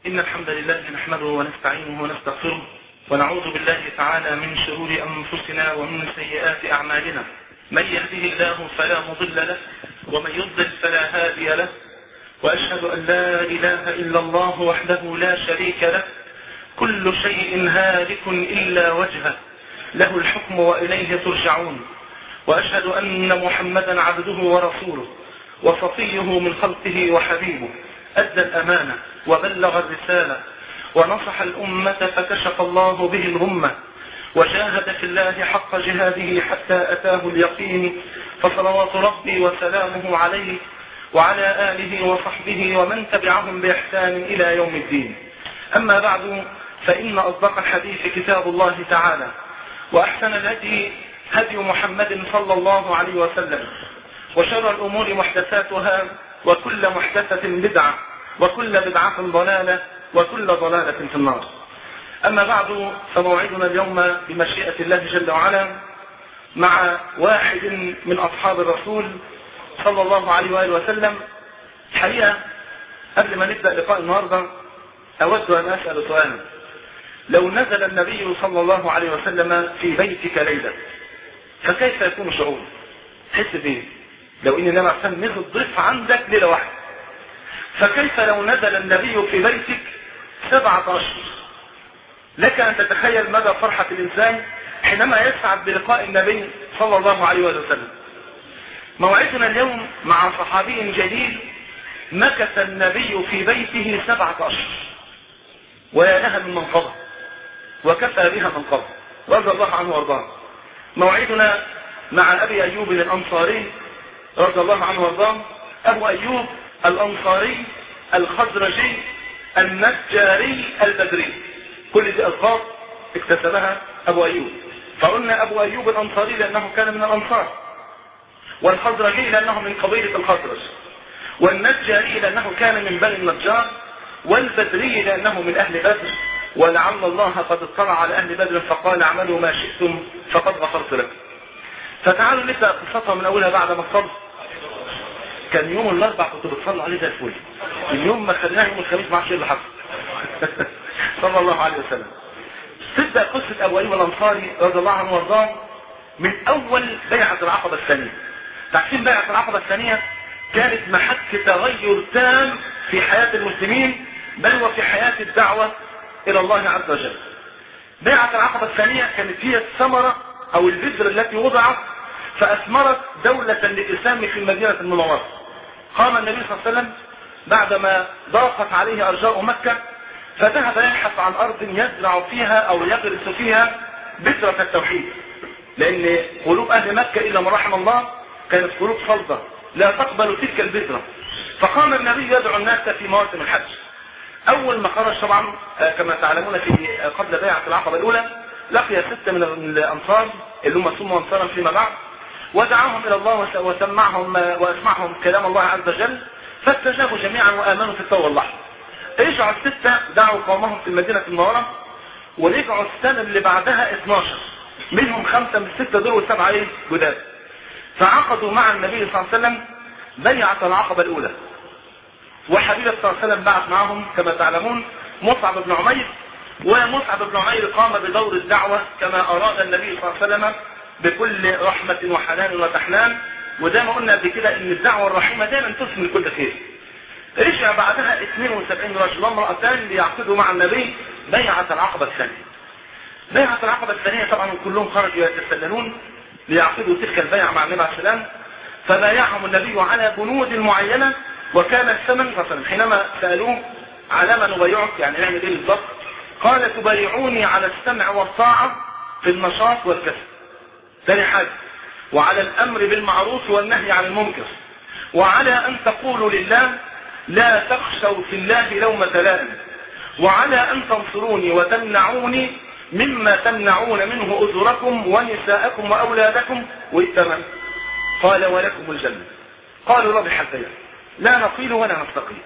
إن الحمد لله نحمده ونستعينه ونستغفره ونعوذ بالله تعالى من شرور أنفسنا ومن سيئات أعمالنا من يهده الله فلا مضل له ومن يضلل فلا هادي له وأشهد أن لا إله إلا الله وحده لا شريك له كل شيء هالك إلا وجهه له الحكم وإليه ترجعون وأشهد أن محمدا عبده ورسوله وصفيه من خلقه وحبيبه أدى الأمانة وبلغ الرسالة ونصح الأمة فكشف الله به الغمة وجاهد في الله حق جهاده حتى أتاه اليقين فصلوات ربي وسلامه عليه وعلى آله وصحبه ومن تبعهم بإحسان إلى يوم الدين أما بعد فإن أصدق الحديث كتاب الله تعالى وأحسن الهدي هدي محمد صلى الله عليه وسلم وشر الأمور محدثاتها وكل محدثة بدعة وكل بدعة ضلالة وكل ضلالة في النار أما بعد فموعدنا اليوم بمشيئة الله جل وعلا مع واحد من أصحاب الرسول صلى الله عليه وآله وسلم الحقيقة قبل ما نبدأ لقاء النهاردة أود أن أسأل سؤالا لو نزل النبي صلى الله عليه وسلم في بيتك ليلة فكيف يكون شعورك؟ تحس بيه؟ لو ان النبي عليه نزل ضيف عندك ليله واحده فكيف لو نزل النبي في بيتك سبعة أشهر لك أن تتخيل مدى فرحة الإنسان حينما يسعد بلقاء النبي صلى الله عليه وسلم موعدنا اليوم مع صحابي جليل مكث النبي في بيته سبعة أشهر ويا لها من منقبة وكفى بها منقبة رضي الله عنه وارضاه موعدنا مع أبي أيوب الأنصاري رضي الله عنه وارضاه أبو أيوب الأنصاري الخزرجي النجاري البدري كل دي ألفاظ اكتسبها أبو أيوب فقلنا أبو أيوب الأنصاري لأنه كان من الأنصار والخزرجي لأنه من قبيلة الخزرج والنجاري لأنه كان من بني النجار والبدري لأنه من أهل بدر ولعل الله قد اطلع على أهل بدر فقال اعملوا ما شئتم فقد غفرت لكم فتعالوا نبدأ قصتها من أولها بعد ما صلت كان يوم الاربع كنت بتصلي عليه زي الفل اليوم ما خليناه يوم الخميس ما اعرفش ايه اللي حصل صلى الله عليه وسلم تبدا قصه ابو ايوب الانصاري رضي الله عنه وارضاه من اول بيعه العقبه الثانيه تعرفين بيعه العقبه الثانيه كانت محك تغير تام في حياه المسلمين بل وفي حياه الدعوه الى الله عز وجل بيعه العقبه الثانيه كانت هي الثمره او البذره التي وضعت فأثمرت دولة للإسلام في المدينة المنورة قام النبي صلى الله عليه وسلم بعدما ضاقت عليه أرجاء مكة فذهب يبحث عن أرض يزرع فيها أو يغرس فيها بذرة التوحيد لأن قلوب أهل مكة إلا من رحم الله كانت قلوب صلبة لا تقبل تلك البذرة فقام النبي يدعو الناس في مواسم الحج أول ما خرج طبعا كما تعلمون في قبل بيعة العقبة الأولى لقي ستة من الأنصار اللي هم سموا أنصارا فيما بعد ودعاهم إلى الله وسمعهم واسمعهم كلام الله عز وجل فاستجابوا جميعا وآمنوا في التوبة اللحظة رجعوا الستة دعوا قومهم في المدينة المنورة ورجعوا السنة اللي بعدها 12 منهم خمسة من الستة دول وسبعة ايه جداد فعقدوا مع النبي صلى الله عليه وسلم بيعة العقبة الأولى وحبيب صلى الله عليه وسلم بعث معهم كما تعلمون مصعب بن عمير ومصعب بن عمير قام بدور الدعوة كما أراد النبي صلى الله عليه وسلم بكل رحمة وحنان وتحنان وزي ما قلنا قبل كده ان الدعوة الرحيمة دايما تثمر كل خير رجع بعدها 72 رجل وامرأتان ليعقدوا مع النبي بيعة العقبة الثانية بيعة العقبة الثانية طبعا كلهم خرجوا يتسللون ليعقدوا تلك البيعة مع النبي عليه السلام فبايعهم النبي على بنود معينة وكان الثمن مثلا حينما سألوه على ما نبايعك يعني نعمل ايه بالضبط قال تبايعوني على السمع والطاعة في النشاط والكسب ثاني حاجة وعلى الأمر بالمعروف والنهي عن المنكر وعلى أن تقولوا لله لا تخشوا في الله لومة لائم وعلى أن تنصروني وتمنعوني مما تمنعون منه أجركم ونساءكم وأولادكم والثمن قال ولكم الجنة قالوا ربح البيع لا نقيل ولا نستقيل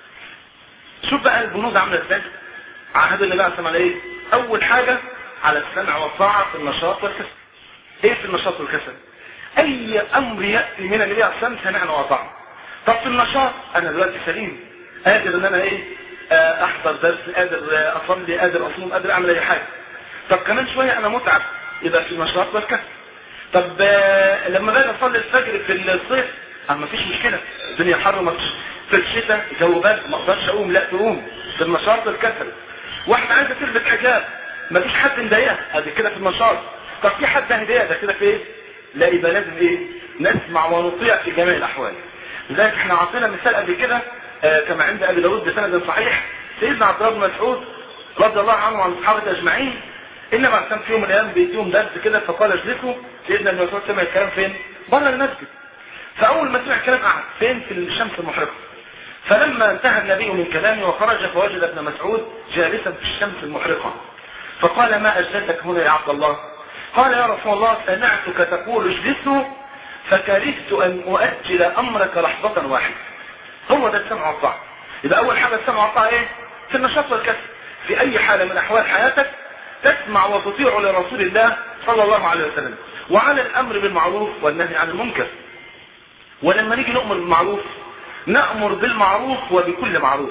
شوف بقى البنود عاملة ازاي عهد النبي عليه الصلاة ايه أول حاجة على السمع والطاعة في النشاط والكسب ايه في النشاط والكسل اي امر يأتي من النبي عليه الصلاة سمعنا وطعنا طب في النشاط انا دلوقتي سليم قادر ان انا ايه آه، احضر درس قادر آه، اصلي قادر اصوم قادر اعمل اي حاجه طب كمان شويه انا متعب يبقى في النشاط والكسل طب آه، لما باجي اصلي الفجر في الصيف اه مفيش مشكله الدنيا حر ما فيش في الشتاء جو برد ما اقدرش اقوم لا تقوم في النشاط والكسل واحده عايزه تلبس حجاب مفيش حد مضايقها ادي كده في النشاط طب في حد هدايا ده كده في ايه لا يبقى لازم ايه نسمع ونطيع في جميع الاحوال لذلك احنا عطينا مثال قبل كده آه كما عند ابي داود بسند صحيح سيدنا عبد الله بن مسعود رضي الله عنه وعن اصحابه اجمعين انما كان في يوم من الايام بيديهم درس كده فقال اجلسوا سيدنا ابن مسعود سمع الكلام فين؟ بره المسجد فاول ما سمع الكلام قعد فين؟ في الشمس المحرقه فلما انتهى النبي من كلامه وخرج فوجد ابن مسعود جالسا في الشمس المحرقه فقال ما اجلسك هنا يا عبد الله؟ قال يا رسول الله سمعتك تقول اجلسوا فكرهت ان اؤجل امرك لحظه واحده هو ده السمع والطاعه يبقى اول حاجه السمع والطاعه ايه؟ في النشاط والكسل في اي حاله من احوال حياتك تسمع وتطيع لرسول الله صلى الله عليه وسلم وعلى الامر بالمعروف والنهي عن المنكر ولما نيجي نؤمر بالمعروف نأمر بالمعروف وبكل معروف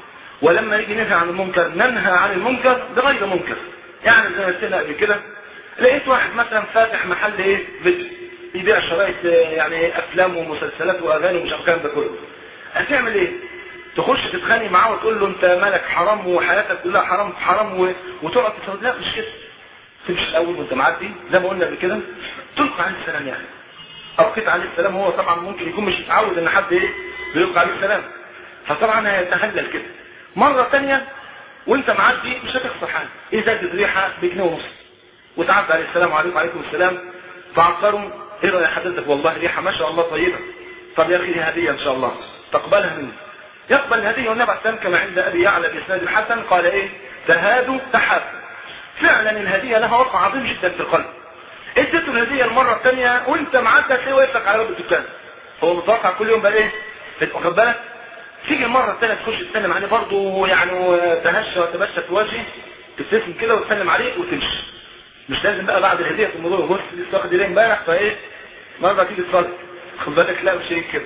ولما نيجي ننهى عن المنكر ننهى عن المنكر بغير منكر يعني زي ما قلنا قبل كده لقيت واحد مثلا فاتح محل ايه فيديو يبيع شرايط آه، يعني افلام ومسلسلات واغاني ومش عارف الكلام ده كله هتعمل ايه تخش تتخانق معاه وتقول له انت مالك حرام وحياتك كلها حرام في حرام و... وتقعد تصدق لا مش كده تمشي الاول وانت معدي زي ما قلنا قبل كده تلقى عليه السلام يا اخي ألقيت عليه السلام هو طبعا ممكن يكون مش متعود ان حد ايه بيلقى عليه السلام فطبعا هيتهلل كده مرة تانية وانت معدي مش هتخسر حاجة ازازة ريحة بجنيه ونص وتعدي عليه السلام عليكم وعليكم السلام فعقروا ايه رأي حضرتك والله ريحة ما شاء الله طيبة طب يا اخي دي هدية ان شاء الله تقبلها مني يقبل الهدية والنبي عليه السلام كما عند ابي يعلى باسناد الحسن قال ايه تهادوا تحابوا فعلا الهدية لها وقع عظيم جدا في القلب اديته الهدية المرة الثانية وانت معدي هتلاقيه واقف لك على باب الدكان هو متوقع كل يوم بقى ايه واخد بالك تيجي المرة الثانية تخش تسلم عليه برضه يعني تهشى وتبشى في وجهه تبتسم كده وتسلم عليه وتمشي مش لازم بقى بعد الهدية في الموضوع بص لسه واخد هدية امبارح فايه مرة تيجي تصلي خد بالك لا مش هيك كده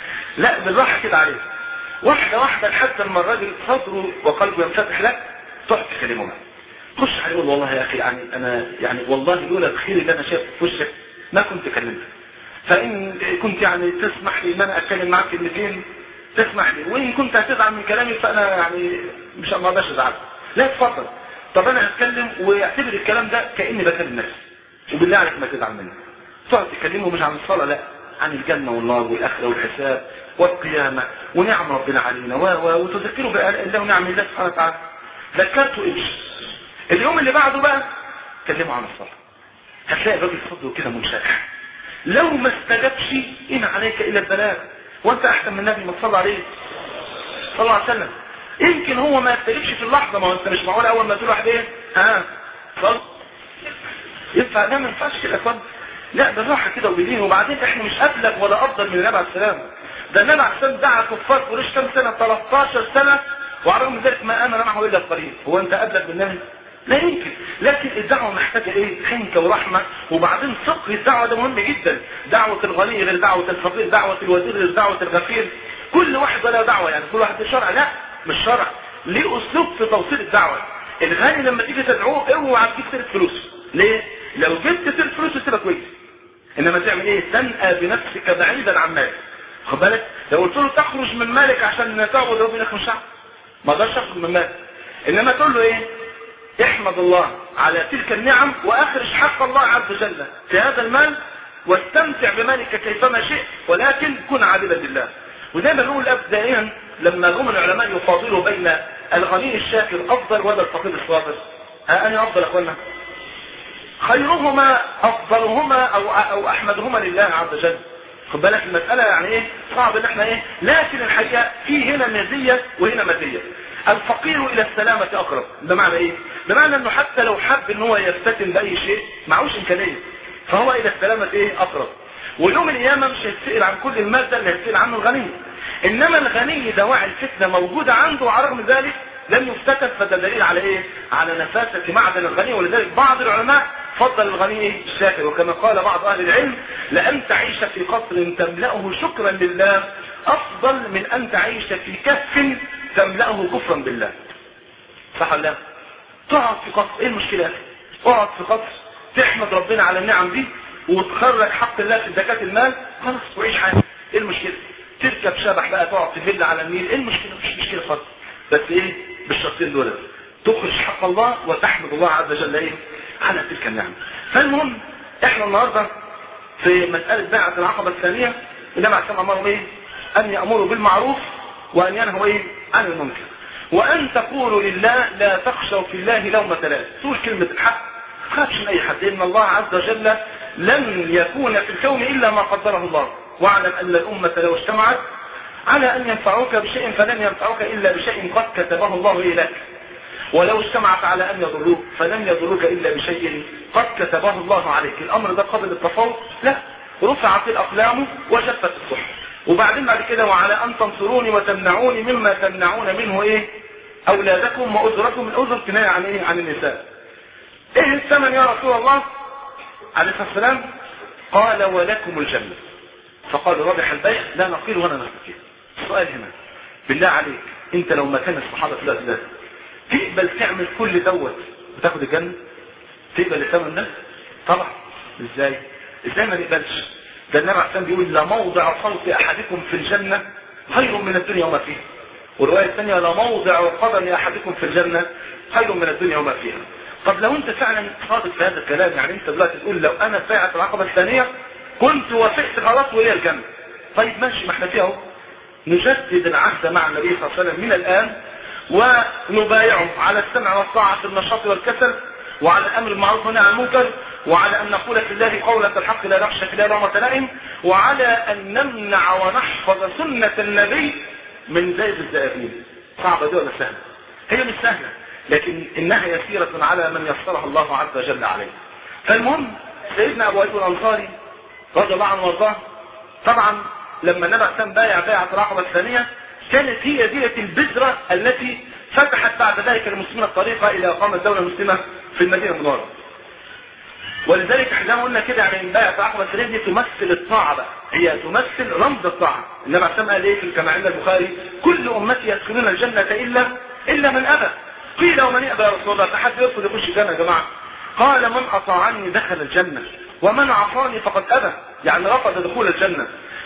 لا بالراحة كده عليه واحدة واحدة لحد لما الراجل صدره وقلبه ينفتح لك تقعد تكلمه بقى خش عليه يقول والله يا اخي يعني انا يعني والله لولا الخير اللي انا شايفه في وشك ما كنت كلمتك فان كنت يعني تسمح لي ان انا اتكلم معاك كلمتين تسمح لي وان كنت هتزعل من كلامي فانا يعني مش ما اقدرش ازعل لا اتفضل طب انا هتكلم واعتبر الكلام ده كاني بكلم نفسي وبالله عليك ما تزعل مني تقعد تكلمه مش عن الصلاه لا عن الجنه والنار والاخره والحساب والقيامه ونعم ربنا علينا و و وتذكره بآلاء الله ونعم الله سبحانه وتعالى ذكرته امشي اليوم اللي بعده بقى كلمه عن الصلاه هتلاقي الراجل صدره كده منشرح لو ما استجابش ان عليك الا البلاغ وانت احسن من النبي ما تصلى عليه صلى الله عليه وسلم يمكن هو ما يستجيبش في اللحظه ما هو انت مش معقول اول ما تقول واحد ايه ها صل ينفع لا ما ينفعش كده يا لا بالراحه كده وبدين وبعدين احنا مش ابلغ ولا افضل من النبي عليه السلام ده النبي عليه السلام دعا كفار قريش كام سنه 13 سنه وعلى رغم ذلك ما امن معه الا القليل هو انت ابلغ بالنبي لا يمكن لكن الدعوة محتاجة ايه حنكة ورحمة وبعدين فقه الدعوة ده مهم جدا دعوة الغني غير دعوة الفقير دعوة الوزير غير دعوة الغفير كل واحد ولا دعوة يعني كل واحد شرع لا مش شرع ليه اسلوب في توصيل الدعوة الغني لما تيجي تدعوه اوعى تجيب سيرة فلوس ليه لو جبت سيرة فلوس تبقى كويس انما تعمل ايه تنأى بنفسك بعيدا عن مالك خد بالك لو قلت له تخرج من مالك عشان تعبد ربنا مش ما اقدرش اخرج من مالك انما تقول له ايه احمد الله على تلك النعم واخرج حق الله عز وجل في هذا المال واستمتع بمالك كيفما شئت ولكن كن عابدا لله ودايما نقول دائما لما جم العلماء يفاضلوا بين الغني الشاكر افضل ولا الفقير الصابر ها انا افضل اخوانا خيرهما افضلهما او او احمدهما لله عز وجل خد بالك المسألة يعني ايه صعب ان احنا ايه لكن الحقيقة في هنا مزية وهنا مزية الفقير الى السلامة اقرب بمعنى ايه بمعنى انه حتى لو حب ان هو يفتتن باي شيء معهوش امكانية فهو الى السلامة ايه اقرب ويوم القيامة مش هيتسأل عن كل المال ده اللي هيتسأل عنه الغني انما الغني دواعي الفتنة موجودة عنده وعلى رغم ذلك لم يفتتن فده دليل على ايه على نفاسة معدن الغني ولذلك بعض العلماء فضل الغني ايه الشاكر وكما قال بعض اهل العلم لان تعيش في قصر تملأه شكرا لله افضل من ان تعيش في كهف تملأه كفرا بالله صح ولا لا؟ تقعد في قصر ايه المشكلة اقعد في قصر تحمد ربنا على النعم دي وتخرج حق الله في زكاة المال خلاص وعيش حياتك ايه المشكلة تركب شبح بقى تقعد في فيلا على النيل ايه المشكلة مش مشكلة خالص بس ايه بالشرطين دول تخرج حق الله وتحمد الله عز وجل ايه على تلك النعم فالمهم احنا النهارده في مسألة بيعة العقبة الثانية النبي عليه الصلاة والسلام ايه ان يأمروا بالمعروف وان ينهوا ايه عن المنكر وان تقولوا لله لا تخشوا في الله لومة لائم تقول كلمة الحق ما تخافش من اي حد ان الله عز وجل لن يكون في الكون الا ما قدره الله واعلم ان الامة لو اجتمعت على ان ينفعوك بشيء فلن ينفعوك الا بشيء قد كتبه الله اليك ولو اجتمعت على ان يضروك فلن يضروك الا بشيء قد كتبه الله عليك الامر ده قبل التفاوض لا رفعت الاقلام وجفت الصحف وبعدين بعد كده وعلى ان تنصروني وتمنعوني مما تمنعون منه ايه اولادكم واجركم الاجر كنايه عن ايه عن النساء ايه الثمن يا رسول الله عليه الصلاه والسلام قال ولكم الجنه فقال ربح البيع لا نقيل ولا نستقيل السؤال هنا بالله عليك انت لو مكان الصحابه في الوقت ده تقبل تعمل كل دوت وتاخد الجنه تقبل الثمن ده طبعا ازاي ازاي ما نقبلش ده النبي عليه الصلاه بيقول لموضع صوت احدكم في الجنه خير من الدنيا وما فيها والروايه الثانيه لموضع قدم احدكم في الجنه خير من الدنيا وما فيها طب لو انت فعلا صادق في هذا الكلام يعني انت دلوقتي تقول لو انا فاعل العقبه الثانيه كنت وافقت خلاص وهي الجنه طيب ماشي ما احنا فيها اهو نجدد العهد مع النبي صلى الله عليه وسلم من الان ونبايعه على السمع والطاعه في النشاط والكسل وعلى الامر بالمعروف والنهي عن المنكر وعلى ان نقول في الله قولة الحق لا نخشى في الله لومة لائم وعلى ان نمنع ونحفظ سنة النبي من زيد الزائرين صعبة دي ولا سهلة؟ هي مش سهلة لكن انها يسيرة على من يسرها الله عز وجل عليه فالمهم سيدنا ابو ايوب الانصاري رضي الله عنه وارضاه طبعا لما النبي عليه بايع بيعة العقبة الثانية كانت هي دية البذرة التي فتحت بعد ذلك المسلمين الطريقة الى اقامة دولة مسلمة في المدينة المنورة ولذلك احنا زي ما قلنا كده يعني بيعة العقبة الثانية دي تمثل الطاعة بقى هي تمثل رمز الطاعة النبي عليه قال ايه كما عند البخاري كل امتي يدخلون الجنة الا الا من ابى قيل ومن يأبى يا رسول الله فحد يرفض يخش الجنة يا جماعة قال من أطاعني دخل الجنة ومن عصاني فقد أبى يعني رفض دخول الجنة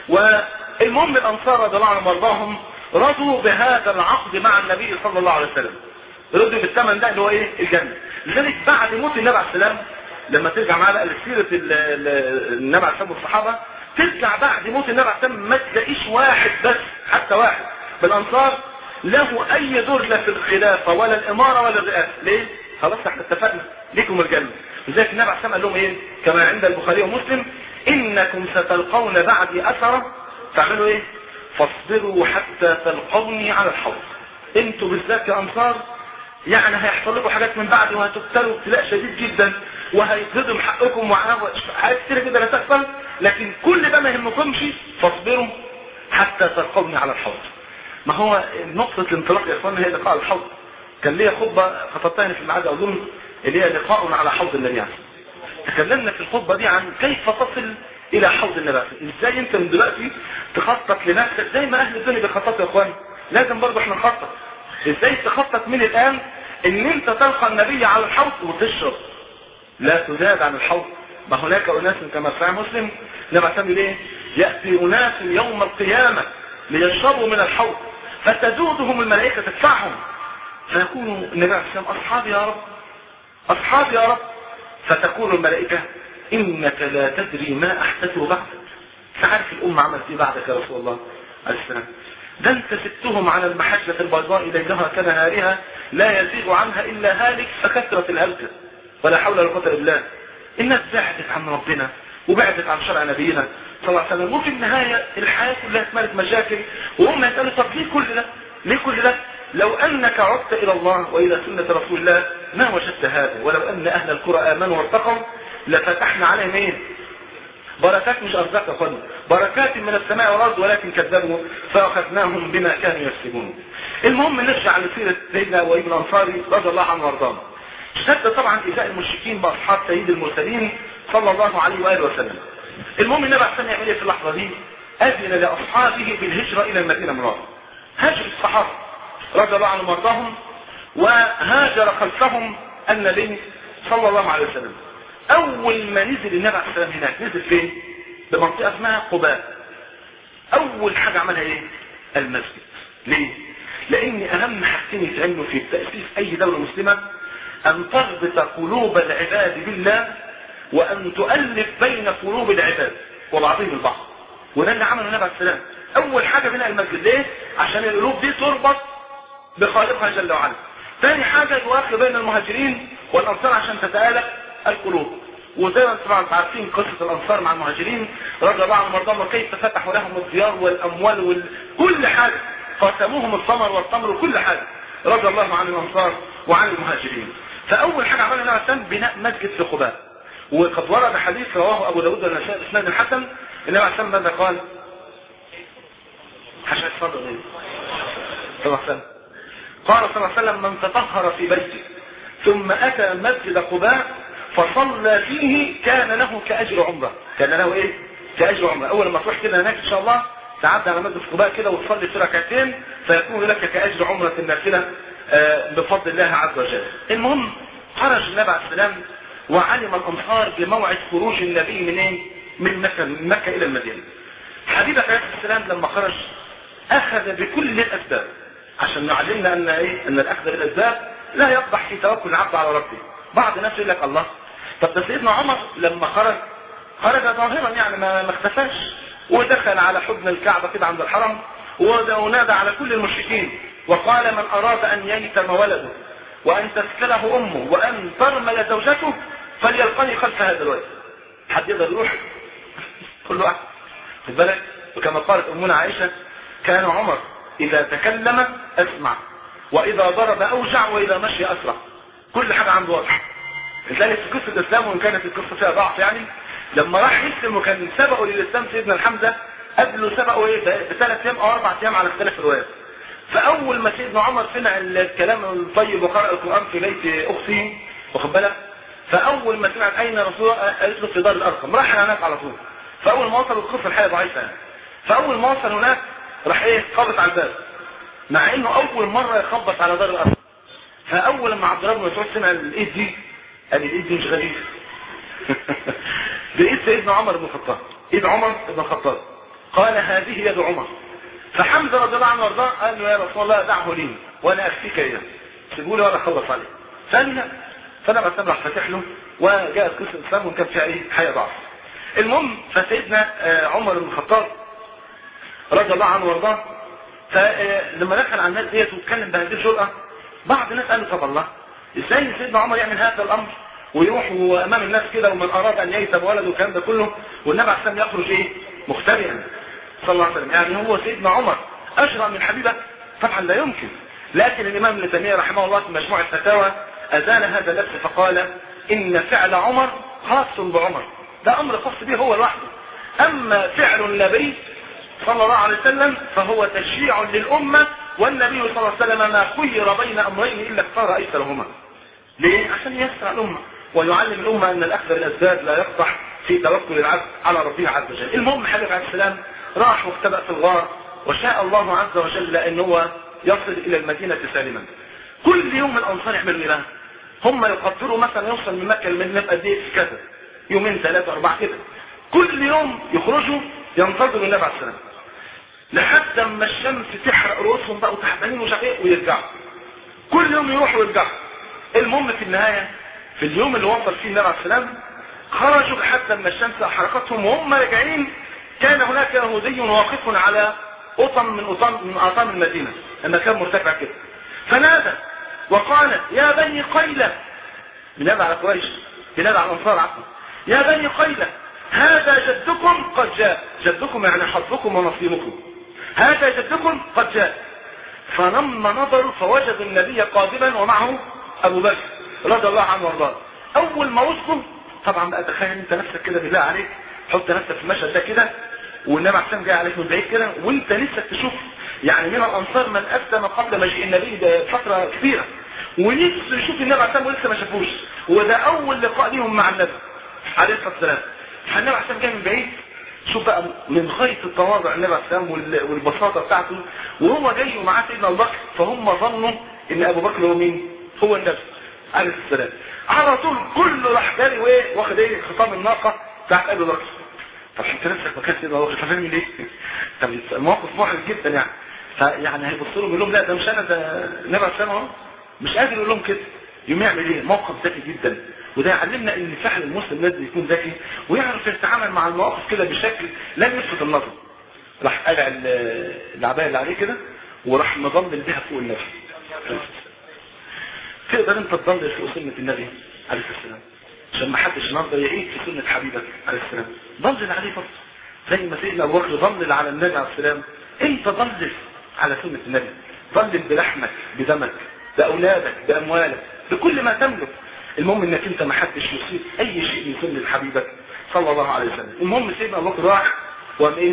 والمهم الأنصار رضي الله عنهم وارضاهم رضوا بهذا العقد مع النبي صلى الله عليه وسلم رضوا بالثمن ده اللي هو ايه الجنة لذلك بعد موت النبي عليه السلام لما ترجع معاه بقى لسيرة النبي عليه السلام والصحابة ترجع بعد موت النبي عليه السلام ما تلاقيش واحد بس حتى واحد بالأنصار له اي دور لا في الخلافة ولا الامارة ولا الرئاسة ليه خلاص احنا اتفقنا ليكم الجنة لذلك النبي عليه قال لهم ايه كما عند البخاري ومسلم انكم ستلقون بعدي اثرة تعملوا ايه فاصبروا حتى تلقوني على الحوض انتوا بالذات يا انصار يعني هيحصل لكم حاجات من بعد وهتبتلوا ابتلاء شديد جدا وهيتهضم حقكم وحاجات كتير جدا هتحصل لكن كل ده ما يهمكمش فاصبروا حتى تلقوني على الحوض ما هو نقطة الانطلاق يا اخوانا هي لقاء الحوض كان ليا خطبة خطبتها في الميعاد اظن اللي هي لقاء على حوض النبي عليه تكلمنا في الخطبة دي عن كيف تصل الى حوض النبي ازاي انت من دلوقتي تخطط لنفسك زي ما اهل الدنيا بيخططوا يا اخوان لازم برضه احنا نخطط ازاي تخطط من الان ان انت تلقى النبي على الحوض وتشرب لا تزاد عن الحوض ما هناك اناس كما في مسلم لما تعمل ايه ياتي اناس يوم القيامه ليشربوا من الحوض فتزودهم الملائكه تدفعهم فيكون النبي عليه السلام اصحابي يا رب اصحابي يا رب فتقول الملائكه انك لا تدري ما احدثوا بعدك تعرف الامه عملت ايه بعدك يا رسول الله عليه السلام ده انت سبتهم على المحجة البيضاء ليلها كنهارها لا يزيغ عنها الا هالك فكثرت الهلكة ولا حول ولا قوه الا بالله الناس بعدت عن ربنا وبعدت عن شرع نبينا صلى الله عليه وسلم وفي النهاية الحياة كلها اتملت مشاكل وهم يسألوا طب ليه كل ده ليه كل ده لو انك عدت الى الله والى سنة رسول الله ما وجدت هذا ولو ان اهل القرى امنوا وارتقوا لفتحنا عليهم ايه بركات مش ارزاق يا اخوانا بركات من السماء والارض ولكن كذبوا فاخذناهم بما كانوا يكسبون المهم نرجع لسيره سيدنا ابو ايوب الانصاري رضي الله عنه وارضاه اشتد طبعا ايذاء المشركين باصحاب سيد المرسلين صلى الله عليه واله وسلم المهم النبي عليه يعمل ايه في اللحظه دي اذن لاصحابه بالهجره الى المدينه المنوره هاجر الصحابه رضي الله عنهم وارضاهم وهاجر خلفهم النبي صلى الله عليه وسلم اول ما نزل النبي عليه السلام هناك نزل فين بمنطقه اسمها قباء اول حاجه عملها ايه المسجد ليه لان اهم حاجتين يتعملوا في تاسيس اي دوله مسلمه ان تربط قلوب العباد بالله وان تؤلف بين قلوب العباد وبعضهم البعض وده اللي عمله النبي عليه السلام اول حاجه بناء المسجد ليه عشان القلوب دي تربط بخالقها جل وعلا ثاني حاجه يواخي بين المهاجرين والانصار عشان تتالف القلوب وزي ما انتم عارفين قصه الانصار مع المهاجرين رضي الله عنهم وارضاهم وكيف فتحوا لهم الديار والاموال وكل حاجه قاسموهم الثمر والتمر وكل حاجه رضي الله عن الانصار وعن المهاجرين فاول حاجه عملها النبي عليه بناء مسجد في قباء وقد ورد حديث رواه ابو داود والنسائي باسناد الحسن النبي عليه الصلاه ماذا قال؟ حشا الصدر ايه؟ صلى الله عليه وسلم قال صلى الله عليه وسلم من تطهر في بيته ثم اتى مسجد قباء فصلى فيه كان له كاجر عمره كان له ايه؟ كاجر عمره اول ما تروح كده هناك ان شاء الله تعدي على مسجد قباء كده وتصلي في ركعتين فيكون لك كاجر عمره النافله بفضل الله عز وجل المهم خرج النبي عليه السلام وعلم الانصار بموعد خروج النبي من ايه؟ من مكه من مكه الى المدينه. حبيبك عليه السلام لما خرج اخذ بكل الاسباب عشان يعلمنا ان ايه؟ ان الاخذ بالاسباب لا يقبح في توكل العبد على ربه. بعض الناس يقول لك الله طب ده سيدنا عمر لما خرج خرج ظاهرا يعني ما ما اختفاش ودخل على حضن الكعبه كده عند الحرم ونادى على كل المشركين وقال من اراد ان ييتم ولده وان تسكله امه وان ترمل زوجته فليلقني خلف هذا الوجه حد يقدر يروح كل واحد خد بالك وكما قالت امنا عائشه كان عمر اذا تكلم اسمع واذا ضرب اوجع واذا مشي اسرع كل حاجه عنده واضحه لذلك في قصه الاسلام وان كانت القصه فيها ضعف يعني لما راح يسلم وكان سبقه للاسلام سيدنا الحمزه قبله سبقه ايه بثلاث ايام او اربع ايام على اختلاف الروايات فاول ما سيدنا عمر سمع الكلام الطيب وقرأ القرآن في بيت اخته واخد بالك فاول ما سمعت اين رسول الله قالت له في دار الارقم راح هناك على طول فاول ما وصل القصه الحقيقه ضعيفه يعني فاول ما وصل هناك راح ايه خبط على الباب مع انه اول مره يخبط على دار الارقم فاول ما عبد الله بن مسعود سمع الايد دي قال الايد دي مش غريبه ده ايد سيدنا عمر بن الخطاب ايد عمر بن الخطاب قال هذه يد عمر فحمزه رضي الله عنه وارضاه قال له يا رسول الله دعه لي وانا اكفيك اياه سيبوا لي وانا اخلص عليه قال لا فانا بسام راح فاتح له وجاءت قصه الاسلام وكان فيها ايه حياه ضعف المهم فسيدنا عمر بن الخطاب رضي الله عنه وارضاه فلما دخل على الناس ديت واتكلم بهذه الجرأة بعض الناس قالوا طب الله ازاي سيدنا عمر يعمل هذا الامر ويروح امام الناس كده ومن اراد ان ييتم ولده والكلام ده كله والنبي عليه السلام يخرج ايه مختبئا صلى الله عليه وسلم يعني هو سيدنا عمر اشرع من حبيبه طبعا لا يمكن لكن الامام ابن تيميه رحمه الله في مجموع الفتاوى ازال هذا اللبس فقال ان فعل عمر خاص بعمر ده امر خاص به هو لوحده اما فعل النبي صلى الله عليه وسلم فهو تشريع للامه والنبي صلى الله عليه وسلم ما خير بين امرين الا اختار ايسرهما ليه عشان يسرع الامه ويعلم الامه ان الاخذ بالاسباب لا يقطع في توكل العبد على ربه عز وجل المهم حبيب عليه السلام راح واختبأ في الغار وشاء الله عز وجل ان هو يصل الى المدينة سالما كل يوم الانصار يعملوا ايه هم يقدروا مثلا يوصل من مكة للمدينة بقد ايه في كذا يومين ثلاثة اربعة كده كل يوم يخرجوا ينتظروا النبي عليه السلام لحد اما الشمس تحرق رؤوسهم بقوا تحتانين ومش عارف ايه ويرجعوا كل يوم يروحوا ويرجعوا المهم في النهاية في اليوم اللي وصل فيه النبي عليه السلام خرجوا لحد اما الشمس احرقتهم وهم راجعين كان هناك يهودي واقف على قطم من قطم من اطام المدينه المكان مرتفع كده فنادى وقال يا بني قيلة بنادى على قريش بنادى على الانصار عفوا يا بني قيلة هذا جدكم قد جاء جدكم يعني حظكم ونصيبكم هذا جدكم قد جاء فلما نظروا فوجدوا النبي قادما ومعه ابو بكر رضي الله عنه وارضاه اول ما وصلوا طبعا بقى تخيل انت نفسك كده بالله عليك حط نفسك في المشهد ده كده والنبي عليه جاي عليك من بعيد كده وانت نفسك تشوف يعني من الانصار من اسلم قبل مجيء النبي بفتره كبيره ونفسه يشوف النبي عليه ولسه ما شافوش وده اول لقاء ليهم مع النبي عليه الصلاه والسلام فالنبي عليه جاي من بعيد شوف بقى من غايه التواضع النبي عليه السلام وال- والبساطه بتاعته وهو جاي ومعاه سيدنا ابو بكر فهم ظنوا ان ابو بكر هو مين؟ هو النبي عليه السلام على طول كله راح جاري وايه واخد ايه خطام الناقه بتاعت ابو بكر طب انت نفسك مكان سيدنا ابو بكر فاهم ليه؟ طب الموقف محرج جدا يعني فيعني هيبص لهم يقول لهم لا ده مش انا ده النبي عليه السلام اهو مش قادر يقول لهم كده يقوم يعمل ايه؟ موقف ذكي جدا وده يعلمنا ان فعلا المسلم لازم يكون ذكي ويعرف يتعامل مع المواقف كده بشكل لا يلفت النظر راح قلع ال- العبايه اللي عليه كده وراح مضلل بيها فوق النبي تقدر انت تضلل فوق سنه النبي عليه السلام عشان ما حدش النهارده يعيد في سنه حبيبك عليه السلام ضلل عليه برضه زي ما سيدنا ابو بكر ضلل على النبي عليه السلام انت ضلل على سنه النبي ضلل بلحمك بدمك باولادك باموالك بكل ما تملك المهم انك انت ما حدش يصيب اي شيء من سنه حبيبك صلى الله عليه وسلم المهم سيدنا ابو بكر راح وقام ايه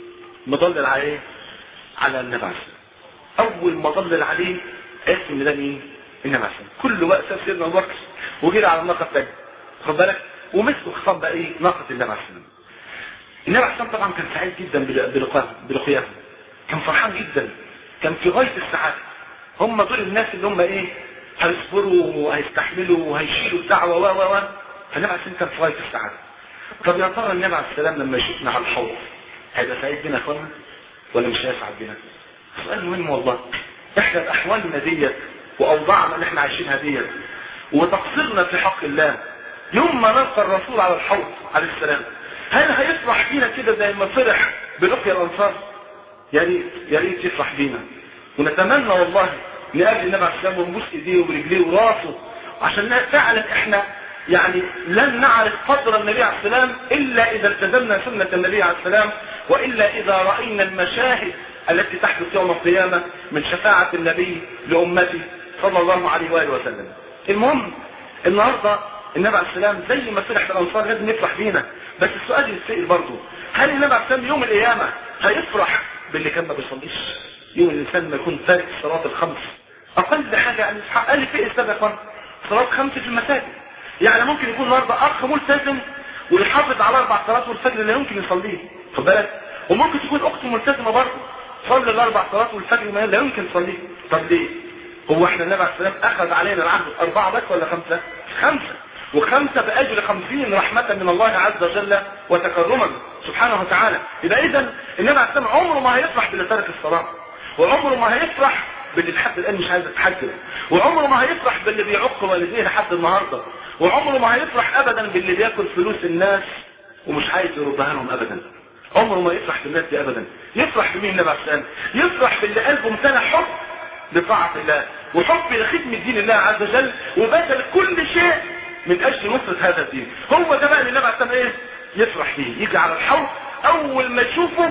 مضلل على ايه على النبي عليه السلام اول ما ضلل عليه عرف ان ده مين النبي عليه السلام كل وقت ساب سيدنا ابو بكر وجري على الناقه الثانيه خد بالك ومسكوا خصام بقى ايه ناقه النبي عليه السلام النبي عليه السلام طبعا كان سعيد جدا بل- بلقاه بلقياه كان فرحان جدا كان في غايه السعاده هم دول الناس اللي هم ايه هيصبروا وهيستحملوا وهيشيلوا الدعوه و و و فالنبي عليه السلام كان في غايه السعاده طب يا ترى النبي عليه السلام لما يشوفنا على الحوض هيبقى سعيد بينا يا اخوانا ولا مش هيسعد بينا؟ سؤال مهم والله احنا احوالنا ديت واوضاعنا اللي احنا عايشينها ديت وتقصيرنا في حق الله يوم ما نلقى الرسول على الحوض عليه السلام هل هيفرح بينا كده زي ما فرح بلقيا الانصار؟ يا ريت يا ريت يفرح بينا ونتمنى والله نقابل النبي عليه السلام ونبوس ايديه ورجليه وراسه عشان لا- فعلا احنا يعني لن نعرف قدر النبي عليه السلام الا اذا التزمنا سنه النبي عليه السلام والا اذا راينا المشاهد التي تحدث يوم القيامه من شفاعه النبي لامته صلى الله عليه واله وسلم. المهم النهارده النبي عليه السلام زي ما فرح بالانصار لازم يفرح بينا بس السؤال يتسال برضه هل النبي عليه السلام يوم القيامه هيفرح باللي كان ما بيصليش؟ يوم الانسان ما يكون تارك الصلاه الخمس اقل حاجه يعني اقل في الاسلام يا اخوان صلاه خمس في المساجد يعني ممكن يكون النهارده اخ ملتزم ويحافظ على اربع صلوات والفجر لا يمكن يصليه خد بالك وممكن تكون اخت ملتزمه برضه صلي الاربع صلوات والفجر ما لا يمكن تصليه طب ليه؟ هو احنا النبي عليه السلام اخذ علينا العهد اربعه بس ولا خمسه؟ خمسه وخمسه باجر خمسين رحمه من الله عز وجل وتكرما سبحانه وتعالى يبقى اذا النبي عليه السلام عمره ما هيفرح باللي ترك الصلاه وعمره ما هيفرح باللي لحد الان مش عايز يتحجب وعمره ما هيفرح باللي بيعق والديه لحد النهارده وعمره ما هيفرح ابدا باللي بياكل فلوس الناس ومش عايز يردها لهم ابدا عمره ما يفرح بالناس دي ابدا يفرح بمين النبي عليه السلام يفرح باللي قلبه امتنع حب لطاعة الله وحب لخدمة دين الله عز وجل وبذل كل شيء من اجل نصرة هذا الدين هو ده بقى اللي النبي عليه السلام ايه يفرح فيه يجي على الحوض اول ما يشوفه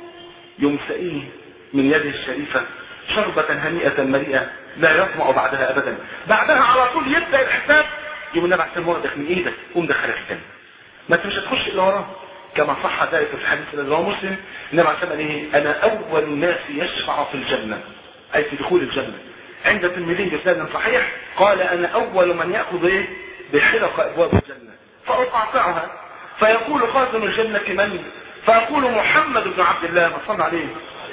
يوم سقيه من يده الشريفة شربة هنيئة مريئة لا يطمع بعدها ابدا بعدها على طول يبدأ الحساب يوم النبي عليه السلام واخدك من ايدك قوم دخلك الجنة ما انت مش هتخش الا وراه كما صح ذلك في الحديث الذي رواه مسلم النبي عليه السلام قال ايه انا اول الناس يشفع في الجنة اي في دخول الجنة عند الترمذي بسند صحيح قال انا اول من ياخذ ايه بحلق ابواب الجنة فاقاطعها فيقول خازن الجنة من فيقول محمد بن عبد الله ما صلى عليه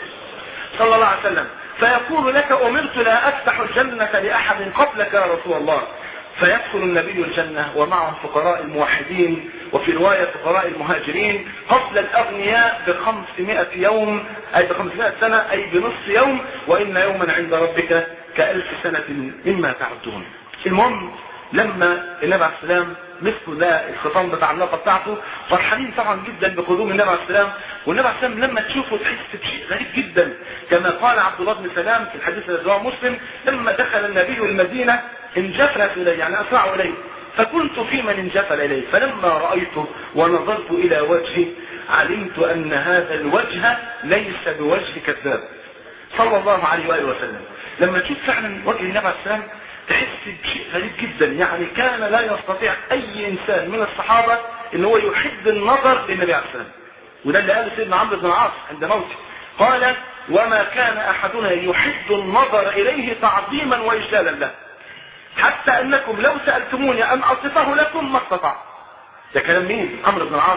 صلى الله عليه وسلم فيقول لك امرت لا افتح الجنة لاحد قبلك يا رسول الله فيدخل النبي الجنة ومعه فقراء الموحدين وفي رواية فقراء المهاجرين قبل الأغنياء بخمسمائة يوم أي بخمسمائة سنة أي بنصف يوم وإن يوما عند ربك كألف سنة مما تعدون المهم لما النبي عليه السلام مسكوا ده الخطام بتاع الناقه بتاعته فرحانين طبعا جدا بقدوم النبي عليه السلام والنبي عليه السلام لما تشوفه تحس بشيء غريب جدا كما قال عبد الله بن سلام في الحديث الذي رواه مسلم لما دخل النبي المدينه انجفلت اليه يعني اسرعوا اليه فكنت في من انجفل اليه فلما رايته ونظرت الى وجهه علمت ان هذا الوجه ليس بوجه كذاب صلى الله عليه واله وسلم لما تشوف فعلا وجه النبي عليه السلام تحس بشيء غريب جدا يعني كان لا يستطيع اي انسان من الصحابة ان هو يحد النظر للنبي عليه السلام وده اللي قاله سيدنا عمرو بن العاص عند موته قال وما كان احدنا يحد النظر اليه تعظيما واجلالا له حتى انكم لو سألتموني ان اصفه لكم ما استطعت ده كلام مين عمرو بن العاص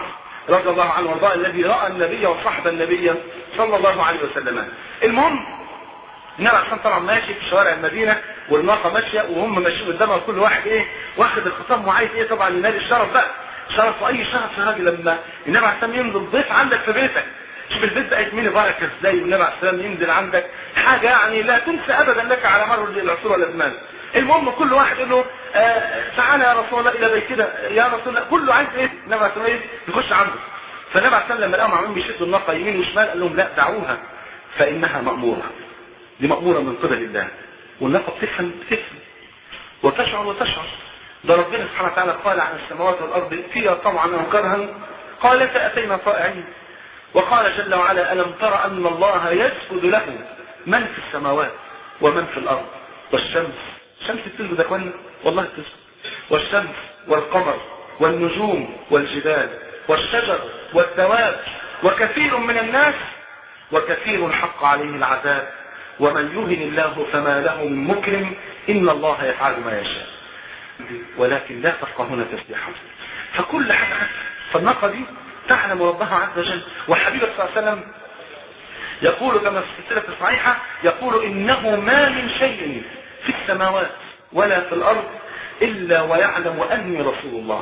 رضي الله عنه وارضاه الذي راى النبي وصحب النبي صلى الله عليه وسلم المهم النبي عشان طبعا ماشي في شوارع المدينه والناقه ماشيه وهم ماشيين قدامها كل واحد ايه واخد الخطام وعايز ايه طبعا ينال الشرف بقى شرف واي شرف يا راجل لما النبي عليه السلام ينزل ضيف عندك في بيتك شوف البيت بقت مين بركه ازاي والنبي عليه السلام ينزل عندك حاجه يعني لا تنسى ابدا لك على مر العصور والازمان المهم كل واحد يقول له آه تعالى يا رسول الله الى بيتنا يا رسول الله كله عايز ايه النبي عليه السلام ايه يخش عنده فالنبي عليه السلام لما لقاهم عمالين بيشدوا الناقه يمين وشمال قال لهم لا دعوها فانها ماموره دي ماموره من قبل الله والناقه بتفهم بتفهم وتشعر وتشعر ده ربنا سبحانه وتعالى قال عن السماوات والارض فيها طبعا او كرها قالت اتينا طائعين وقال جل وعلا الم تر ان الله يسجد له من في السماوات ومن في الارض والشمس الشمس بتسجد يا اخوانا والله بتسجد والشمس والقمر والنجوم والجبال والشجر والدواب وكثير من الناس وكثير حق عليه العذاب ومن يهن الله فما له من مكرم إن الله يفعل ما يشاء ولكن لا تفقهون تسبيحهم فكل حاجة فالناقة دي تعلم ربها عز وجل وحبيبك صلى الله عليه وسلم يقول كما في السلسلة الصحيحة يقول إنه ما من شيء في السماوات ولا في الأرض إلا ويعلم أني رسول الله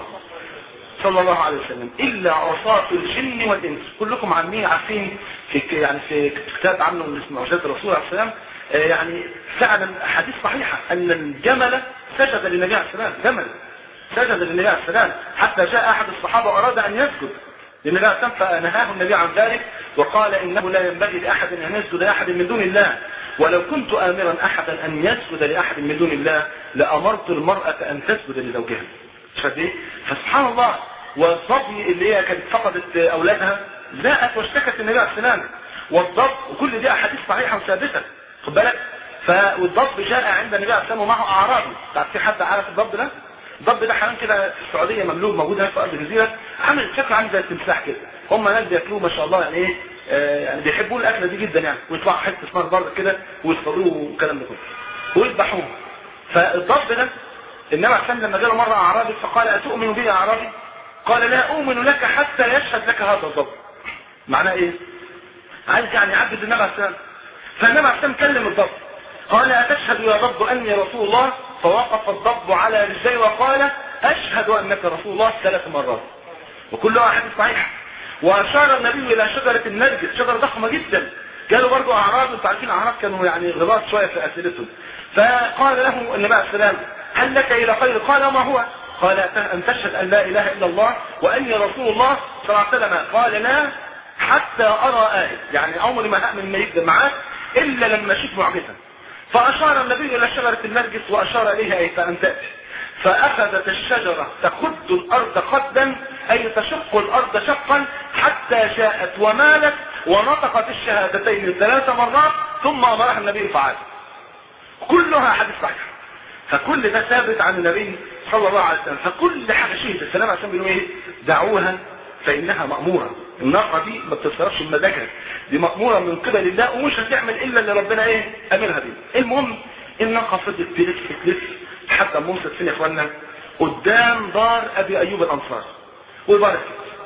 صلى الله عليه وسلم إلا عصاة الجن والإنس كلكم عاملين عارفين في يعني في كتاب عنه من اسمه معجزات الرسول عليه السلام يعني فعلا حديث صحيحة أن الجمل سجد للنبي عليه السلام جمل سجد للنبي عليه السلام حتى جاء أحد الصحابة وأراد أن يسجد للنبي عليه السلام فنهاه النبي عن ذلك وقال إنه لا ينبغي لأحد أن يسجد لأحد من دون الله ولو كنت آمرا أحدا أن يسجد لأحد من دون الله لأمرت المرأة أن تسجد لزوجها فدي فسبحان الله والصبي اللي هي كانت فقدت أولادها جاءت واشتكت النبي عليه السلام والضب وكل دي أحاديث صحيحة وثابتة خد بالك والضب جاء عند النبي عليه السلام ومعه أعرابي تعرف في حد عارف الضب ده؟ الضب ده حيوان كده في السعودية مملوك موجود هنا في أرض الجزيرة عامل شكله عامل زي التمساح كده هم هناك بياكلوه ما شاء الله يعني ايه آه يعني بيحبوا الاكله دي جدا يعني ويطلعوا حته اسمها البرد كده ويصطادوه والكلام ده كله ويذبحوه فالضب ده النبي عليه السلام لما جاله مره اعرابي فقال اتؤمن بي يا اعرابي قال لا اؤمن لك حتى يشهد لك هذا الضب معناه ايه عايز يعني يعبد النبي عليه السلام فالنبي عليه السلام كلم الضب قال اتشهد يا ضب اني رسول الله فوقف الضب على رجليه وقال اشهد انك رسول الله ثلاث مرات وكلها حديث صحيح واشار النبي الى شجره النرجس شجره ضخمه جدا قالوا برضو اعراب انتوا عارفين الاعراب كانوا يعني غلاظ شويه في اسئلتهم فقال له النبي عليه السلام هل لك الى خير قال ما هو قال ان تشهد ان لا اله الا الله واني رسول الله صلى الله عليه وسلم قال لا حتى ارى ايه يعني عمري ما هامن ما يقدر معاه الا لما اشوف معجزه فاشار النبي الى شجره النرجس واشار اليها اي فان تاتي فأخذت الشجرة تخد الأرض خدا أي تشق الأرض شقا حتى جاءت ومالت ونطقت الشهادتين ثلاث مرات ثم أمرها النبي فعل كلها حديث صحيح فكل ده ثابت عن النبي صلى الله عليه وسلم فكل حاجة شيء السلام عشان بيقولوا ايه دعوها فإنها مأمورة الناقة دي ما بتتصرفش بمزاجها دي مأمورة من قبل الله ومش هتعمل إلا اللي ربنا ايه أمرها بيه المهم الناقة فضلت تلف تلف حتى موسى فين يا اخوانا قدام دار ابي ايوب الانصار وبارك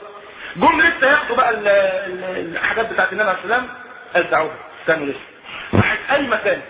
جم لسه ياخدوا بقى ال ال الحاجات بتاعت النبي عليه السلام قال دعوها استنوا لسه راحت اي مكان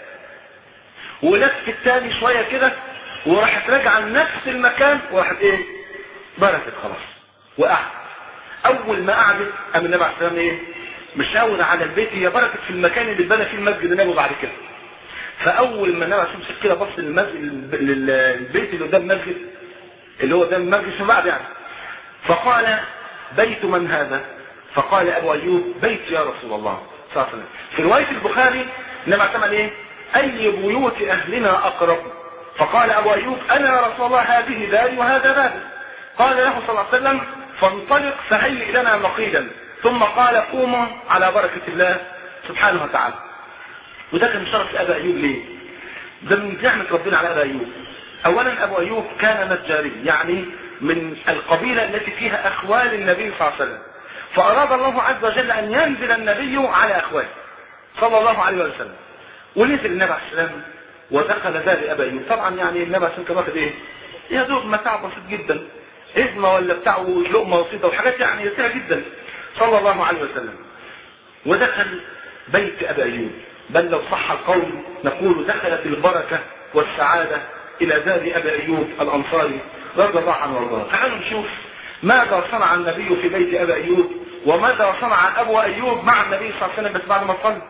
ولفت تاني شويه كده وراحت راجعه لنفس المكان وراحت ايه بركت خلاص وقعت اول ما قعدت قام النبي عليه السلام ايه مشاور على البيت هي بركت في المكان اللي اتبنى فيه المسجد النبوي بعد كده فاول ما النبي عليه كده بص للمسجد للبيت اللي قدام المسجد اللي هو قدام المسجد في بعد يعني فقال بيت من هذا فقال ابو ايوب بيت يا رسول الله صلى الله عليه وسلم في روايه البخاري النبي عليه ايه اي بيوت اهلنا اقرب فقال ابو ايوب انا يا رسول الله هذه داري وهذا بابي قال له صلى الله عليه وسلم فانطلق فهيئ لنا مقيدا ثم قال قوموا على بركه الله سبحانه وتعالى وده كان شرف لأبا أيوب ليه ده من نعمة ربنا على أبا أيوب أولا أبو أيوب كان نجاري يعني من القبيلة التي فيها أخوال النبي صلى الله عليه وسلم فأراد الله عز وجل أن ينزل النبي على أخواله صلى الله عليه وسلم ونزل النبي عليه السلام ودخل ذلك أبا أيوب طبعا يعني النبي عليه السلام كان واخد إيه يا دوب متاع بسيط جدا إزمة ولا بتاع لقمة بسيطة وحاجات يعني يسيرة جدا صلى الله عليه وسلم ودخل بيت أبي أيوب بل لو صح القول نقول دخلت البركة والسعادة إلى دار أبي أيوب الأنصاري رضي الله عنه وارضاه تعالوا نشوف ماذا صنع النبي في بيت أبي أيوب وماذا صنع أبو أيوب مع النبي صلى الله عليه وسلم بس بعد ما صلى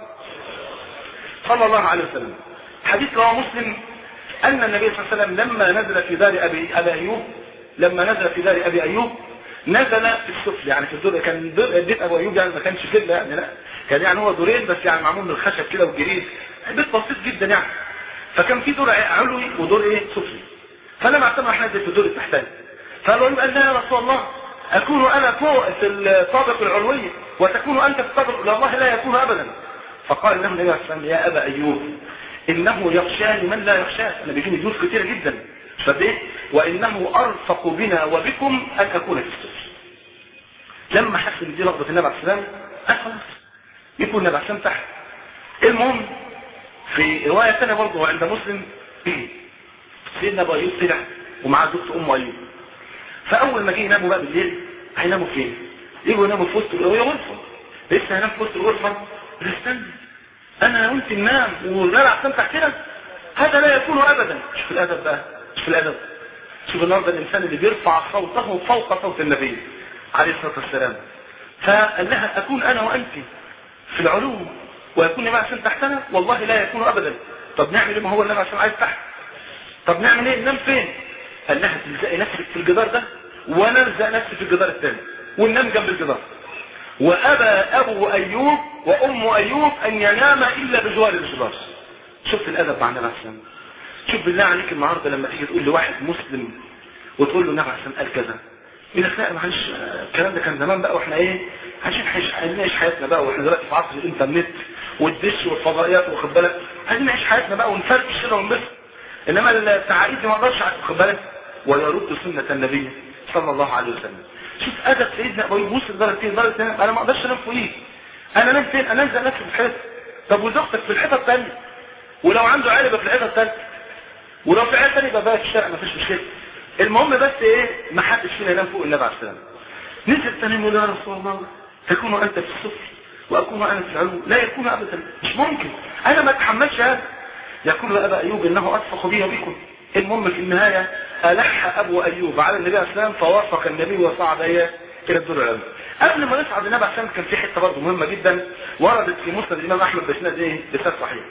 صلى الله عليه وسلم حديث رواه مسلم أن النبي صلى الله عليه وسلم لما نزل في دار أبي, أبي أيوب لما نزل في دار أبي أيوب نزل في السفل يعني في الدور كان دور بيت أبو أيوب يعني ما كانش كده يعني لا كان يعني هو دورين بس يعني معمول من الخشب كده والجريد بيت بسيط جدا يعني فكان في دور علوي ودور ايه سفلي فلما اعتمد احنا نزل في الدور التحتاني فقالوا له قال لا يا رسول الله اكون انا فوق في الطابق العلوي وتكون انت في الطابق لا والله لا يكون ابدا فقال له النبي صلى الله عليه وسلم يا ابا ايوب انه يخشاني من لا يخشاه انا بيجيني ضيوف كتيره جدا فبيه وانه ارفق بنا وبكم ان اكون في السفل لما حس ان دي رغبه النبي عليه السلام قال خلاص يكون النبي عليه السلام تحت المهم في روايه ثانيه برضه عند مسلم سيدنا ابو ايوب طلع ومعاه زوجته ام ايوب فاول ما جه يناموا بقى بالليل هيناموا فين؟ يجوا يناموا في وسط وهي غرفه لسه هينام في وسط الغرفه استنى انا وانت ننام ونلعب سمتح كده هذا لا يكون ابدا مش في الادب بقى مش في الادب شوف النهارده الانسان اللي بيرفع صوته فوق صوت النبي عليه الصلاه والسلام فقال لها اكون انا وانت في العلوم ويكون معي عشان تحتنا والله لا يكون ابدا طب نعمل ايه ما هو النبي عشان عايز تحت طب نعمل ايه ننام فين قال لها تلزقي نفسك في الجدار ده وانا الزق نفسي في الجدار الثاني وننام جنب الجدار وابى ابو ايوب وام ايوب ان ينام الا بجوار الجدار شفت الادب مع النبي عليه السلام شوف بالله عليك النهارده لما تيجي تقول لواحد مسلم وتقول له النبي عليه السلام قال كذا يقول لك لا معلش الكلام ده كان زمان بقى واحنا ايه عايزين نعيش حياتنا بقى واحنا دلوقتي في عصر الانترنت والدش والفضائيات واخد بالك عايزين نعيش حياتنا بقى ونفرفش كده ونبسط انما التعايد ما اقدرش واخد بالك ويرد سنه النبي صلى الله عليه وسلم شوف ادب سيدنا ابو يوسف وصل لدرجه ايه لدرجه انا ما اقدرش انام فوقيه انا انام فين انا انزل نفسي في الحيطه طب وزوجتك في الحيطه الثانيه ولو عنده عيال يبقى في الحيطه الثالثه ولو في عيال ثانيه يبقى بقى في الشارع ما فيش مشكله المهم بس ايه ما حدش فينا ينام فوق النبي عليه السلام نزل تاني يقول يا رسول الله تكون انت في الصفر واكون انا في العلو لا يكون ابدا مش ممكن انا ما اتحملش هذا يقول ابا ايوب انه اتفق بي بكم المهم في النهايه الح ابو ايوب على النبي عليه السلام فوافق النبي وصعد ايه الى الدور العلوي قبل ما نصعد النبي عليه السلام كان في حته برضه مهمه جدا وردت في مسند الامام احمد باسناد ايه باسناد صحيح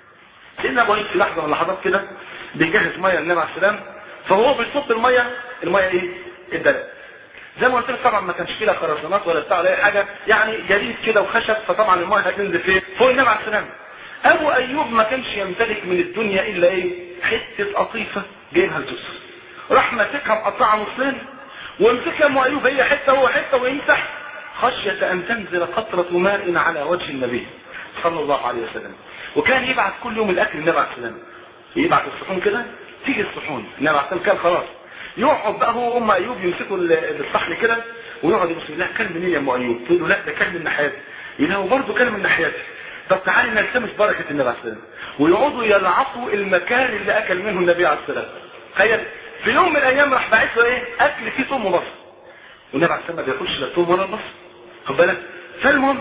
سيدنا ابو ايوب في لحظه من اللحظات كده بيجهز ميه للنبي عليه السلام فهو بيصب الميه الميه ايه الدلق زي ما قلت لك طبعا ما كانش فيه لا خرسانات ولا بتاع ولا اي حاجه يعني جديد كده وخشب فطبعا الميه هتنزل فين فوق النبي عليه السلام ابو ايوب ما كانش يمتلك من الدنيا الا ايه حته قطيفه جايبها الجسر راح ماسكها مقطعها نصين وامسكها ام ايوب هي حته هو حته ويمسح خشيه ان تنزل قطره ماء على وجه النبي صلى الله عليه وسلم وكان يبعث كل يوم الاكل النبي عليه السلام يبعث الصحون كده تيجي الصحون النبي عليه السلام كان خلاص يقعد بقى هو وام ايوب يمسكوا الصحن كده ويقعد يبص لا كلم منين يا ام ايوب تقول له لا ده كلم من ناحيتي يقول هو برضه كلم من ناحيتي طب تعالي نلتمس بركه النبي عليه السلام ويقعدوا يلعقوا المكان اللي اكل منه النبي عليه السلام تخيل في يوم من الايام راح باعث له ايه اكل فيه ثوم وبصل والنبي عليه السلام ما بياكلش لا ثوم ولا بصل خد بالك فالمهم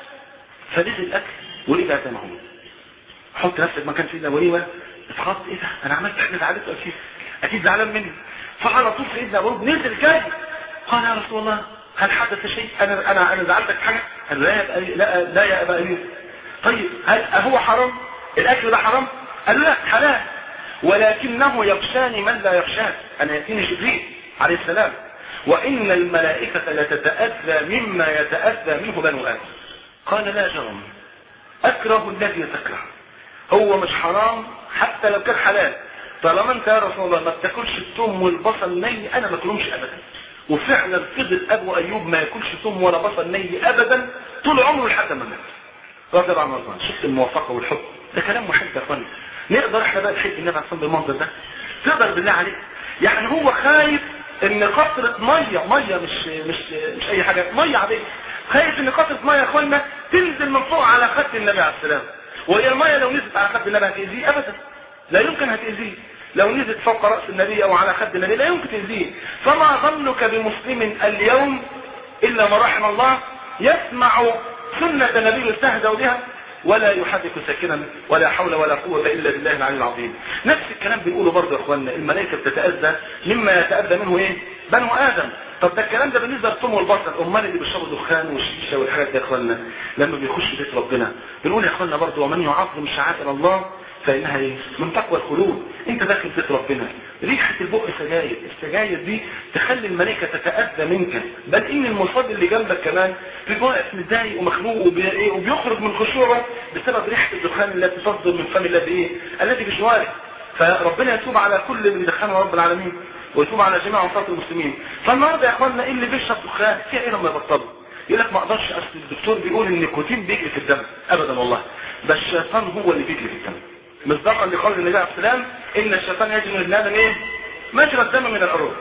فنزل الاكل ورجع زي ما هو حط نفسك مكان سيدنا ابو ايوه اتخض ايه ده انا عملت حاجه زعلته اكيد اكيد زعلان مني فعلى طول سيدنا ابو نزل جاي قال يا رسول الله هل حدث شيء انا انا انا زعلتك في حاجه قال لا يا أبا لا لا يا ابا ايوب طيب هل هو حرام الاكل ده حرام قال لا حلال ولكنه يخشاني من لا يخشاه انا ياتيني جبريل عليه السلام وان الملائكه لتتاذى مما يتاذى منه بنو ادم قال لا جرم اكره الذي تكره هو مش حرام حتى لو كان حلال طالما انت يا رسول الله ما بتاكلش الثوم والبصل ني انا ما اكلهمش ابدا وفعلا فضل ابو ايوب ما ياكلش ثوم ولا بصل ني ابدا طول عمره لحد ما مات رضي الله عنه وارضاه شفت الموافقه والحب ده كلام محب يا اخواني نقدر احنا بقى نحب النبي عليه بالمنظر ده تقدر بالله عليك يعني هو خايف ان قطره ميه ميه مش مش مش اي حاجه ميه عاديه خايف ان قطره ميه يا اخوانا تنزل من فوق على خد النبي عليه السلام وهي الميه لو نزلت على خد النبي هتاذيه ابدا لا يمكن هتاذيه لو نزلت فوق رأس النبي او على خد النبي لا يمكن تأذيه فما ظنك بمسلم اليوم الا ما رحم الله يسمع سنة نبي يستهدى بها ولا يحرك ساكنا ولا حول ولا قوة إلا بالله العلي العظيم نفس الكلام بنقوله برضه يا اخوانا الملائكة بتتأذى مما يتأذى منه ايه بنو آدم طب ده الكلام ده بالنسبة للطم والبصر امال اللي بيشربوا دخان والشيشة والحاجات دي يا اخوانا لما بيخش بيت ربنا بنقول يا اخوانا برضه ومن يعظم شعائر الله فإنها ايه من تقوى القلوب انت داخل بيت ربنا ريحة البق سجاير السجاير دي تخلي الملائكة تتأذى منك بل ان المصلي اللي جنبك كمان بيبقى واقف متضايق ومخنوق وبي... إيه وبيخرج من خشوعه بسبب ريحة الدخان التي تصدر من فم الذي ايه الذي بجواره فربنا يتوب على كل من دخانه رب العالمين ويتوب على جميع عصاة المسلمين فالنهارده يا اخوانا اللي بيشرب دخان في ايه لما يبطلوا يقول لك ما اقدرش اصل الدكتور بيقول ان النيكوتين بيجري في الدم ابدا والله ده الشيطان هو اللي بيجري في الدم مصداقا لقول النبي عليه السلام ان الشيطان يجري من ابن ادم ايه مجرى الدم من العروق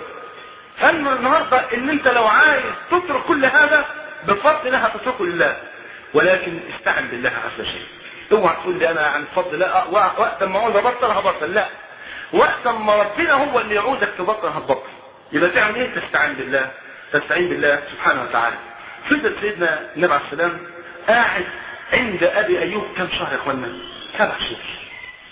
فاما النهارده ان انت لو عايز تترك كل هذا بفضل الله هتتركه لله ولكن استعن بالله عز وجل اوعى تقول لي انا عن فضل لا وقت ما اقول ابطل هبطل لا وقت ما ربنا هو اللي يعودك تبطل هتبطل يبقى تعمل ايه تستعين بالله تستعين بالله سبحانه وتعالى فضل سيدنا النبي عليه السلام قاعد عند ابي ايوب كم شهر يا اخوانا سبع شهور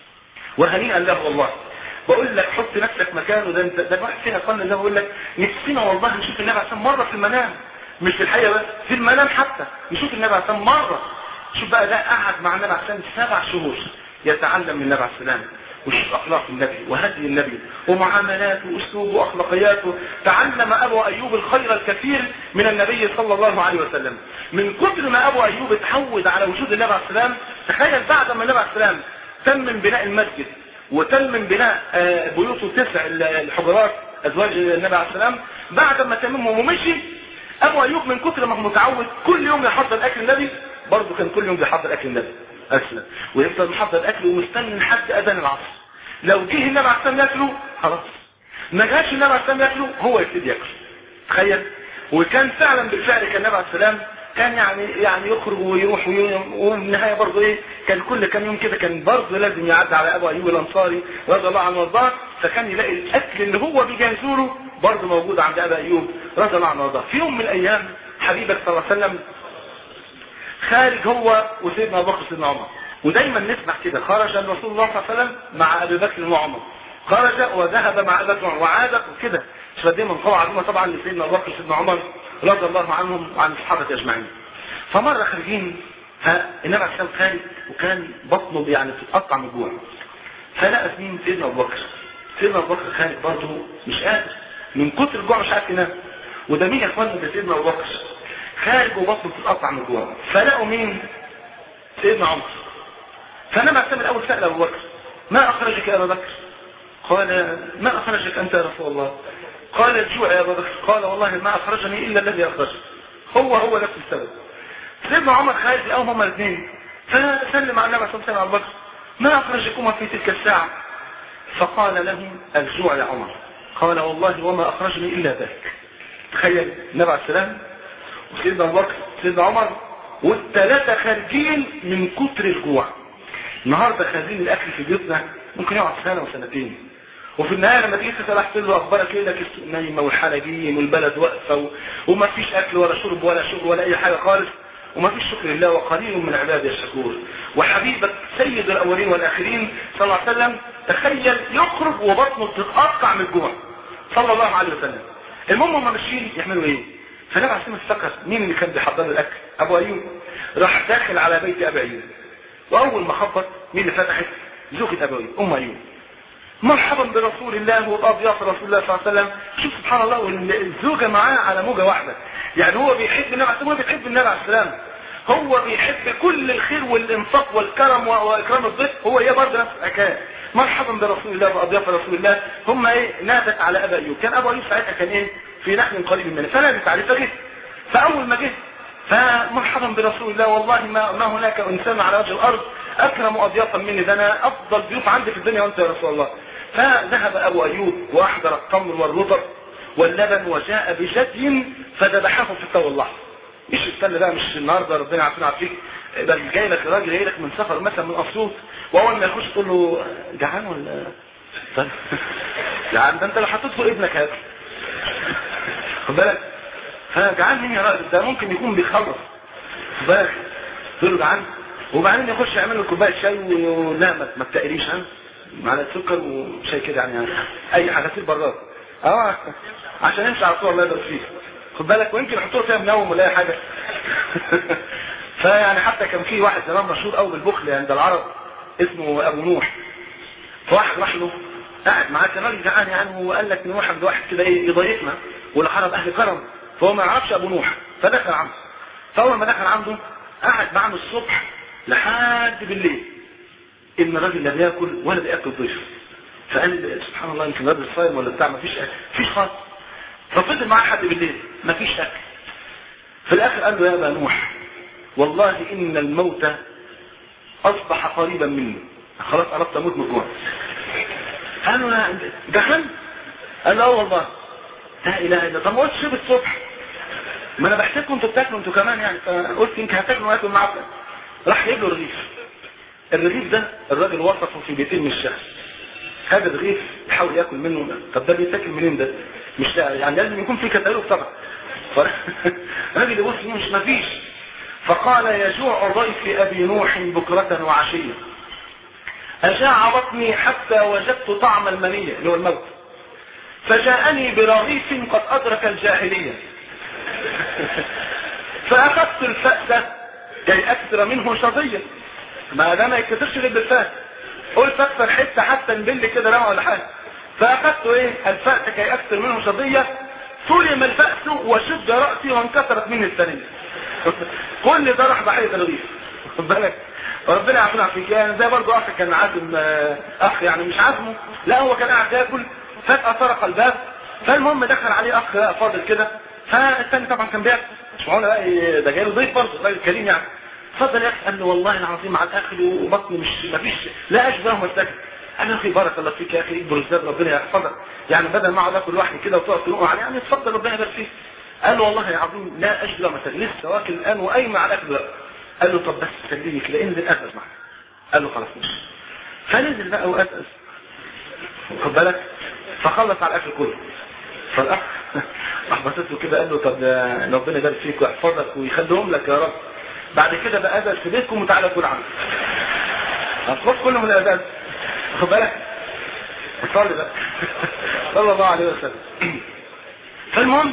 وهنيئا له والله بقول لك حط نفسك مكانه ده انت ده الواحد فينا قلنا زي ما بقول لك نفسنا والله نشوف النبي عليه مره في المنام مش في الحقيقه بس في المنام حتى نشوف النبي عليه مره شوف بقى ده قعد مع النبي عليه سبع شهور يتعلم من النبي عليه السلام وشوف اخلاق النبي وهدي النبي ومعاملاته واسلوبه واخلاقياته تعلم ابو ايوب الخير الكثير من النبي صلى الله عليه وسلم من كثر ما ابو ايوب اتعود على وجود النبي عليه السلام تخيل بعد ما النبي عليه السلام تم من بناء المسجد وتم من بناء بيوته تسع الحجرات ازواج النبي عليه السلام بعد ما تممهم ومشي ابو ايوب من كثر ما هو متعود كل يوم يحضر اكل النبي برضه كان كل يوم بيحضر اكل النبي اسلم ويفضل محضر الاكل ومستني لحد اذان العصر لو جه النبي عليه السلام ياكله خلاص ما جاش النبي عليه السلام ياكله هو يبتدي ياكله تخيل وكان فعلا بالفعل كان النبي عليه السلام كان يعني يعني يخرج ويروح وفي النهايه برضه ايه كان كل كام يوم كده كان برضه لازم يعدي على ابو ايوب الانصاري رضي الله عنه وارضاه فكان يلاقي الاكل اللي هو بيجهزه له برضه موجود عند ابي ايوب رضي الله عنه وارضاه في يوم من الايام حبيبك صلى الله عليه وسلم خارج هو وسيدنا ابو بكر وسيدنا عمر ودايما نسمع كده خرج الرسول الله صلى الله عليه وسلم مع ابي بكر وعمر خرج وذهب مع ابي بكر وعاد وكده مش دي من قوة عظيمة طبعا لسيدنا ابو بكر وسيدنا عمر رضي الله عنهم وعن الصحابة اجمعين فمرة خارجين فالنبي عليه السلام خارج وكان بطنه يعني بتتقطع من الجوع فلقى مين سيدنا ابو بكر سيدنا ابو بكر خارج برضه مش قادر من كتر الجوع مش عارف ينام وده مين يا اخوانا ده سيدنا ابو بكر خارج وبطنه بتتقطع من الجوع فلقوا مين سيدنا عمر فالنبي عليه السلام الاول سال ابو بكر ما اخرجك يا ابا بكر قال ما اخرجك انت يا رسول الله قال الجوع يا ابا بكر قال والله ما اخرجني الا الذي اخرجك هو هو نفس السبب سيدنا عمر خارج لقاهم هما الاثنين فسلم على النبي صلى الله عليه وسلم بكر ما اخرجكما في تلك الساعه فقال له الجوع يا عمر قال والله وما اخرجني الا ذاك تخيل النبي عليه السلام وسيدنا ابو بكر سيدنا عمر والثلاثه خارجين من كتر الجوع النهارده خارجين الاكل في بيوتنا ممكن يقعد سنه وسنتين وفي النهايه لما تيجي تسال احسن له اخبارك ايه لك السوق نايمه والحلاجين والبلد واقفه و... وما فيش اكل ولا شرب ولا شغل ولا اي حاجه خالص وما فيش شكر لله وقليل من عبادي الشكور وحبيبك سيد الاولين والاخرين صلى الله عليه وسلم تخيل يخرج وبطنه تتقطع من الجوع صلى الله عليه وسلم المهم هم ماشيين يعملوا ايه فالنبي عليه افتكر مين اللي كان بيحضر له الاكل ابو ايوب راح داخل على بيت ابي ايوب واول ما خبط مين اللي فتحت زوجة ابي ايوب ام ايوب مرحبا برسول الله وأضياف رسول الله صلى الله عليه وسلم شوف سبحان الله والزوجة معاه على موجة واحدة يعني هو بيحب النبي عليه السلام بيحب النبي عليه السلام هو بيحب كل الخير والانفاق والكرم واكرام الضيف هو هي برضه نفس الحكايه مرحبا برسول الله واضياف رسول الله هم ايه نادت على ابا ايوب كان ابو ايوب ساعتها كان ايه في نحل قريب منه فنادت عليه فجه فاول ما جه فمرحبا برسول الله والله ما, ما هناك انسان على وجه الارض اكرم اضيافا مني ده انا افضل ضيوف عندي في الدنيا وانت يا رسول الله فذهب ابو ايوب واحضر التمر والرطب واللبن وجاء بجدي فذبحه في التو اللحظه مش استنى بقى مش النهارده ربنا يعافينا عافيك بل جاي لك راجل جاي لك من سفر مثلا من اسيوط واول ما يخش تقول له جعان ولا طيب يا عم ده انت لو حطيت له ابنك هات خد بالك فجعان مين يا راجل ده ممكن يكون بيخلص خد بالك تقول له جعان وبعدين يخش يعمل له كوبايه شاي ولا ما ما تقريش ها معلقه سكر وشاي كده يعني اي حاجه تصير براد اه عشان يمشي على طول الله يبارك فيك خد بالك ويمكن يحطوا له فيها منوم ولا اي حاجه فيعني حتى كان في واحد زمان مشهور قوي بالبخل عند العرب اسمه ابو نوح فواحد راح له قاعد معاه كان راجل جعان يعني وقال لك نروح عند واحد كده ايه يضايقنا والعرب اهل كرم فهو ما يعرفش ابو نوح فدخل عنده فاول ما دخل عنده قعد معاه من الصبح لحد بالليل ان الراجل لا بياكل ولا بياكل ضيف فقال سبحان الله يمكن الراجل صايم ولا بتاع ما فيش اكل فيش خالص ففضل معاه لحد بالليل ما فيش اكل في الاخر قال له يا ابا نوح والله ان الموت اصبح قريبا مني خلاص قربت اموت من الجوع قال له جهنم قال له اه والله لا اله الا طب ما قلتش شرب الصبح ما انا بحسبكم انتوا بتاكلوا انتوا كمان يعني فقلت يمكن هتاكلوا واكل معاكم راح جايب له رغيف الرغيف ده الراجل وصفه في بيتين من الشهر هذا الرغيف يحاول ياكل منه طب ده بيتاكل منين ده مش لا يعني لازم يكون في كتالوج طبعا الراجل يبص مش مفيش فقال يجوع ضيف ابي نوح بكرة وعشية أجاع بطني حتى وجدت طعم المنية اللي هو الموت فجاءني برغيف قد أدرك الجاهلية فأخذت الفأس كي أكثر منه شظية ما ده ما يكترش غير بالفأس قلت أكثر حتة حتى نبل كده رمى ولا حاجة فأخذت إيه الفأس كي أكثر منه شظية سلم الفأس وشد رأسي وانكسرت مني الثانية كل ده راح ضحية الرغيف خد بالك ربنا يعافينا فيك يعني زي برضه اخ كان عازم اخ يعني مش عازمه لا هو كان قاعد ياكل فجأة طرق الباب فالمهم دخل عليه اخ فاضل كده فالثاني طبعا كان بياكل مش معقول بقى ده جاي له ضيف برضه راجل كريم يعني اتفضل يا اخي قال له والله العظيم على الاكل وبطني مش مفيش لا اشبه مساكن انا اخي بارك الله فيك يا اخي اكبر الزاد ربنا يحفظك يعني بدل ما اقعد اكل لوحدي كده وتقعد تنقع عليه يعني اتفضل ربنا يبارك فيك قال له والله العظيم لا اجد مثلا لسه واكل الان وقايم على الاكل دلوقتي قال له طب بس سلمني كده انزل اسس معاك قال له خلاص ماشي فنزل بقى واسس خد بالك فخلص على الاكل كله فالاخ راح بصيت له كده قال له طب ربنا يبارك فيك ويحفظك ويخليهم لك يا رب بعد كده بقى اذن في بيتكم وتعالى كل عنه اصبح كله من الاذان خد بالك صلي بقى صلى الله عليه وسلم فالمهم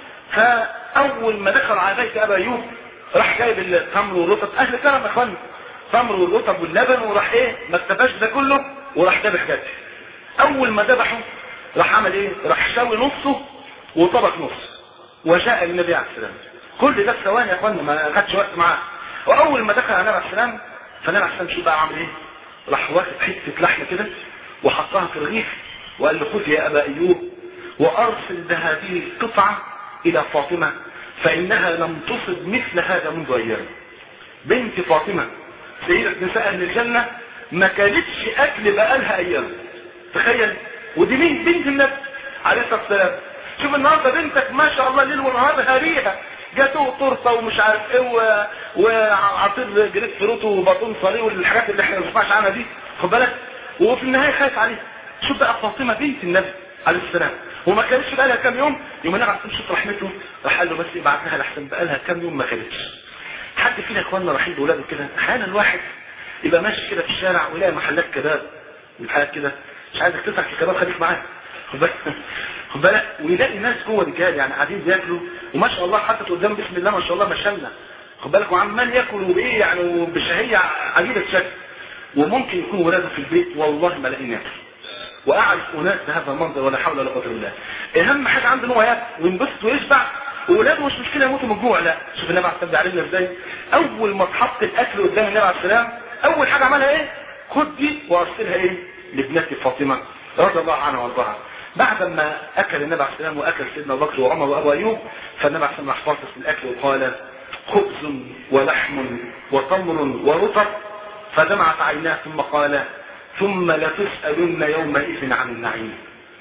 فاول ما دخل على بيت ابا ايوب راح جايب التمر والرطب اهل كرم يا اخوان تمر والرطب واللبن وراح ايه ما اكتفاش ده كله وراح ذبح جد اول ما ذبحه راح عمل ايه راح شوي نصه وطبق نص وجاء النبي عليه السلام كل ده في ثواني يا اخوانا ما خدش وقت معاه واول ما دخل على النبي عليه السلام فالنبي عليه السلام شو بقى عمل ايه راح واخد حته لحمه كده وحطها في الرغيف وقال له خذ يا ابا ايوب وارسل بهذه القطعه الى فاطمه فانها لم تصب مثل هذا منذ ايام بنت فاطمه سيدة نساء اهل الجنه ما كانتش اكل بقالها ايام تخيل ودي مين بنت النبي عليه الصلاه والسلام شوف النهارده بنتك ما شاء الله ليل ونهار هريها جاتوه تورته ومش عارف ايه و... وعصير جريت فروت وباطون صاري والحاجات اللي احنا ما بنسمعش عنها دي خد بالك وفي النهايه خايف عليها شوف بقى فاطمه بنت النبي عليه السلام وما كانتش بقى لها كام يوم يوم النبي عليه شوف رحمته راح قال له بس ابعت لها لحسن بقى لها كام يوم ما كانتش حد فينا يا اخواننا رايحين باولاده كده احيانا الواحد يبقى ماشي كده في الشارع ويلاقي محلات كباب وحاجات كده مش عايزك تفتح في الكباب خليك معاه خد بالك خد بالك ويلاقي ناس جوه رجال يعني قاعدين بياكلوا وما شاء الله حاطط قدام بسم الله ما شاء الله ما شاء الله خد بالك وعمال ياكل وبايه يعني وبشهيه عجيبه الشكل وممكن يكون ولاده في البيت والله ما لاقيين ياكل واعرف اناس بهذا المنظر ولا حول ولا قوه الا بالله اهم حاجه عنده ان هو ياكل وينبسط ويشبع وولاده مش مشكله يموتوا من الجوع لا شوف النبي عليه السلام علمنا ازاي اول ما اتحط الاكل قدام النبي عليه السلام اول حاجه عملها ايه خد دي وارسلها ايه لابنتي فاطمه رضي الله عنها وارضاها بعد ما اكل النبي عليه السلام واكل سيدنا ابو بكر وعمر وابو ايوب فالنبي عليه السلام راح فاصل الاكل وقال خبز ولحم وتمر ورطب فدمعت عيناه ثم قال ثم لتسالن يومئذ عن النعيم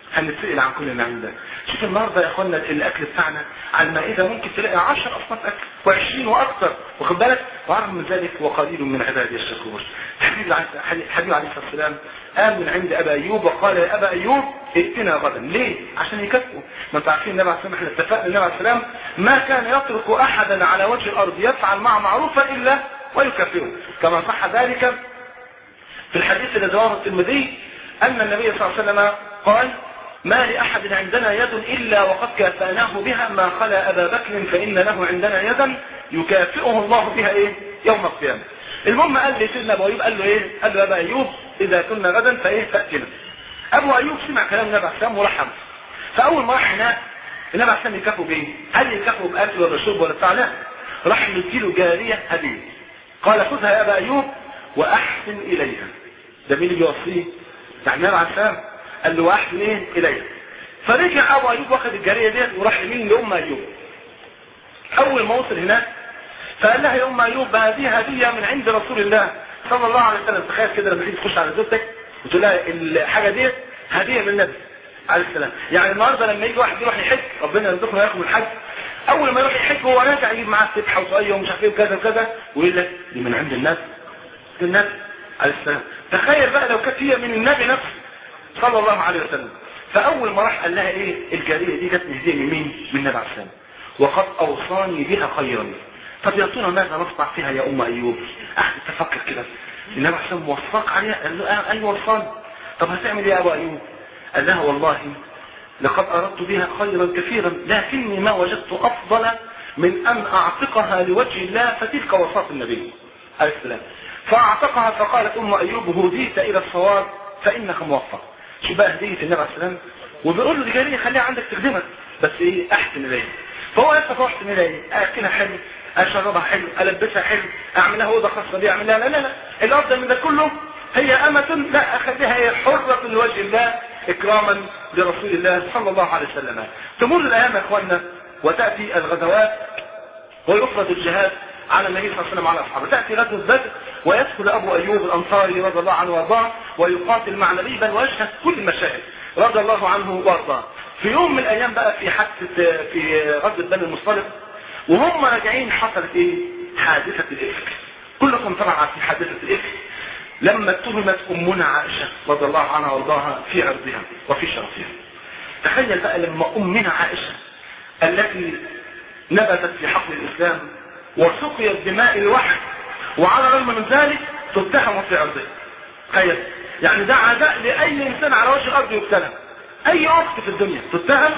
هنتسأل عن كل النعيم ده شوف النهارده يا اخوانا الاكل بتاعنا على المائده ممكن تلاقي 10 اصناف اكل و20 واكثر واخد بالك ورغم من ذلك وقليل من عبادي الشكور حبيبي حبيبي عليه الصلاه والسلام قام من عند ابا ايوب وقال يا ابا ايوب ائتنا غدا ليه عشان يكفوا ما انتوا عارفين النبي عليه الصلاه والسلام احنا اتفقنا النبي عليه السلام ما كان يترك احدا على وجه الارض يفعل معه معروفا الا ويكفره كما صح ذلك في الحديث الذي رواه الترمذي ان النبي صلى الله عليه وسلم قال ما لأحد عندنا يد إلا وقد كافأناه بها ما خلا أبا بكر فإن له عندنا يدا يكافئه الله بها إيه يوم القيامة المهم قال لي سيدنا أبو أيوب قال له إيه قال له يا أبا أيوب إذا كنا غدا فإيه فأتنا أبو أيوب سمع كلام النبي عليه السلام ورحم فأول ما راح هناك النبي عليه السلام يكافئه بإيه هل يكافئه بأكل ولا شرب ولا بتاع لا راح مديله جارية هدية قال خذها يا أبا أيوب وأحسن إليها ده مين اللي بيوصيه يعني النبي عليه السلام قال له واحد ايه اليه فرجع ابو ايوب واخد الجاريه ديت وراح لمين لام ايوب اول ما وصل هناك فقال لها يا ام ايوب هذه هديه من عند رسول الله صلى الله عليه وسلم تخيل كده لما تيجي تخش على زوجتك وتقول لها الحاجه ديت هديه من النبي عليه السلام يعني النهارده لما يجي واحد يروح يحج ربنا يرزقنا وياكم الحج اول ما يروح يحج هو راجع يجيب معاه سبحه وطاقيه ومش عارف ايه وكذا وكذا ويقول لك دي من عند النبي النبي عليه السلام تخيل بقى لو كانت هي من النبي نفسه صلى الله عليه وسلم فاول ما راح قال لها ايه الجاريه دي جت هديه من مين من النبي عليه السلام وقد اوصاني بها خيرا طب يا ترى ماذا نصنع فيها يا ام ايوب قعد تفكر كده النبي عليه السلام وصاك عليها قال له آه ايوه وصاني طب هتعمل ايه يا ابو ايوب قال لها والله لقد اردت بها خيرا كثيرا لكني ما وجدت افضل من ان اعتقها لوجه الله فتلك وصاة النبي عليه السلام فاعتقها فقالت ام ايوب هديت الى الصواب فانك موفق شو بقى هدية النبي عليه السلام وبيقول له دي جارية خليها عندك تخدمك بس ايه احسن اليه فهو يفتح احسن اليه اكلها حلو اشربها حلو البسها حلو اعملها اوضه خاصه بيها اعملها لا لا لا الافضل من ده كله هي امة لا اخليها هي حرة لوجه الله اكراما لرسول الله صلى الله عليه وسلم تمر الايام يا اخوانا وتاتي الغزوات ويفرض الجهاد على النبي صلى الله عليه وسلم وعلى اصحابه تاتي غزوه بدر ويدخل ابو ايوب الانصاري رضي الله عنه وارضاه ويقاتل مع النبي بل ويشهد كل المشاهد رضي الله عنه وارضاه في يوم من الايام بقى في حادثه في غزوه بني المصطلق وهم راجعين حصلت ايه حادثه الافك كلكم طبعا عارفين حادثه الافك لما اتهمت امنا عائشه رضي الله عنها وارضاها في عرضها وفي شرفها تخيل بقى لما امنا عائشه التي نبتت في حقل الاسلام وسقيت دماء الوحي وعلى الرغم من ذلك تتهم في عرضه تخيل يعني ده عداء لاي انسان على وجه الارض يبتلى اي اخت في الدنيا تتهم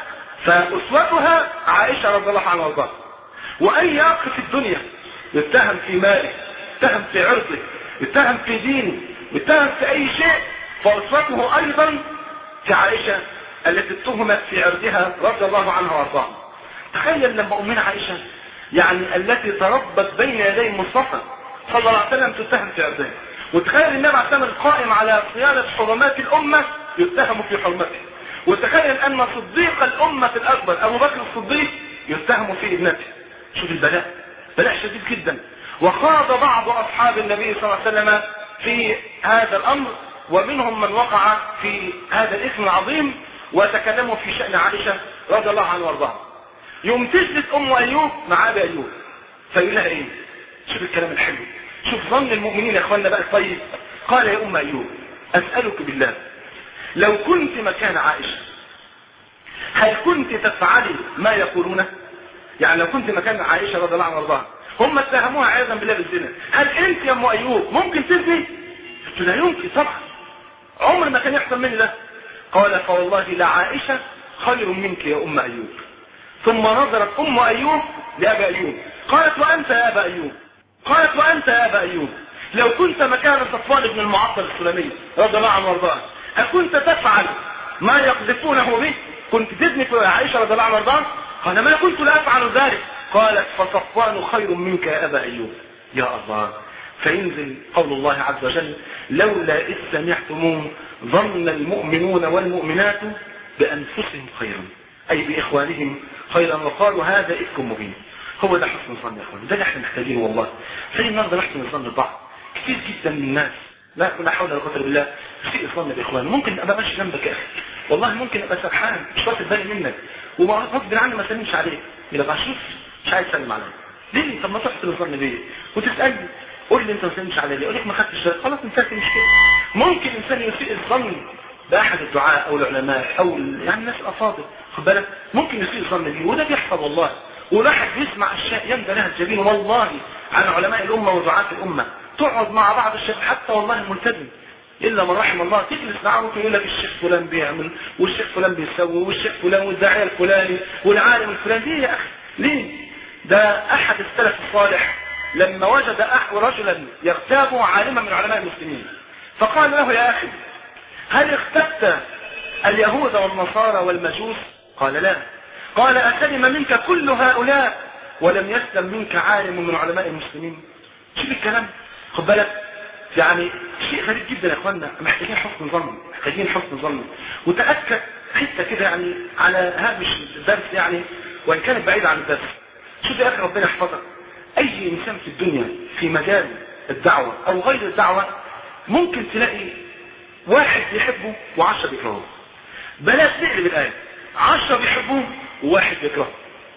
فاسوتها عائشه رضي الله عنها وارضاها واي اخ في الدنيا يتهم في ماله يتهم في عرضه يتهم في دينه يتهم في اي شيء فاسوته ايضا في عائشه التي اتهمت في عرضها رضي الله عنها وارضاها تخيل لما امنا عائشه يعني التي تربت بين يدي المصطفى صلى الله عليه وسلم تتهم في عرضها وتخيل النبي عليه السلام القائم على صيانة حرمات الأمة يتهم في حرمته وتخيل أن صديق الأمة الأكبر أبو بكر الصديق يتهم في ابنته شوف البلاء بلاء شديد جدا وخاض بعض أصحاب النبي صلى الله عليه وسلم في هذا الأمر ومنهم من وقع في هذا الاسم العظيم وتكلموا في شأن عائشة رضي الله عنها وارضاها يوم تجلس أم أيوب مع أبي أيوب فيقول لها إيه شوف الكلام الحلو شوف ظن المؤمنين يا اخوانا بقى طيب قال يا ام ايوب اسالك بالله لو كنت مكان عائشه هل كنت تفعلي ما يقولونه يعني لو كنت مكان عائشه رضي الله عنها وارضاها هم اتهموها عياذا بالله بالزنا هل انت يا ام ايوب ممكن تزني قلت لا يمكن طبعا عمر ما كان يحصل مني ده قال فوالله لعائشه خير منك يا ام ايوب ثم نظرت ام ايوب لابي ايوب قالت وانت يا ابا ايوب قالت وانت يا ابا ايوب لو كنت مكان صفوان بن المعطل السلمي رضي الله عنه وارضاه اكنت تفعل ما يقذفونه به كنت تزني في عائشه رضي الله عنها وارضاها قال ما كنت لا افعل ذلك قالت فصفوان خير منك يا ابا ايوب يا الله فينزل قول الله عز وجل لولا اذ سمعتموه ظن المؤمنون والمؤمنات بانفسهم خيرا اي باخوانهم خيرا وقالوا هذا افك مبين هو ده حسن الظن يا اخوان ده اللي احنا محتاجينه والله زي النهارده نحسن الظن ببعض كتير جدا من الناس لا لا حول ولا قوه الا بالله سيء الظن باخوانه ممكن ابقى ماشي جنبك يا اخي والله ممكن ابقى سرحان مش واخد بالي منك وغصب عني ما اسلمش عليك يبقى شوف مش عايز اسلم عليك ليه طب ما تحسن الظن بيه وتسالني قول لي انت ما سلمتش عليا ليه اقول لك ما خدتش بالك خلاص انتهت المشكله ممكن انسان يسيء الظن باحد الدعاء او العلماء او ال- يعني الناس الافاضل خد بالك ممكن يسيء الظن بيه وده بيحصل والله ولاحظ يسمع اشياء يندى لها الجبين والله عن علماء الامه ودعاة الامه تقعد مع بعض الشيخ حتى والله ملتزم الا من رحم الله تجلس معه ممكن يقول لك الشيخ فلان بيعمل والشيخ فلان بيسوي والشيخ فلان والداعيه الفلاني والعالم الفلاني ليه يا اخي ليه ده احد السلف الصالح لما وجد أح رجلا يغتاب عالما من علماء المسلمين فقال له يا اخي هل اختبت اليهود والنصارى والمجوس قال لا قال أسلم منك كل هؤلاء ولم يسلم منك عالم من علماء المسلمين شوف الكلام خد بالك يعني شيء غريب جدا يا اخوانا محتاجين حسن ظن محتاجين حسن ظن وتأكد حتة كده يعني على هامش الدرس يعني وان كانت بعيدة عن الدرس شوف يا اخي ربنا يحفظك اي انسان في الدنيا في مجال الدعوة او غير الدعوة ممكن تلاقي واحد بيحبه وعشرة بيكرهوه بلاش نقلب الآية عشرة بيحبوه وواحد بيكرهه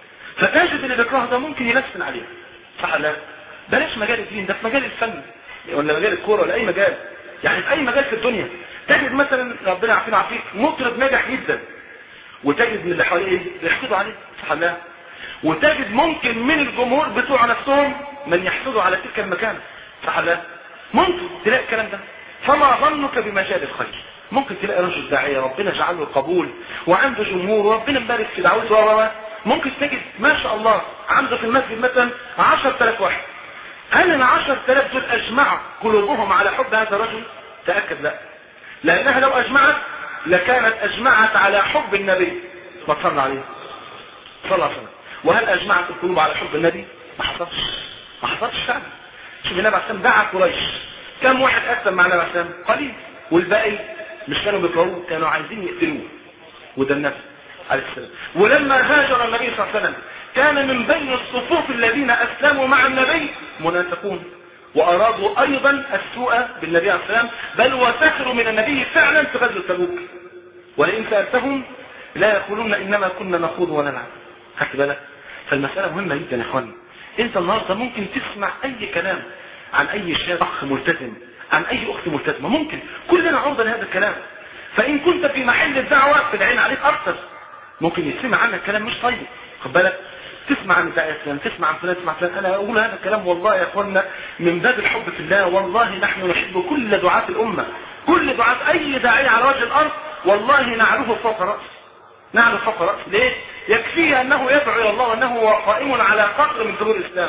فتجد اللي بيكرهه ده ممكن يلسن عليه صح ولا لا؟ بلاش مجال الدين ده في مجال الفن ولا مجال الكورة ولا أي مجال يعني في أي مجال في الدنيا تجد مثلا ربنا يعافينا ويعافيك مطرب ناجح جدا وتجد من اللي حواليه بيحسدوا عليه صح ولا لا؟ وتجد ممكن من الجمهور بتوع نفسهم من يحسدوا على تلك المكانة صح ولا لا؟ ممكن تلاقي الكلام ده فما ظنك بمجال الخير ممكن تلاقي رجل داعية ربنا جعله القبول وعنده جمهور وربنا مبارك في دعوته و ممكن تجد ما شاء الله عنده في المسجد مثلا 10000 واحد هل ال 10000 دول اجمعوا قلوبهم على حب هذا الرجل؟ تأكد لا لأنها لو أجمعت لكانت أجمعت على حب النبي ما صلى عليه صلى الله عليه وسلم وهل أجمعت القلوب على حب النبي؟ ما حصلش ما حصلش فعلا شوف النبي عليه السلام دعا قريش كم واحد أسلم مع النبي عليه السلام؟ قليل والباقي مش كانوا بيكرهوه كانوا عايزين يقتلوه وده النبي عليه السلام ولما هاجر النبي صلى الله عليه وسلم كان من بين الصفوف الذين أسلموا مع النبي منافقون وأرادوا أيضا السوء بالنبي عليه السلام بل وسخروا من النبي فعلا في غزوة تبوك ولئن سألتهم لا يقولون إنما كنا نخوض ونلعب خدت بالك فالمسألة مهمة جدا يا إخواني أنت النهاردة ممكن تسمع أي كلام عن أي شاب أخ ملتزم عن أي أخت ملتزمة ممكن كلنا عرضة لهذا الكلام فإن كنت في محل الدعوة في العين عليك أكثر ممكن يسمع عنك كلام مش طيب خد بالك تسمع عن داعية فلان تسمع عن فلان تسمع فلان انا اقول هذا الكلام والله يا اخوانا من باب الحب في الله والله نحن نحب كل دعاة الامة كل دعاة اي داعية على وجه الارض والله نعرفه فوق رأس نعرف فوق رأس ليه يكفيه انه يدعو الى الله وانه هو قائم على قدر من دور الاسلام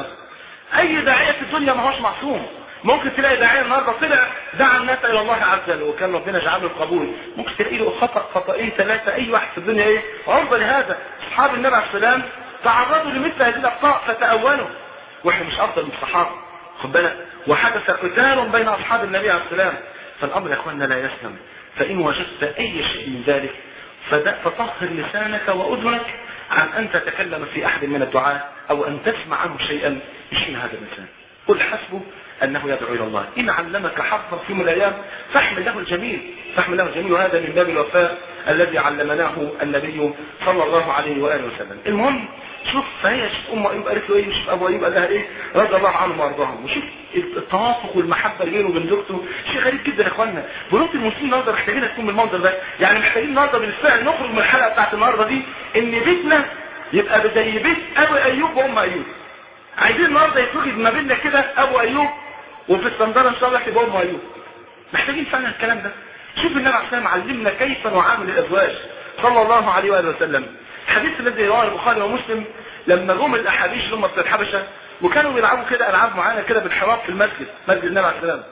اي داعية في الدنيا ما هوش معصوم ممكن تلاقي داعية النهارده طلع دعا الناس الى الله عز وجل وكان ربنا جعله القبول ممكن تلاقي له خطأ خطأين ثلاثة اي واحد في الدنيا ايه عرضة لهذا اصحاب النبي عليه السلام تعرضوا لمثل هذه الاخطاء فتأولوا واحنا مش افضل من الصحابة خد بالك وحدث قتال بين اصحاب النبي عليه السلام فالامر يا اخواننا لا يسلم فان وجدت اي شيء من ذلك فطهر لسانك واذنك عن ان تتكلم في احد من الدعاء او ان تسمع عنه شيئا يشين هذا الانسان قل حسبه انه يدعو الى الله ان علمك حظا في يوم من الايام فاحمل له الجميل فاحمل له الجميل وهذا من باب الوفاء الذي علمناه النبي صلى الله عليه واله وسلم المهم شوف فهي شوف ام ايوب قالت له ايه وشوف ابو ايوب قال لها ايه رضي الله عنهم وارضاهم وشوف التوافق والمحبه اللي بينه وبين زوجته شيء غريب جدا يا اخوانا بنوت المسلمين النهارده محتاجين تكون بالمنظر ده يعني محتاجين النهارده بالفعل نخرج من الحلقه بتاعت النهارده دي ان بيتنا يبقى زي بيت ابو ايوب وام ايوب عايزين النهارده يتوجد ما بيننا كده ابو ايوب وفي الصنداره ان شاء الله تبقى ام ايوب محتاجين فعلا الكلام ده شوف النبي عليه الصلاه علمنا كيف نعامل الازواج صلى الله عليه واله وسلم الحديث الذي رواه البخاري ومسلم لما جم الاحابيش اللي هم بتوع الحبشه وكانوا بيلعبوا كده العاب معينه كده بالحراب في المسجد مسجد النبي عليه السلام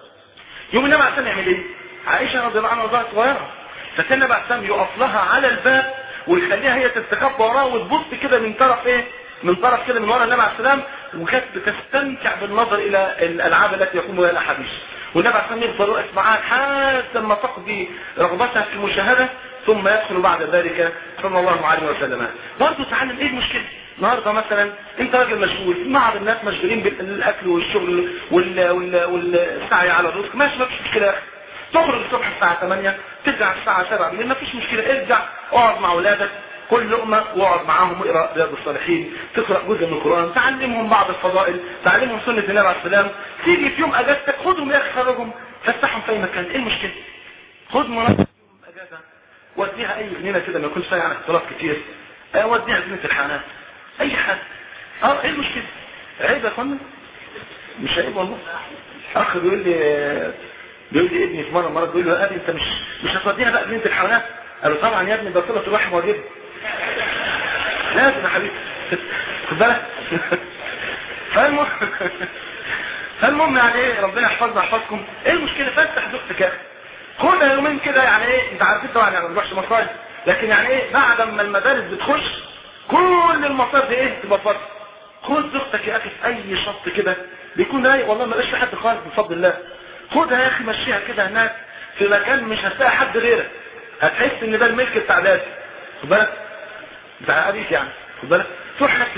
يوم النبي عليه السلام يعمل ايه؟ عائشه رضي الله عنها وضعت صغيره فكان النبي عليه السلام يقف لها على الباب ويخليها هي تستخبى وراه وتبص كده من طرف ايه؟ من طرف كده من ورا النبي عليه السلام وكانت بتستمتع بالنظر الى الالعاب التي يقوم بها الاحابيش والنبي عليه السلام يفضل واقف معاها حتى ما تقضي رغبتها في المشاهده ثم يدخل بعد ذلك صلى الله عليه وسلم برضه تعلم ايه المشكله النهارده مثلا انت راجل مشغول بعض الناس مشغولين بالاكل والشغل وال... وال... والسعي على الرزق ماشي ما فيش مشكله تخرج الصبح الساعه 8 ترجع الساعه 7 بالليل مفيش مشكله ارجع اقعد مع اولادك كل لقمة واقعد معاهم واقرا رياض الصالحين تقرا جزء من القران تعلمهم بعض الفضائل تعلمهم سنه النبي عليه السلام تيجي في يوم اجازتك خدهم يا اخي خرجهم فسحهم في اي مكان ايه المشكله خد مناسبه يوم اجازه وديها اي جنينه كده ما يكونش فيها يعني اختلاط كتير اه وديها جنينه الحيوانات اي حد اه ايه المشكله عيب يا اخوانا مش عيب والله اخ بيقول لي بيقول لي ابني في مره مره بيقول له يا ابي انت مش مش هتوديها بقى جنينه الحيوانات قال له طبعا يا ابني ده صله الرحم واجب لازم يا حبيبي خد بالك فالمهم فالمهم يعني ايه ربنا يحفظنا يحفظكم ايه المشكله فتح زوجتك يا اخي خدها يومين كده يعني ايه انت عارفين طبعا يعني ما بنروحش مصايف لكن يعني ايه بعد ما المدارس بتخش كل المصايف دي ايه تبقى فاضيه خد زوجتك يا اخي في اي شط كده بيكون رايق والله ما بقاش في حد خالص بفضل الله خدها يا اخي مشيها كده هناك في مكان مش هتلاقي حد غيرك هتحس ان ده الملك بتاع دادي خد بالك بتاع ابيك يعني خد بالك تروح هناك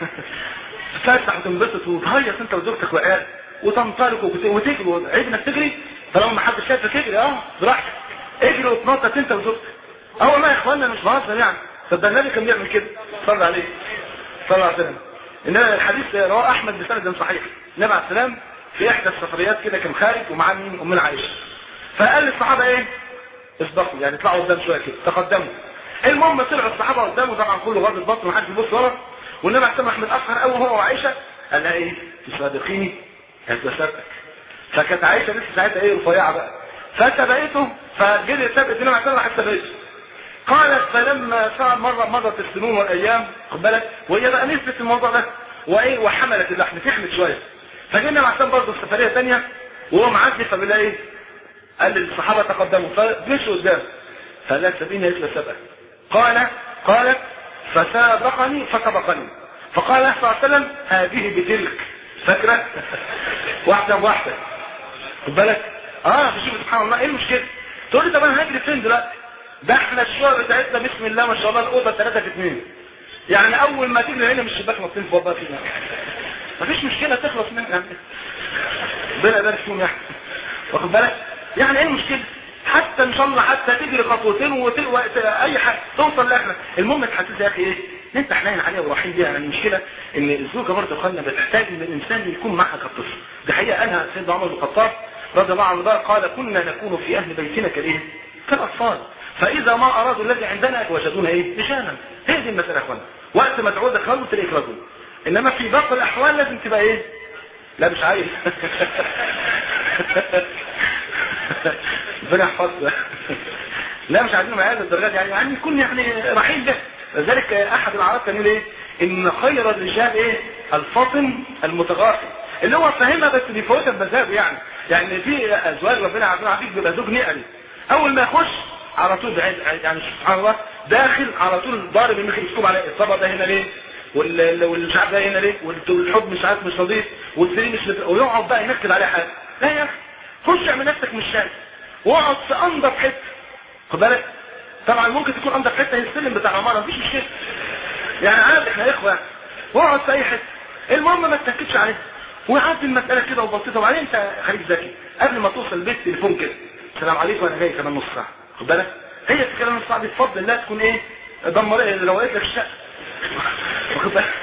تتفسح وتنبسط وتهيص انت وزوجتك وعيالك وتنطلق وتجري عيب انك تجري طالما ما حدش شايفك اجري اه براحتك اجري وتنطط انت وزوجتك اه والله يا اخوانا مش بهزر يعني طب النبي كان بيعمل كده صلى عليه صلى الله عليه وسلم انما الحديث رواه احمد بسند صحيح النبي عليه السلام في احدى السفريات كده كان خارج ومعاه مين امنا عائشه فقال للصحابه ايه اسبقوا يعني اطلعوا قدام شويه كده تقدموا المهم طلعوا الصحابه قدامه طبعا كله غاض البطن ومحدش يبص ورا والنبي عليه السلام احمد اصغر قوي هو وعائشه قال لها ايه تصادقيني قالت بسبتك فكانت عائشه لسه ساعتها ايه رفيعه بقى فسبقته فجري سبقت النبي عليه السلام راحت سبقته قالت فلما صار مرة مرت السنون والايام خد بالك وهي بقى نسبت الموضوع ده وايه وحملت اللحم تحمل شويه فجينا مع سام برضه في سفريه ثانيه وهو معدي فبيقول ايه قال للصحابه تقدموا فمشوا قدام فقال لها سبيني قالت له سبق قال قالت فسابقني فسبقني فقال صلى الله عليه وسلم هذه بتلك فاكره واحده بواحده خد بالك اه بشوف سبحان الله ايه المشكله تقول لي طب انا هجري فين دلوقتي ده احنا الشقه بتاعتنا بسم الله ما شاء الله الاوضه 3 في 2 يعني اول ما تيجي هنا من الشباك نطين فوق بقى فينا مفيش مشكله تخلص منها يعني ربنا يبارك فيهم يعني واخد بالك يعني ايه المشكله حتى ان شاء الله حتى تجري خطوتين وتل... اي حاجه توصل لاخره المهم تحسس يا اخي ايه ان انت حنين عليها ورحيم بيها يعني المشكله ان الزوجه برضه خلنا بتحتاج ان الانسان يكون معها كالطفل دي حقيقه قالها سيدنا عمر بن الخطاب رضي الله عنه قال كنا نكون في اهل بيتنا كالايه كالاطفال فاذا ما ارادوا الذي عندنا وجدونا ايه رجالا هي دي المساله يا اخوانا وقت ما تعود خالص تلاقيك رجل انما في باقي الاحوال لازم تبقى ايه لا مش عايز ربنا يحفظنا لا مش عايزين معايا الدرجات يعني يعني يكون يعني رحيم ده لذلك احد العرب كان يقول ايه ان خير الرجال ايه الفطن المتغافل اللي هو فاهمها بس بيفوتها بمزاجه يعني يعني في ازواج ربنا عز وجل بيبقى زوج نقري اول ما يخش على طول بعيد يعني سبحان الله داخل على طول ضارب الميكروسكوب عليه الطبق ده هنا ليه والمش عارف ده هنا ليه والحب مش عارف مش نظيف والسرير مش مت... ويقعد بقى ينكد عليه حاجه لا يا اخي خش اعمل نفسك مش شايف واقعد في انضف حته خد بالك طبعا ممكن تكون انضف حته هي السلم بتاع العماره مفيش مشكله يعني عادي احنا اخوه يعني واقعد في اي حته المهم ما تتكدش عليه وعدي المساله كده وبسيطه وبعدين انت خليك ذكي قبل ما توصل البيت تليفون كده السلام عليكم انا جاي كمان نص ساعه خد بالك هي في كلام الساعه دي بفضل الله تكون ايه دمر لو قلت لك الشقه واخد بالك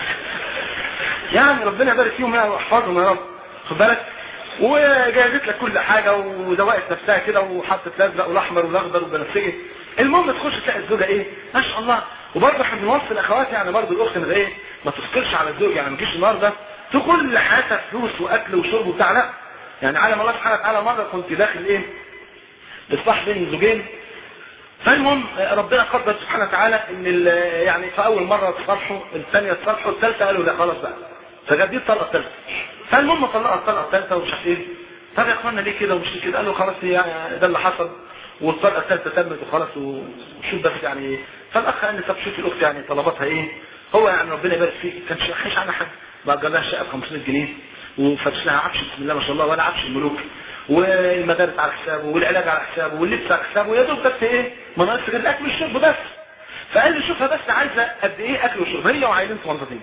يعني ربنا يبارك فيهم يا واحفظهم يا رب خد بالك وجايبت لك كل حاجة وزوقت نفسها كده وحطت الازرق والاحمر والاخضر والبنفسجي المهم تخش تلاقي الزوجه ايه ما شاء الله وبرضه احنا بنوصي الاخوات يعني برضه الاخت من ايه ما تثقلش على الزوج يعني ما تجيش النهارده تكون حياتها فلوس واكل وشرب وبتاع لا يعني علم الله سبحانه وتعالى مره كنت داخل ايه اصلاح بين زوجين فالمهم ربنا قدر سبحانه وتعالى ان يعني في اول مره تصالحوا الثانيه تصالحوا الثالثه قالوا لا خلاص بقى فجت دي الطلقه الثالثه فالمهم طلقها الطلقه الثالثه ومش عارف ايه طب يا اخوانا ليه كده ومش كده قالوا خلاص هي ده اللي حصل والطلقه الثالثه تمت وخلاص وشوف بس يعني فالاخ قال لي طب شوف الاخت يعني طلباتها ايه هو يعني ربنا يبارك فيك كان شاحش عنها حاجه بقى جاب لها شقه ب 500 جنيه وفتش لها عفش بسم الله ما شاء الله ولا عفش الملوك والمدارس على حسابه والعلاج على حسابه واللبس على حسابه ويا دوب بس ايه ما ناقص غير الاكل والشرب بس فقال لي شوفها بس عايزه قد ايه اكل وشرب هي وعائلين صغنطتين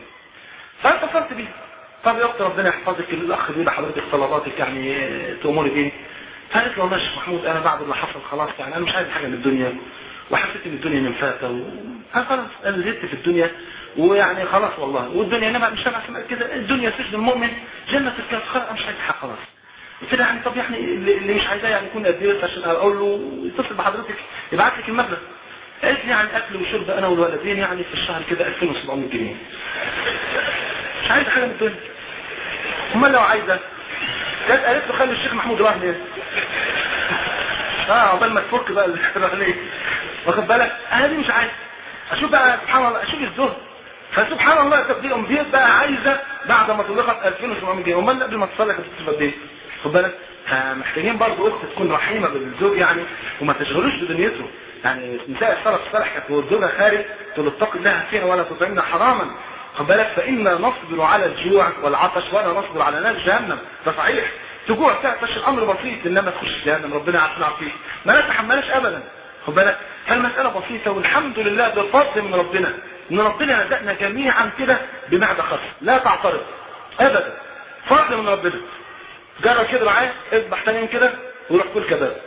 فاتصلت بيها طب يا اخت ربنا يحفظك الاخ بيقول لحضرتك طلباتك يعني تأمري بايه فقالت له والله يا شيخ محمود انا بعد اللي حصل خلاص يعني انا مش عايز حاجه من الدنيا وحسيت ان الدنيا منفاتة و... أنا خلاص انا زدت في الدنيا ويعني خلاص والله والدنيا انما مش نافع اسمها كده الدنيا سجن المؤمن جنة الكافر خلاص انا مش عايز حاجه خلاص قلت لها يعني طب يعني اللي اللي مش عايزاه يعني يكون قد ايه عشان اقول له يتصل بحضرتك يبعت لك المبلغ قالت لي يعني اكل وشرب انا والولدين يعني في الشهر كده 2700 جنيه مش عايز حاجه من الدنيا امال لو عايزه كانت قالت له خلي الشيخ محمود راح ليه اه عقبال ما تفك بقى الاحتراليه واخد بالك انا دي مش عايز اشوف بقى سبحان الله اشوف الزهد فسبحان الله تقدير ام ديت بقى عايزه بعد ما طلقت 2700 جنيه امال قبل ما تصلي كانت بتصرف قد ايه خد بالك فمحتاجين برضه اخت تكون رحيمه بالزوج يعني وما تشغلوش بدنيته يعني نساء السلف الصالح كانت والزوجه خارج تقول اتق الله فينا ولا تطعمنا حراما خد بالك فإنا نصبر على الجوع والعطش ولا نصبر على نار جهنم ده صحيح تجوع تعطش الأمر بسيط إنما تخش جهنم ربنا يعافينا فيه ما نتحملش أبدا خد بالك فالمسألة بسيطة والحمد لله بفضل من ربنا إن ربنا رزقنا جميعا كده بمعدة خاصة لا تعترض أبدا فضل من ربنا جرب كده معايا اذبح تاني يوم كده وروح كل كباب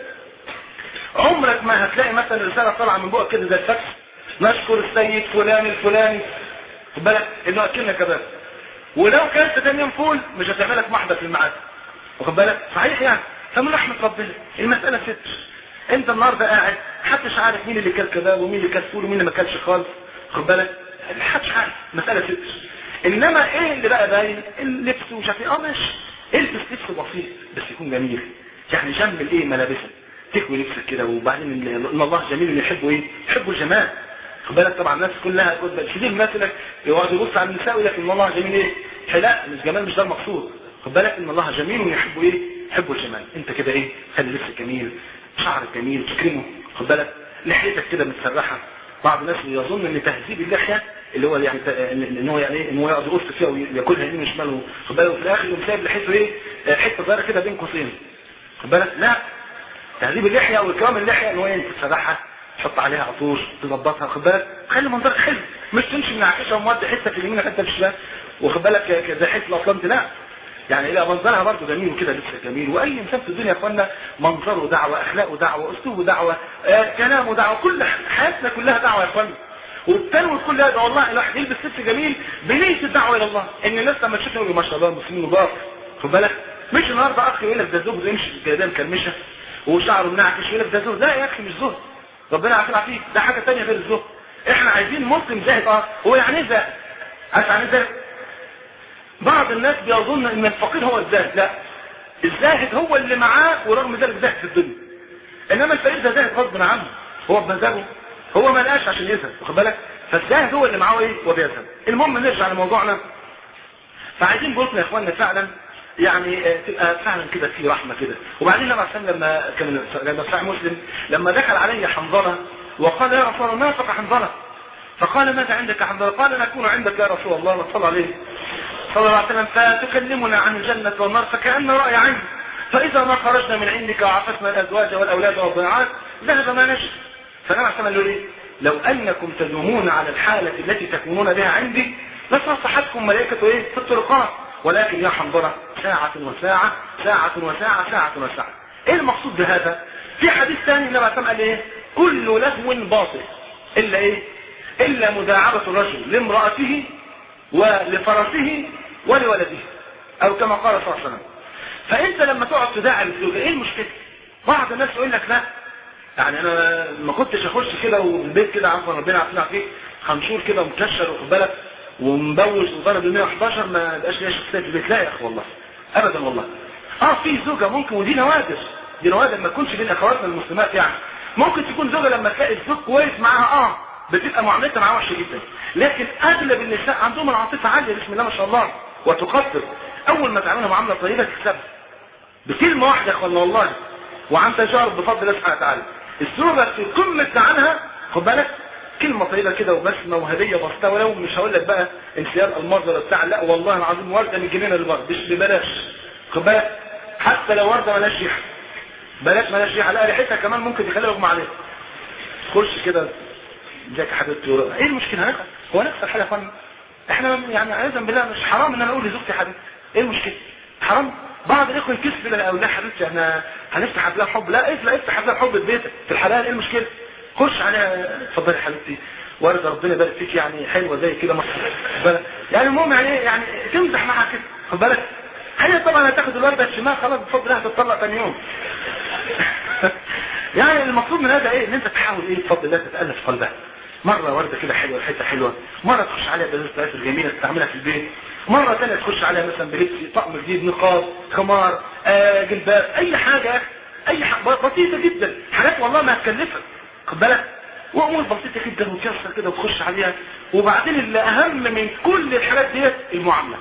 عمرك ما هتلاقي مثلا رسالة طالعة من بقك كده زي الفاكس نشكر السيد فلان الفلاني خد بالك انه اكلنا كباب ولو كانت تاني يوم فول مش هتعمل لك محضر في الميعاد واخد بالك صحيح يعني فمن رحمه ربنا المساله ستر انت النهارده قاعد محدش عارف مين اللي كل كباب ومين اللي كل فول ومين اللي ما كلش خالص خد بالك محدش عارف مساله ستر انما ايه اللي بقى باين اللبس ومش عارف ايه اه ماشي البس لبس بسيط بس يكون جميل يعني جمل ايه ملابسك تكوي لبسك كده وبعدين ان الله جميل يحبه ايه يحبه الجمال خد بالك طبعا الناس كلها كتير مثلك يقعد يبص على النساء ويقول لك ان الله جميل ايه لا مش جمال مش ده المقصود خد بالك ان الله جميل ويحب ايه يحب الجمال انت كده ايه خلي لبسك جميل شعرك جميل تكرمه خد بالك لحيتك كده متسرحه بعض الناس يظن ان تهذيب اللحيه اللي هو يعني ان هو يعني ايه ان هو يقعد يقص فيها وياكلها يمين وشمال خد بالك وفي الاخر يقوم سايب لحيته ايه حته صغيره كده بين قوسين خد بالك لا تهذيب اللحيه او اكرام اللحيه ان هو ايه تسرحها تحط عليها عطور تظبطها خد بالك خلي منظرك حلو مش تمشي من عكشه ومودي حته في اليمين وحته في الشمال واخد بالك زي حته الاطلنطي لا يعني لا منظرها برضه جميل وكده لبسها جميل واي انسان في الدنيا يا اخوانا منظره دعوه اخلاقه دعوه اسلوبه دعوه آه كلامه دعوه كل حياتنا كلها دعوه يا اخوانا والتنوي كلها ده والله الواحد يلبس لبس جميل بنيه الدعوه الى الله ان الناس لما تشوف يقولوا ما شاء الله المسلمين كبار خد بالك مش النهارده اخ يقول لك ده زوج يمشي بالجلابيه مكرمشه وشعره منعكش يقول لك ده زوج لا يا اخي مش زهد ربنا يعافينا فيك ده حاجه ثانيه غير الزهد احنا عايزين مسلم زاهد اه هو يعني ايه زاهد عارف يعني ايه زاهد بعض الناس بيظن ان الفقير هو الزاهد لا الزاهد هو اللي معاه ورغم ذلك زاهد في الدنيا انما الفقير ده زاهد غصب عنه هو بمزاجه هو ما لقاش عشان يزهد واخد بالك فالزاهد هو اللي معاه ايه وبيزهد المهم نرجع لموضوعنا فعايزين بيوتنا يا اخواننا فعلا يعني تبقى فعلا كده في رحمه كده وبعدين لما سلم لما كان لما صحيح مسلم لما دخل علي حنظله وقال يا رسول الله ما فق حنظله فقال ماذا عندك حنظله قال نكون عندك يا رسول الله صلى عليه صلى الله عليه وسلم فتكلمنا عن الجنه والنار فكان راي عين فاذا ما خرجنا من عندك وعفسنا الازواج والاولاد والضيعات ذهب ما نشأ فنبي عليه السلام لي لو انكم تدومون على الحاله التي تكونون بها عندي لصافحتكم ملائكه ايه في الطرقات ولكن يا حنظلة ساعة وساعة ساعة وساعة ساعة وساعة ايه المقصود بهذا في حديث ثاني النبي عليه قال ايه كل لهو باطل الا ايه الا مداعبة الرجل لامرأته ولفرسه ولولده او كما قال صلى الله عليه وسلم فانت لما تقعد تداعب الزوجة ايه المشكلة بعض الناس يقول لك لا يعني انا ما كنتش اخش كده والبيت كده عفوا ربنا يعافينا فيك خمشور كده مكشر واخد بالك ومبوش وضرب ال 111 ما يبقاش ليها شخصيه في البيت لا يا اخي والله ابدا والله اه في زوجه ممكن ودي نوادر دي نوادر ما تكونش بين اخواتنا المسلمات يعني ممكن تكون زوجه لما تلاقي الزوج كويس معاها اه بتبقى معاملتها معاه وحشه جدا لكن اغلب النساء عندهم العاطفه عاليه بسم الله ما شاء الله وتقدر اول ما تعملها معامله طيبه تكسبها بكلمه واحده يا اخوانا والله وعن تجارب بفضل الله سبحانه وتعالى الزوجه في قمه عنها خد بالك كلمة طيبة كده وبسمة وهدية بسيطة ولو مش هقول لك بقى انسيار المرض ولا بتاع لا والله العظيم وردة من جنينة للمرض مش ببلاش خد بالك حتى لو وردة مالهاش ريحة بلاش مالهاش ريحة لا ريحتها كمان ممكن تخليها يغمى عليها تخش كده ازيك يا حبيبتي ايه المشكلة هنخسر هو نخسر حاجة فن احنا يعني عايزا بالله مش حرام ان انا اقول لزوجتي حبيبتي ايه المشكلة حرام بعض الاخوه يكسب لا او لا حبيبتي احنا هنفتح افلام حب لا افتح افتح افلام حب في بيتك في الحلال ايه المشكله خش عليها اتفضلي يا حبيبتي وارد ربنا يبارك فيك يعني حلوه زي كده مصر بالك يعني المهم يعني ايه يعني تمزح معاها كده خد بالك هي طبعا هتاخد الورده الشمال خلاص بفضل الله هتطلق ثاني يوم يعني المقصود من هذا ايه ان انت تحاول ايه بفضل الله تتالف قلبها مرة وردة كده حلوة حتة حلوة مرة تخش عليها بلبس الجميلة تستعملها في البيت مرة ثانية تخش عليها مثلا بلبس طقم جديد نقاب خمار آه جلباب اي حاجة اي حاجة بسيطة جدا حاجات والله ما هتكلفك خد بالك وامور بسيطة جدا وتيسر كده وتخش عليها وبعدين اللي اهم من كل الحاجات ديت المعاملة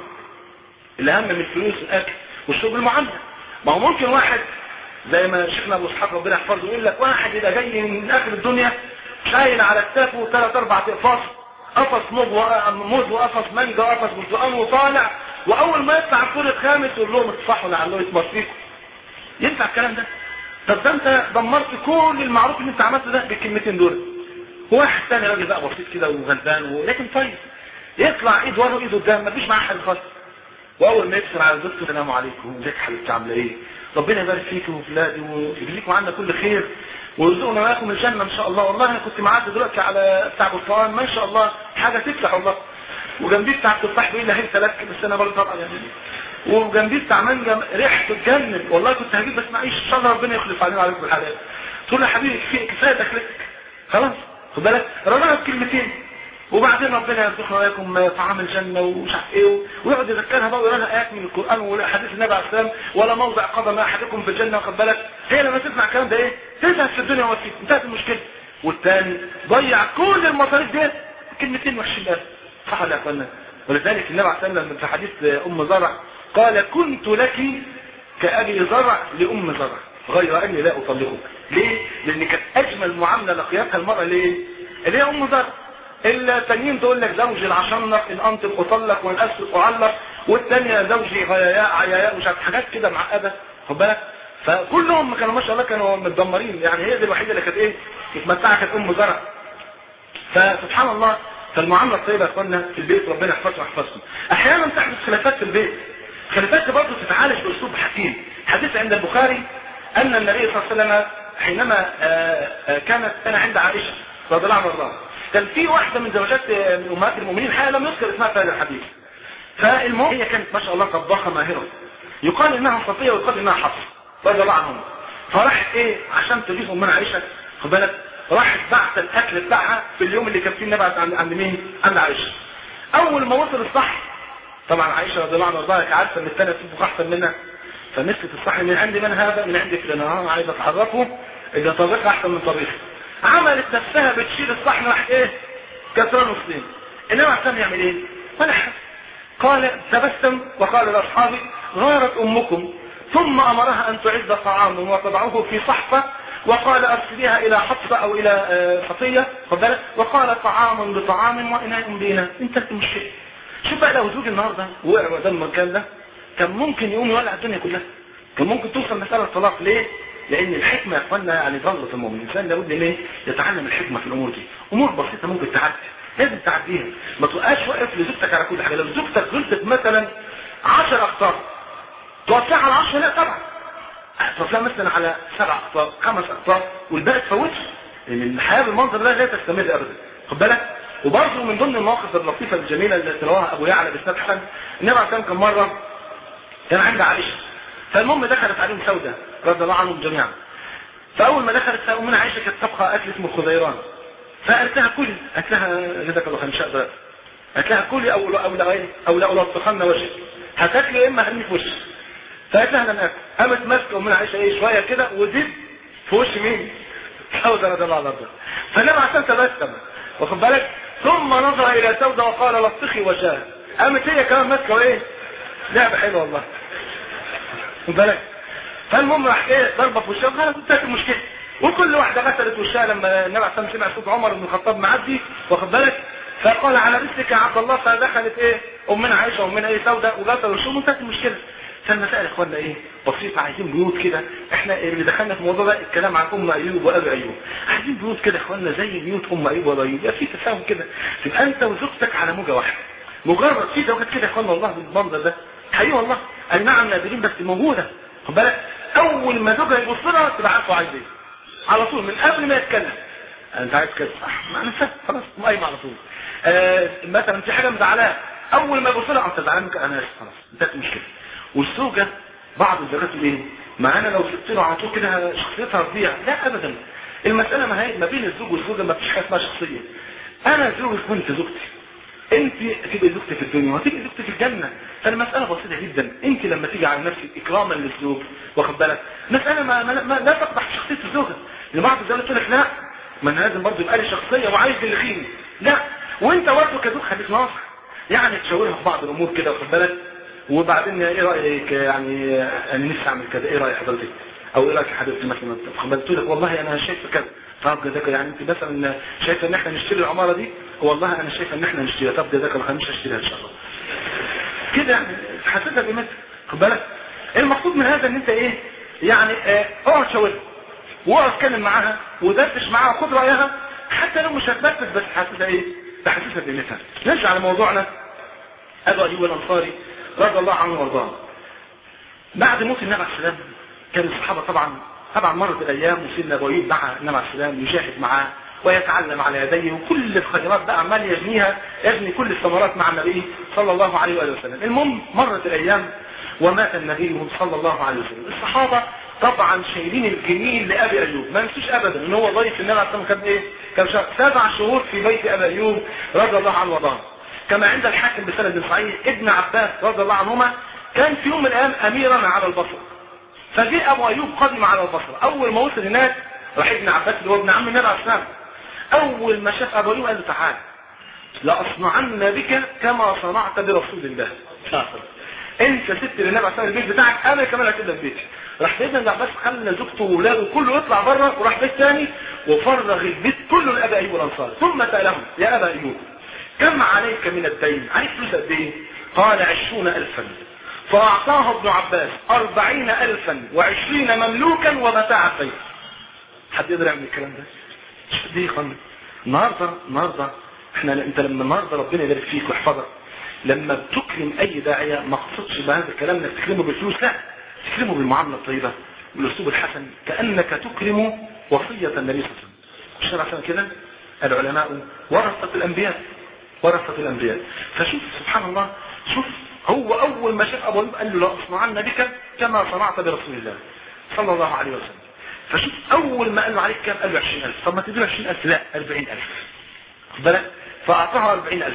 اللي اهم من الفلوس والاكل والشرب المعاملة ما هو ممكن واحد زي ما شيخنا ابو اسحاق ربنا يحفظه يقول لك واحد يبقى جاي من اخر الدنيا شايل على كتافه ثلاث اربع اقفاص قفص موز وقفص مانجا وقفص برتقال وطالع واول ما يطلع الدور الخامس يقول لهم اتصحوا لعله يتمصيكم ينفع الكلام ده طب ده انت دمرت كل المعروف اللي انت عملته ده بالكلمتين دول واحد تاني راجل بقى بسيط كده وغلبان ولكن طيب يطلع ايد ورا وايد قدام مفيش معاه حاجه خالص واول ما يكسر على زوجته السلام عليكم ازيك يا حبيبتي عامله ايه ربنا يبارك فيك وفي بلادي ويجزيكم عنا كل خير ويرزقنا وياكم الجنه ان شاء الله والله انا كنت معدي دلوقتي على بتاع برتقال ما شاء الله حاجه تفلح والله وجنبيه بتاع التفاح بيقول لي هي ثلاث بس انا برضه طبعا يعني وجنبيه بتاع مانجا ريحته تجنن والله كنت هجيب بس معيش ان شاء الله ربنا يخلف علينا وعليكم بالحلال تقول له يا حبيبي كفايه كفايه دخلتك خلاص خد بالك رضاها بكلمتين وبعدين ربنا يرزقنا وياكم طعام الجنة ومش عارف ايه ويقعد يذكرها بقى ويقرا لها ايات من القران وحديث النبي عليه السلام ولا موضع قدم احدكم في الجنه واخد بالك هي لما تسمع الكلام ده ايه تزهد في الدنيا وفيك انتهت المشكله والثاني ضيع كل المصاريف ديت كلمتين وحشين بس صح ولا يا اخوانا ولذلك النبي عليه السلام لما في حديث ام زرع قال كنت لك كابي زرع لام زرع غير اني لا اطلقك ليه؟ لان كانت اجمل معامله لقيتها المراه ليه؟ اللي هي ام زرع التانيين تقول لك زوجي العشنق ان انطق اطلق وان اسرق اعلق والثانيه زوجي غياياء عياياء مش عارف حاجات كده معقده خد بالك فكلهم كانوا ما شاء الله كانوا متدمرين يعني هي دي الوحيده اللي كانت ايه متمتعه كانت ام زرع فسبحان الله فالمعامله الطيبه يا اخوانا في البيت ربنا يحفظكم ويحفظكم احيانا تحدث خلافات في البيت خلافات برضه تتعالج باسلوب حكيم حديث عند البخاري ان النبي صلى الله عليه وسلم حينما كانت انا عند عائشه رضي الله عنها كان في واحدة من زوجات من أمهات المؤمنين حقيقة لم يذكر اسمها في هذا الحديث فالمهم هي كانت ما شاء الله طباخة ماهرة يقال إنها صفية ويقال إنها حفصة رضي الله عنهم فراحت إيه عشان تضيف أمنا عائشة خد بالك راحت بعت الأكل بتاعها في اليوم اللي كان فيه النبي عند عند مين؟ عند عائشة أول ما وصل الصح طبعا عائشة رضي الله عنها وارضاها عارفة إن الثانية تطبخ أحسن منها فمسكت الصحن من عند من هذا؟ من عند فلان اه عايزة تعرفه إذا طبخ أحسن من طبيخ عملت نفسها بتشيل الصحن راح ايه كسران نصين انما عشان يعمل ايه ولا حاجه قال تبسم وقال لاصحابه غارت امكم ثم امرها ان تعد طعاما وتضعه في صحفه وقال ارسليها الى حفصه او الى صفيه بالك وقال طعام بطعام واناء باناء انتهت المشكله شوف بقى لو زوج النهارده وقع قدام المكان ده كان ممكن يقوم يولع الدنيا كلها كان ممكن توصل مساله طلاق ليه لان الحكمة يا اخوانا يعني ضلة المؤمن الانسان لابد ان يتعلم الحكمة في الامور دي امور بسيطة ممكن تعدي لازم تعديها ما تبقاش واقف لزوجتك على كل حاجة لو زوجتك غلطت مثلا 10 اخطاء توسعها على 10 لا طبعا توسعها مثلا على سبع اخطاء خمس اخطاء والباقي تفوتش لان الحياة بالمنظر ده لا تستمر ابدا خد بالك وبرضه من ضمن المواقف اللطيفة الجميلة اللي ترواها ابو يعلى بن حسن النبي عليه الصلاه كان مرة كان عند عائشة فالمهم دخلت عليهم سودة رضي الله عنهم جميعا فاول ما دخلت امنا عائشه كانت طبخه اكل اسمه خضيران فقالت لها كلي قالت لها جزاك الله خير مش هقدر قالت لها كلي او او لا او لا الطخن وجهك هتاكلي يا اما هرمي في وشك فقالت لها انا اكل قامت ماسكه امنا عائشه ايه شويه كده وزيد في وش مين؟ سوده رضي الله عنها فالنبي عشان تبسم واخد بالك ثم نظر الى سوده وقال لطخي وجهها قامت هي كمان ماسكه ايه؟ لعبه حلوه والله خد بالك فالمهم راح ايه ضربه في وشها خلاص انتهت المشكله وكل واحده غسلت وشها لما النبي عليه الصلاه سمع صوت عمر بن الخطاب معدي واخد بالك فقال على رسلك يا عبد الله فدخلت ايه امنا عائشه وامنا ايه سوده وغسل وشهم وانتهت المشكله فالمسائل يا اخوانا ايه بسيطه عايزين بيوت كده احنا اللي دخلنا في الموضوع ده الكلام عن ام ايوب وابي ايوب عايزين بيوت كده يا اخوانا زي بيوت ام ايوب وابي ايوب يبقى في تفاهم كده تبقى انت وزوجتك على موجه واحده مجرد في زوجات كده يا اخوانا والله بالمنظر ده حقيقي والله اي نعم نادرين بس موجوده خد بالك اول ما زوجها يبص لها تبقى عارفه عايز ايه على طول من قبل ما يتكلم انت عايز كده صح ما انا فاهم خلاص قايم على طول آه مثلا في حاجه مزعلاه اول ما يبص لها انت زعلان منك انا اسف خلاص انتهت المشكله والزوجه بعض الزوجات تقول ايه ما انا لو سبت له على طول كده شخصيتها تضيع لا ابدا المساله ما هي ما بين الزوج والزوجه ما فيش حاجه اسمها شخصيه انا زوجك وانت زوجتي انت تبقى زوجتي في الدنيا وتبقى زوجتي في الجنه فالمساله بسيطه جدا انت لما تيجي على نفسك اكراما للزوج واخد بالك مساله ما, ما, ما لا تقدح شخصيه الزوجه لبعض الزوجات تقول لك لا ما انا لازم برضه يبقى لي شخصيه وعايز اللي فيني لا وانت برضه كزوج خليك ناصح يعني تشاورها في بعض الامور كده واخد بالك وبعدين ايه رايك يعني انا نفسي اعمل كذا ايه راي حضرتك او ايه رايك يا حضرتك مثلا قلت لك والله انا شايف كذا طب جزاك يعني انت مثلا شايفه ان احنا نشتري العماره دي والله انا شايفه ان احنا نشتريها طب جزاك الله خير مش هشتريها ان شاء الله كده يعني حسيتها بقيمتها خد بالك المقصود من هذا ان انت ايه يعني اه اقعد شاورها واقعد اتكلم معاها ودردش معاها وخد رايها حتى لو مش هتنفذ بس حاسسها ايه تحسسها بقيمتها نرجع لموضوعنا ابو ايوب الانصاري رضي الله عنه وارضاه بعد موت النبي عليه السلام كان الصحابه طبعا طبعا مرت الايام وسيدنا ابو ايوب دعا النبي عليه السلام يجاهد معاه ويتعلم على يديه وكل الخيرات بقى عمال يجنيها يجني كل الثمرات مع النبي صلى الله عليه واله وسلم المهم مرت الايام ومات النبي صلى الله عليه وسلم الصحابه طبعا شايلين الجميل لابي ايوب ما نسوش ابدا ان هو ضيف النبي عليه السلام كان ايه كان سبع شهور في بيت ابي ايوب رضي الله عنه وارضاه كما عند الحاكم بسند صحيح ابن عباس رضي الله عنهما كان في يوم من الايام اميرا على البصره فجاء ابو ايوب قدم على البصره اول ما وصل هناك راح ابن عباس اللي هو ابن عم النبي عليه السلام اول ما شاف ابو ايوب قال له تعال لاصنعن بك كما صنعت برسول الله انت سبت للنبي عليه السلام البيت بتاعك انا كمان هسيب لك بيتي راح سيدنا ابن عباس خلى زوجته واولاده كله يطلع بره وراح بيت ثاني وفرغ البيت كله لابي ايوب الانصاري ثم سالهم يا ابا ايوب كم عليك من الدين عليك فلوس قد ايه قال عشرون الفا فاعطاه ابن عباس اربعين الفا وعشرين مملوكا ومتاع البيت حد يقدر يعمل الكلام ده مش دي خلي النهارده النهارده احنا انت لما النهارده ربنا يبارك فيك ويحفظك لما بتكرم اي داعيه ما اقصدش بهذا الكلام انك تكرمه بالفلوس لا تكرمه بالمعامله الطيبه بالاسلوب الحسن كانك تكرم وصيه النبي صلى الله عليه وسلم الشرع عشان كده العلماء ورثه الانبياء ورثة الأنبياء فشوف سبحان الله شوف هو أول ما شاف أبو قال له لا أصنعن بك كما صنعت برسول الله صلى الله عليه وسلم فشوف أول ما قال له عليك كام قال له 20000 طب ما تديله 20000 لا 40000 خد بالك فأعطاها 40000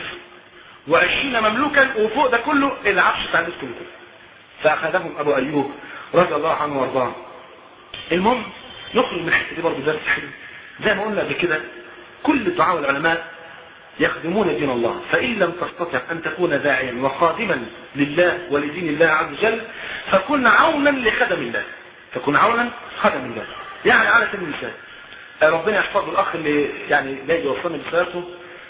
و20 مملوكا وفوق ده كله العفش بتاع الناس كله فأخذهم أبو أيوب رضي الله عنه وارضاه المهم نخرج من الحته دي برضه درس حلو زي ما قلنا قبل كده كل دعاء العلماء يخدمون دين الله فإن لم تستطع أن تكون داعيا وخادما لله ولدين الله عز وجل فكن عونا لخدم الله فكن عونا خدم الله يعني على سبيل المثال ربنا يحفظه الأخ اللي يعني لا يوصلني بسيارته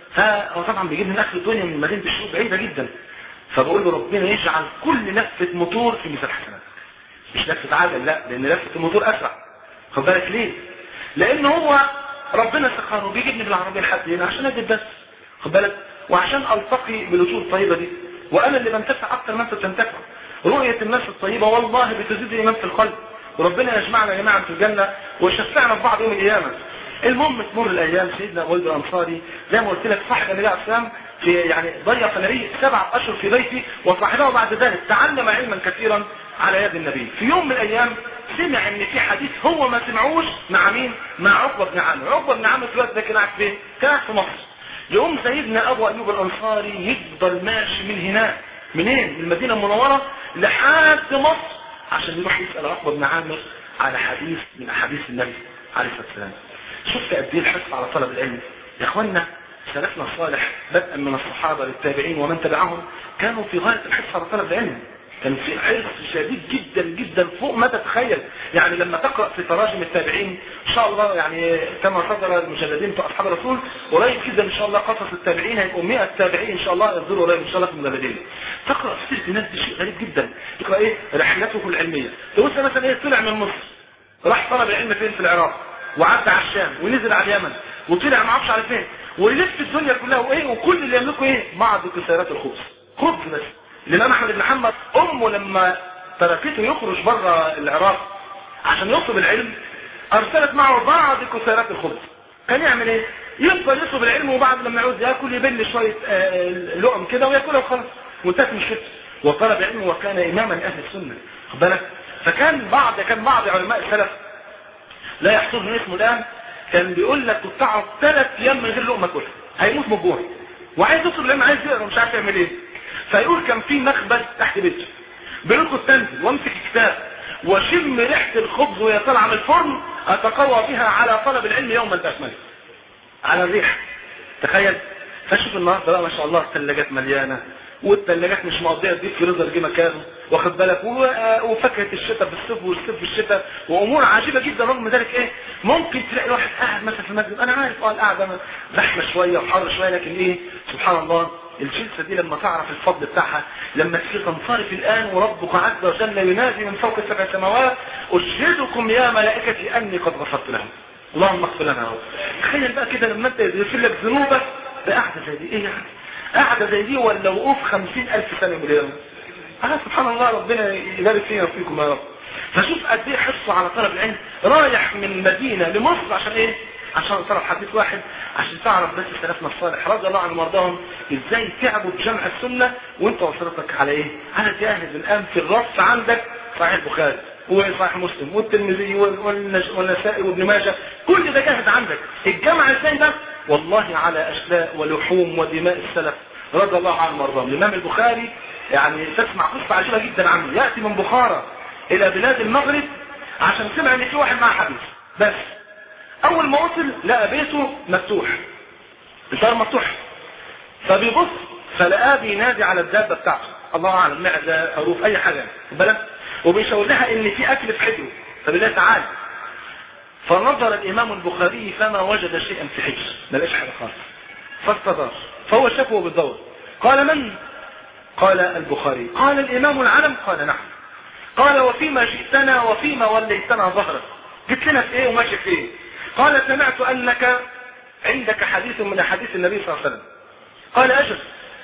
هو طبعا بيجيب من آخر الدنيا من مدينة الشروق بعيدة جدا فبقول له ربنا يجعل كل لفة موتور في ميزان حسنات مش لفة عجل لا لأن لفة الموتور أسرع خد بالك ليه؟ لأن هو ربنا سخره بيجيبني بالعربية لحد هنا عشان أجيب بس خد بالك وعشان التقي بالوجوه الطيبه دي وانا اللي بنتفع اكتر ما انت بتنتفع رؤيه الناس الطيبه والله بتزيد الايمان في القلب وربنا يجمعنا جميعا في الجنه ويشفعنا في بعض يوم القيامه المهم تمر الايام سيدنا ولد الانصاري زي ما قلت لك صاحب النبي عليه السلام في يعني ضيف النبي سبعة اشهر في بيته وصاحبه بعد ذلك تعلم علما كثيرا على يد النبي في يوم من الايام سمع ان في حديث هو ما سمعوش مع مين مع عقبه بن عامر عقبه بن عامر في الوقت ده كان قاعد فين كان في مصر يقوم سيدنا ابو ايوب الانصاري يفضل ماشي من هناك منين من المدينه المنوره لحد مصر عشان يروح يسال عقبه بن عامر على حديث من احاديث النبي عليه الصلاه والسلام شفت قد ايه الحرص على طلب العلم يا اخوانا سلفنا الصالح بدءا من الصحابه للتابعين ومن تبعهم كانوا في غايه الحرص على طلب العلم كان في حرص شديد جدا جدا فوق ما تتخيل يعني لما تقرا في تراجم التابعين ان شاء الله يعني كما صدر المجلدين بتوع اصحاب الرسول قريب جدا ان شاء الله قصص التابعين هيبقوا 100 تابعين ان شاء الله يصدروا قريب ان شاء الله في المجلدين تقرا في سيره الناس دي شيء غريب جدا تقرا ايه رحلته العلميه لو انت مثلا ايه طلع من مصر راح طلب العلم فين في العراق وعدى على الشام ونزل على اليمن وطلع ما اعرفش على فين ويلف الدنيا كلها وايه وكل اللي يملكه ايه بعض كسيرات الخبز خبز بس الامام احمد بن حنبل امه لما تركته يخرج بره العراق عشان يطلب العلم ارسلت معه بعض كسيرات الخبز كان يعمل ايه يفضل يطلب العلم وبعد لما يعوز ياكل يبل شويه لقم كده وياكلها وخلاص وانتهت من الشتم وطلب علم وكان اماما لاهل السنه خد بالك فكان بعض كان بعض علماء السلف لا يحصرني اسمه الان كان بيقول لك كنت اقعد ثلاث ايام من غير لقمه كلها هيموت من الجوع وعايز يطلب العلم عايز يقرا مش عارف يعمل ايه فيقول كان في مخبز تحت بيته بيقول كنت انزل وامسك كتاب واشم ريحه الخبز وهي طالعه من الفرن اتقوى بها على طلب العلم يوما باكمله على الريح تخيل فشوف النهارده بقى ما شاء الله الثلاجات مليانه والثلاجات مش مقضيه تجيب فريزر جه مكانه واخد بالك وفاكهه الشتاء في الصيف والصيف في الشتاء وامور عجيبه جدا رغم ذلك ايه ممكن تلاقي واحد قاعد مثلا في المسجد انا عارف اه القعده زحمه شويه وحر شويه لكن ايه سبحان الله الجلسه دي لما تعرف الفضل بتاعها لما تيجي تنصرف الان وربك عز وجل ينادي من فوق السبع سماوات اشهدكم يا ملائكتي اني قد غفرت لهم اللهم اغفر لنا يا رب تخيل بقى كده لما انت يغفر لك ذنوبك بقعده زي دي ايه يعني قعده زي دي ولا وقوف خمسين الف سنه مليون اه سبحان الله ربنا يبارك فينا وفيكم يا رب فشوف قد ايه حرصه على طلب العلم رايح من مدينه لمصر عشان ايه عشان تعرف حديث واحد عشان تعرف بس سلفنا الصالح رضي الله عنهم وارضاهم ازاي تعبوا بجمع السنه وانت وصلتك على ايه؟ على جاهز الان في الرف عندك صحيح البخاري وصحيح مسلم والترمذي والنسائي وابن ماجه كل ده جاهز عندك الجمع ازاي ده؟ والله على اشلاء ولحوم ودماء السلف رضي الله عنهم وارضاهم الامام البخاري يعني تسمع قصه عجيبه جدا عنه ياتي من بخارى الى بلاد المغرب عشان سمع ان في واحد معاه حديث بس اول ما وصل لقى بيته مفتوح الدار مفتوح فبيبص فلقاه بينادي على الدابه بتاعته الله اعلم معده خروف اي حاجه بالك وبيشاور لها ان في اكل في حجره فبيقول لها تعالى فنظر الامام البخاري فما وجد شيئا في حجر ما لقاش حاجه خالص فاستدار فهو شافه بالدور قال من قال البخاري قال الامام العلم قال نعم قال وفيما جئتنا وفيما وليتنا ظهرك جيت لنا في ايه وماشي في ايه قال سمعت انك عندك حديث من حديث النبي صلى الله عليه وسلم قال اجل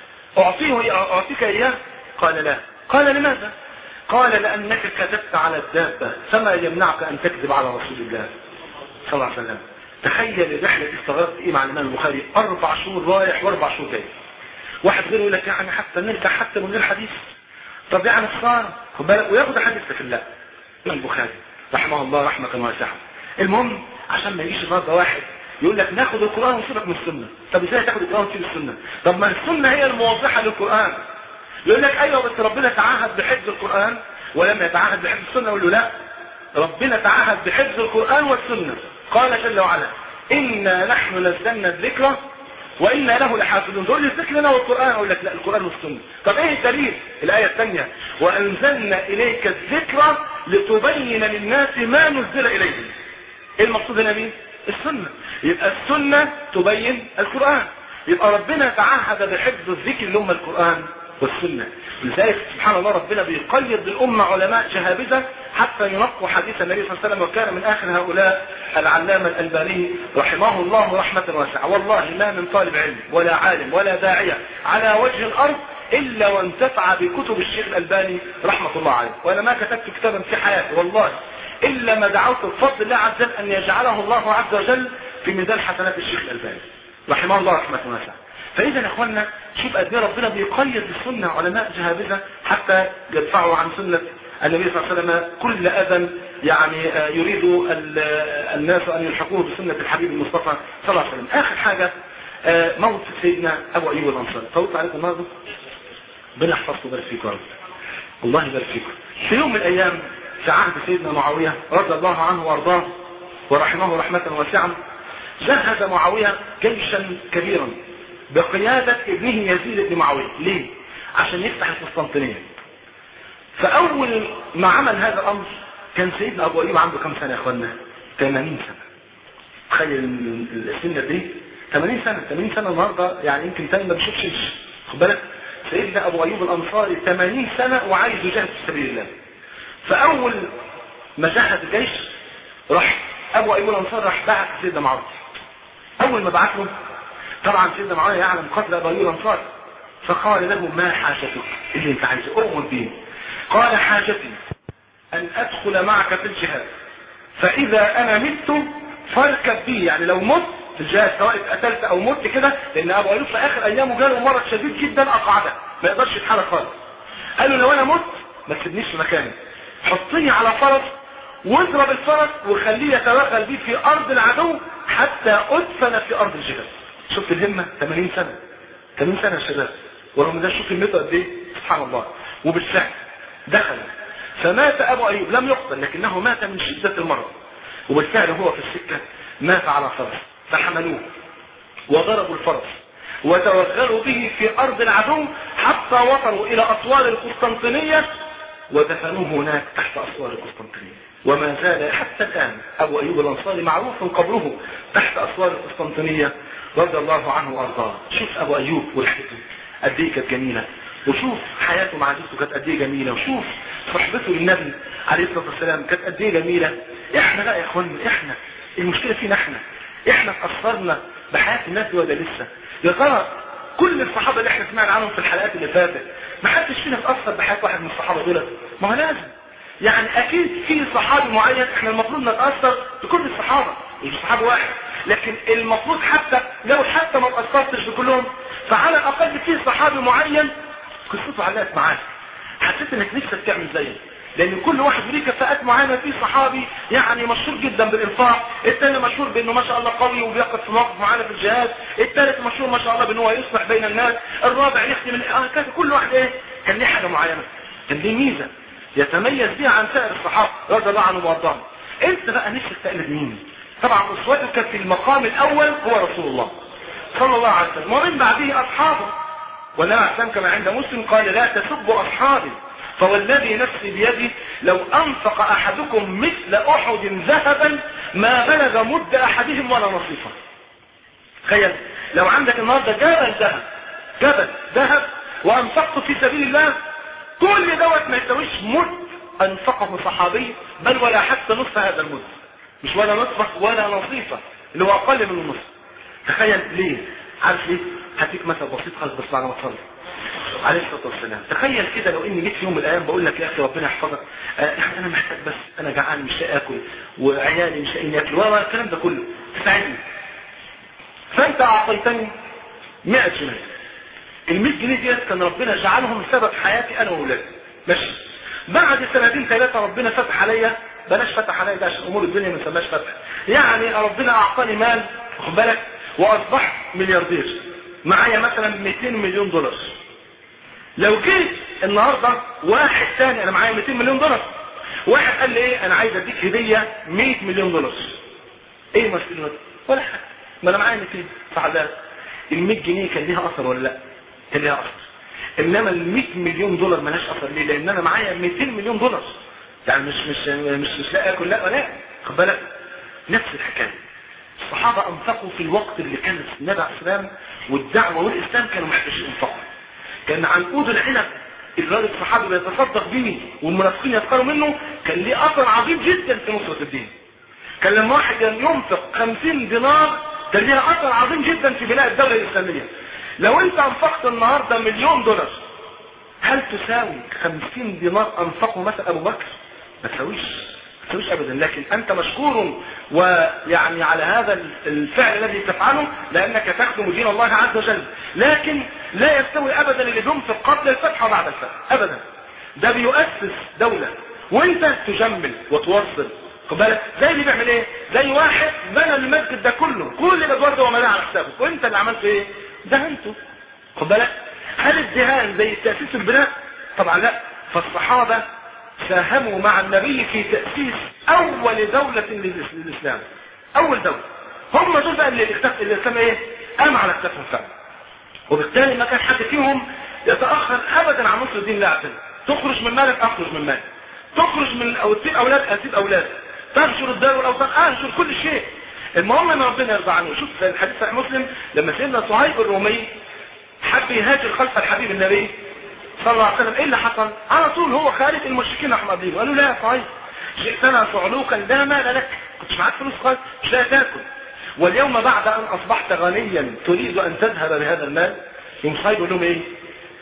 اعطيه اعطيك اياه قال لا قال لماذا قال لانك كذبت على الدابه فما يمنعك ان تكذب على رسول الله صلى الله عليه وسلم تخيل الرحله دي استغرقت ايه مع الامام البخاري اربع شهور رايح واربع شهور جاي واحد غيره يقول لك يعني حتى نرجع حتى من غير حديث طب يعني خساره خد بالك وياخد حديث في الله الامام البخاري رحمه الله رحمه واسعه المهم عشان ما يجيش النهارده واحد يقول لك ناخد القران ونسيبك من السنه طب ازاي تاخد القران وتسيب السنه طب ما السنه هي الموضحه للقران يقول لك ايوه بس ربنا تعهد بحفظ القران ولم يتعهد بحفظ السنه يقول له لا ربنا تعهد بحفظ القران والسنه قال جل وعلا انا نحن نزلنا الذكر وانا له لحافظون تقول لي الذكر هنا والقران اقول لك لا القران والسنه طب ايه الدليل الايه الثانيه وانزلنا اليك الذكر لتبين للناس ما نزل اليهم ايه المقصود هنا مين السنه يبقى السنه تبين القران يبقى ربنا تعهد بحفظ الذكر اللي هم القران والسنه لذلك سبحان الله ربنا بيقيد بالامه علماء جهابذه حتى ينقوا حديث النبي صلى الله عليه وسلم وكان من اخر هؤلاء العلامه الالباني رحمه الله رحمه واسعه والله ما من طالب علم ولا عالم ولا داعيه على وجه الارض الا وانتفع بكتب الشيخ الالباني رحمه الله عليه وانا ما كتبت كتابا في حياتي والله الا ما دعوت بفضل الله عز وجل ان يجعله الله عز وجل في ميزان حسنات الشيخ الالباني رحمه الله رحمه واسعه فاذا يا اخوانا شوف قد ايه ربنا بيقيد السنه علماء جهابذه حتى يدفعوا عن سنه النبي صلى الله عليه وسلم كل اذى يعني يريد الناس ان يلحقوه بسنه الحبيب المصطفى صلى الله عليه وسلم اخر حاجه موت سيدنا ابو ايوب الانصاري فوت عليكم النهارده ربنا يحفظكم ويبارك فيكم يا رب الله يبارك فيكم في يوم من الايام في عهد سيدنا معاويه رضي الله عنه وارضاه ورحمه رحمه واسعه جهز معاويه جيشا كبيرا بقيادة ابنه يزيد بن معاوية ليه؟ عشان يفتح القسطنطينية فأول ما عمل هذا الأمر كان سيدنا أبو أيوب عنده كم سنة يا أخوانا؟ 80 سنة تخيل السنة دي 80 سنة 80 سنة النهاردة يعني يمكن تاني ما بيشوفش خد بالك سيدنا أبو أيوب الأنصاري 80 سنة وعايز يجاهد في سبيل الله فأول ما جهز الجيش راح أبو أيوب الأنصاري راح بعت سيدنا معاوية أول ما بعت له طبعا سيدنا معاوية يعلم قتل أبا أيوب الأنصاري فقال له ما حاجتك اللي انت عايزه أؤمن به قال حاجتي ان ادخل معك في الجهاد فاذا انا مت فاركب بي يعني لو مت في الجهاد سواء اتقتلت او مت كده لان ابو ايوب في اخر ايامه جاله مرض شديد جدا اقعده ما يقدرش يتحرك خالص قال له لو انا مت ما تسيبنيش في مكاني حطني على فرس واضرب الفرس وخليه يتوغل بيه في ارض العدو حتى ادفن في ارض الجبل شفت الهمة 80 سنة 80 سنة يا شباب ورغم ده شوف المتر قد ايه سبحان الله وبالفعل دخل فمات ابو ايوب لم يقتل لكنه مات من شدة المرض وبالفعل هو في السكة مات على فرس فحملوه وضربوا الفرس وتوغلوا به في ارض العدو حتى وصلوا الى اسوار القسطنطينية ودفنوه هناك تحت اسوار القسطنطينية وما زال حتى الان ابو ايوب الانصاري معروف قبره تحت اسوار القسطنطينية رضي الله عنه وارضاه شوف ابو ايوب ولحيته قد ايه كانت جميله وشوف حياته مع زوجته كانت قد ايه جميله وشوف صحبته للنبي عليه الصلاه والسلام كانت قد ايه جميله احنا بقى يا اخوانا احنا المشكله فينا احنا احنا اتاثرنا بحياه الناس دي ولا لسه يا ترى كل الصحابه اللي احنا سمعنا عنهم في الحلقات اللي فاتت ما حدش فينا اتاثر بحياه واحد من الصحابه دول ما هو لازم يعني اكيد في صحابي معين احنا المفروض نتاثر بكل الصحابه مش صحابي واحد لكن المفروض حتى لو حتى ما تأثرتش بكلهم فعلى الأقل في صحابي معين قصته علقت معاك حسيت انك نفسك تعمل زيه لان كل واحد ليه كفاءات معينه في صحابي يعني مشهور جدا بالانفاق الثاني مشهور بانه ما شاء الله قوي وبيقف في مواقف معينه في الجهاد الثالث مشهور ما شاء الله بانه هو يصلح بين الناس الرابع يخدم اه كان كل واحد ايه كان ليه حاجه معينه كان ليه ميزه يتميز بها عن سائر الصحابه رضي الله عنهم وارضاهم انت بقى نفسك تقلد مين طبعا اسوتك في المقام الاول هو رسول الله صلى الله عليه وسلم ومن بعده اصحابه والنبي عليه السلام كما عند مسلم قال لا تسبوا اصحابي فوالذي نفسي بيدي لو انفق احدكم مثل احد ذهبا ما بلغ مد احدهم ولا نصيفه تخيل لو عندك النهارده جبل ذهب جبل ذهب وانفقته في سبيل الله كل دوت ما يساويش مد انفقه صحابي بل ولا حتى نصف هذا المد مش ولا نصفة ولا نصيفة اللي هو اقل من النصف تخيل ليه عارف ليه هديك مثل بسيط خالص بس بعد ما تصلي عليه الصلاه والسلام تخيل كده لو اني جيت في يوم من الايام بقول لك يا اخي ربنا يحفظك آه انا محتاج بس انا جعان مش لاقي اكل وعيالي مش لاقيين ياكلوا والكلام ده كله تساعدني فانت اعطيتني 100 جنيه ال 100 جنيه ديت كان ربنا جعلهم سبب حياتي انا واولادي ماشي بعد سنتين ثلاثه ربنا فتح عليا بلاش فتح عليا ده عشان امور الدنيا ما نسماش فتح يعني ربنا اعطاني مال واخد بالك واصبحت ملياردير معايا مثلا 200 مليون دولار لو جيت النهارده واحد ثاني انا معايا 200 مليون دولار واحد قال لي ايه انا عايز اديك هديه 100 مليون دولار ايه المشكله ولا حاجه ما انا معايا 200 صح ده ال 100 جنيه كان ليها اثر ولا لا كان ليها اثر انما ال 100 مليون دولار مالهاش اثر ليه لان انا معايا 200 مليون دولار يعني مش مش مش مش لاقي اكل لا ولا خد بالك نفس الحكايه الصحابه انفقوا في الوقت اللي كان النبي عليه السلام والدعوه والاسلام كانوا محتاجين ينفقوا كان عنقود العنب الراجل الصحابي بيتصدق به والمنافقين يسخروا منه كان ليه اثر عظيم جدا في نصره الدين كان لما واحد كان ينفق 50 دينار كان ليها اثر عظيم جدا في بناء الدوله الاسلاميه لو انت انفقت النهارده مليون دولار هل تساوي 50 دينار انفقه مثلا ابو بكر ما تساويش ما تساويش ابدا لكن انت مشكور ويعني على هذا الفعل الذي تفعله لانك تخدم دين الله عز وجل لكن لا يستوي ابدا اللي بينفق قبل الفتح وبعد الفتح ابدا ده بيؤسس دولة وانت تجمل وتوصل خد بالك زي اللي بيعمل ايه زي واحد بنى المسجد ده كله كل الادوار ده ومناه على حسابه وانت اللي عملت ايه دهنته خد بالك هل الدهان زي تاسيس البناء طبعا لا فالصحابه ساهموا مع النبي في تاسيس اول دوله للاسلام اول دوله هم دول بقى اللي اكتف... الاسلام ايه قام على اكتافهم فعلا وبالتالي ما كان حد فيهم يتاخر ابدا عن نصر الدين لا تخرج من مالك اخرج من مالك تخرج من او تسيب اولاد اسيب اولاد تنشر الدار والاوطان انشر كل شيء المهم ان ربنا يرضى عنه شوف في الحديث صحيح مسلم لما سيدنا صهيب الرومي حب يهاجر خلف الحبيب النبي صلى الله عليه وسلم ايه اللي حصل على طول هو خالف المشركين راحوا قابلينه قالوا لا يا صهيب جئتنا صعلوكا لا مال لك كنتش معاك فلوس خالص مش لاقي تاكل واليوم بعد ان اصبحت غنيا تريد ان تذهب بهذا المال يوم صهيب يقول لهم ايه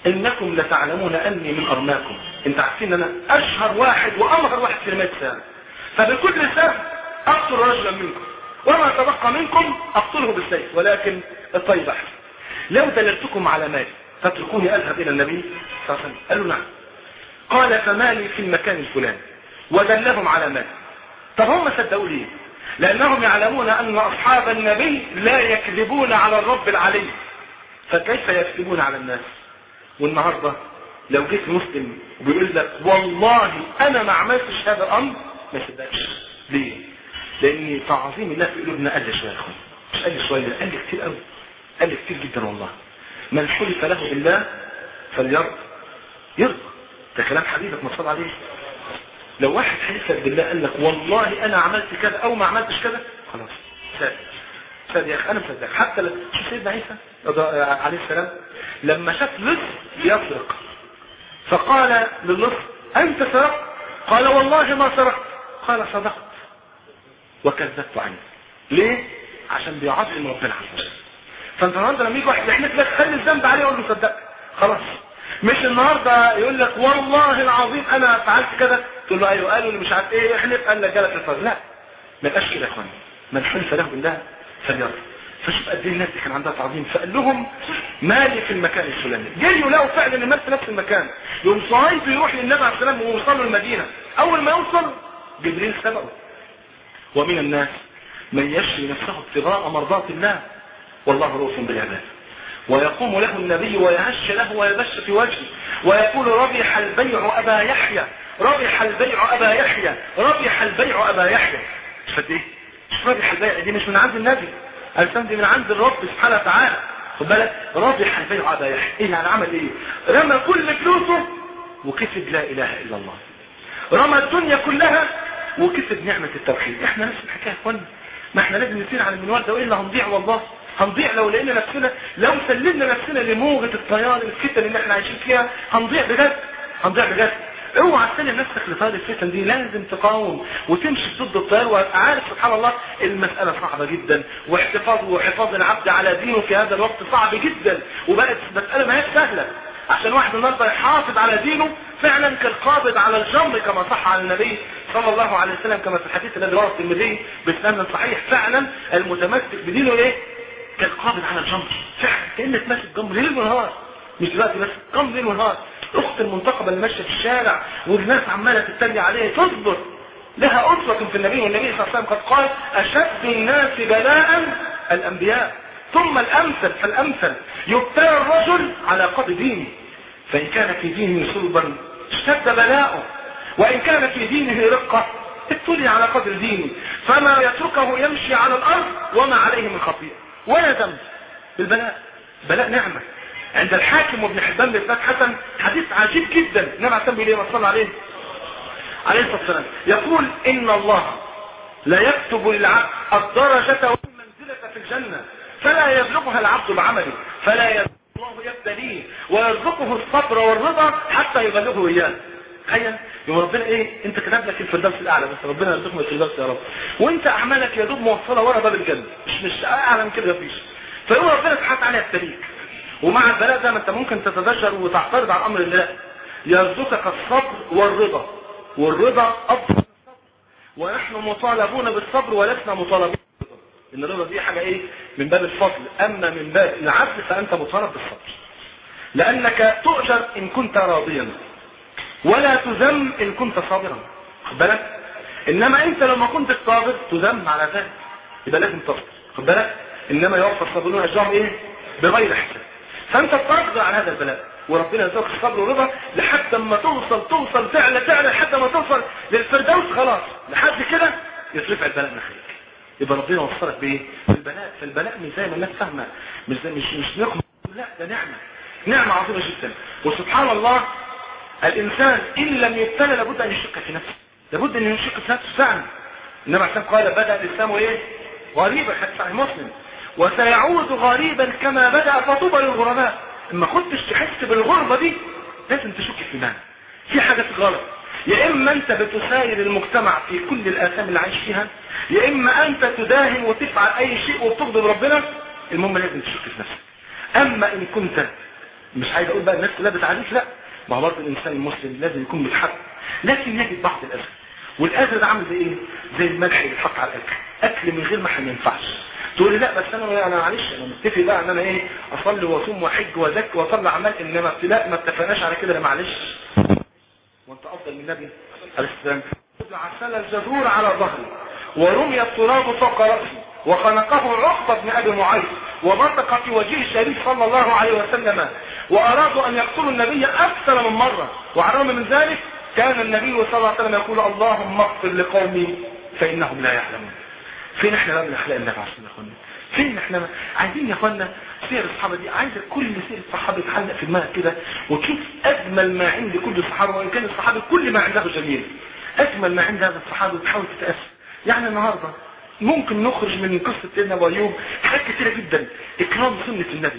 انكم لتعلمون اني من ارماكم انت عارفين ان انا اشهر واحد وامهر واحد في رمايه سام فبكل سهم اقتل رجلا منكم وما تبقى منكم اقتله بالسيف ولكن الطيب احسن لو دللتكم على مالي تتركوني اذهب الى النبي صلى الله عليه وسلم قال له نعم قال فمالي في المكان الفلاني ودلهم على مالي طب هم صدقوا ليه لانهم يعلمون ان اصحاب النبي لا يكذبون على الرب العلي فكيف يكذبون على الناس والنهارده لو جيت مسلم وبيقول لك والله انا ما عملتش هذا الامر ما صدقش ليه لان تعظيم الله في قلوبنا قل شويه يا اخوان مش قل شويه قل كتير قوي قل كتير جدا والله من حلف له بالله فليرضى يرضى ده كلام حبيبك ما صلى عليه لو واحد حلف بالله قال لك والله انا عملت كذا او ما عملتش كذا خلاص ساد ساد يا اخي انا مصدق حتى لو شوف سيدنا عيسى عليه السلام لما شاف لص يسرق فقال للص انت سرقت قال والله ما سرقت قال صدقت وكذبت عنه ليه عشان بيعظم ربنا عز وجل فانت النهارده لما يجي واحد يحلف لك خلي الذنب عليه يقول له صدق خلاص مش النهارده يقول لك والله العظيم انا فعلت كذا تقول له ايوه قالوا اللي مش عارف ايه احلف قال لك جالك الفرج لا ما يبقاش كده يا اخوان من حلف له بالله فليرضى فشوف قد ايه الناس دي كان عندها تعظيم فقال لهم مالي في المكان الفلاني جريوا لقوا فعلا المال في نفس المكان يوم صهيب يروح للنبي عليه السلام ويوصلوا المدينه اول ما يوصل جبريل سبقه ومن الناس من يشري نفسه ابتغاء مرضات الله والله رؤوف بالعباد ويقوم له النبي ويهش له ويبش في وجهه ويقول ربح البيع ابا يحيى ربح البيع ابا يحيى ربح البيع ابا يحيى مش فاهم ايه مش ربح البيع دي مش من عند النبي الفهم دي من عند الرب سبحانه وتعالى خد بالك ربح البيع ابا يحيى ايه يعني عمل ايه رمى كل فلوسه وكسب لا اله الا الله رمى الدنيا كلها وكسب نعمة التوحيد احنا نفس الحكاية يا اخوانا ما احنا لازم نسير عن المنوال ده والا هنضيع والله هنضيع لو لقينا نفسنا لو سلمنا نفسنا لموجة التيار الفتن اللي احنا عايشين فيها هنضيع بجد هنضيع بجد اوعى تسلم نفسك لطيار الفتن دي لازم تقاوم وتمشي ضد التيار وابقى عارف سبحان الله المسألة صعبة جدا واحتفاظ وحفاظ العبد على دينه في هذا الوقت صعب جدا وبقت مسألة ما هي سهلة عشان واحد النهارده يحافظ على دينه فعلا كالقابض على الجمر كما صح عن النبي صلى الله عليه وسلم كما في الحديث الذي رواه الترمذي باسناد صحيح فعلا المتمسك بدينه ايه كالقابض على الجمر فعلا كانك ماسك جمر ليل ونهار مش دلوقتي بس جمر ليل ونهار اخت المنتقبه اللي ماشيه في الشارع والناس عماله تتريق عليها تصبر لها اسوه في النبي والنبي صلى الله عليه وسلم قد قال اشد الناس بلاء الانبياء ثم الامثل فالامثل يبتلى الرجل على قدر دينه فان كان في دينه صلبا اشتد بلاؤه وان كان في دينه رقه ابتلي على قدر دينه فما يتركه يمشي على الارض وما عليه من خطيئه ولا ذنب بالبلاء بلاء نعمه عند الحاكم وابن حبان بن حسن حديث عجيب جدا النبي عليه الصلاه والسلام صلى عليه عليه الصلاه والسلام يقول ان الله لا يكتب للعبد الدرجه والمنزله في الجنه فلا يبلغها العبد بعمله فلا يبلغ الله يبتليه ويرزقه الصبر والرضا حتى يبلغه اياه تخيل يوم ربنا ايه انت كتب لك الفردوس الاعلى بس ربنا يرزقنا الفردوس يا رب وانت اعمالك يا دوب موصله ورا باب الجنه مش مش اعلى من كده مفيش فيقول ربنا سبحانه وتعالى يبتليك ومع البلاء ده ما انت ممكن تتدجر وتعترض على امر الله يرزقك الصبر والرضا والرضا افضل من الصبر ونحن مطالبون بالصبر ولسنا مطالبين ان الرضا دي حاجة ايه من باب الفضل اما من باب العدل فانت مطالب بالصبر لانك تؤجر ان كنت راضيا ولا تذم ان كنت صابرا خد بالك انما انت لما كنت صابر تذم على ذلك يبقى لازم تصبر خد بالك انما يوفى الصابرون اجرهم ايه بغير حساب فانت تصبر على هذا البلاء وربنا يرزقك الصبر والرضا لحد ما توصل توصل تعلى تعلى لحد ما توصل للفردوس خلاص لحد كده يترفع البلاء من خليك يبقى ربنا وصلك بايه بالبلاء فالبلاء مش زي ما الناس فاهمه مش زي مش مش نقمه لا ده نعمه نعمه عظيمه جدا وسبحان الله الانسان ان لم يبتلى لابد ان يشك في نفسه لابد ان يشك في نفسه فعلا انما عشان قال بدا الاسلام ايه غريبا حتى صحيح مسلم وسيعود غريبا كما بدا فطوبى للغرباء اما كنتش تحس بالغربه دي لازم تشك في معنى في حاجه غلط يا اما انت بتساير المجتمع في كل الاثام اللي عايش فيها يا اما انت تداهن وتفعل اي شيء وبتغضب ربنا المهم لازم تشك في نفسك اما ان كنت مش عايز اقول بقى الناس كلها بتعاديك لا ما هو برضه الانسان المسلم لازم يكون متحب لكن يجد بعض الاذى والاذى ده عامل زي ايه زي الملح اللي بيتحط على الاكل اكل من غير ما ما ينفعش تقول لي لا بس انا انا معلش انا متفق بقى ان انا ايه اصلي واصوم واحج وازكي واطلع اعمال انما ابتلاء ما اتفقناش على كده لا معلش وانت افضل من النبي عليه السلام عسل الجذور على ظهري ورمي التراب فوق راسي وخنقه عقبة بن ابي معيط وبطق في وجه الشريف صلى الله عليه وسلم وارادوا ان يقتلوا النبي اكثر من مرة وعلى الرغم من ذلك كان النبي صلى الله عليه وسلم يقول اللهم اغفر لقومي فانهم لا يعلمون فين احنا بقى من اخلاق النبي عليه الصلاه والسلام فين احنا عايزين يا اخوانا سير الصحابه دي عايزه كل سير الصحابه يتعلق في دماغك كده وتشوف اجمل ما عند كل صحابه وان كان الصحابي كل ما عنده جميل اجمل ما عند هذا الصحابي وتحاول تتاسف يعني النهارده ممكن نخرج من قصه سيدنا ابو ايوب حاجات كتيره جدا اكرام سنه النبي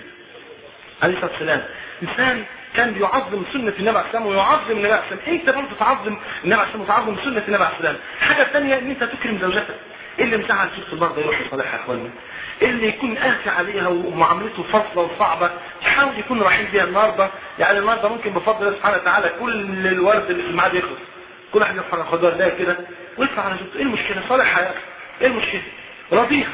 عليه الصلاه والسلام انسان كان بيعظم سنة النبي عليه السلام ويعظم النبي عليه السلام انت برضه تعظم النبي عليه السلام وتعظم سنة النبي عليه السلام الحاجة الثانية ان انت تكرم زوجتك اللي مزعل شفت البرضه يروح لصالحها يا اخوانا اللي يكون قاسي عليها ومعاملته فاصله وصعبه يحاول يكون رحيم بيها النهارده يعني النهارده ممكن بفضل الله سبحانه وتعالى كل الورد اللي في الميعاد يخلص كل واحد يرفع الخضار ده كده ويطلع على زوجته ايه المشكله صالح حياتك ايه المشكله رضيها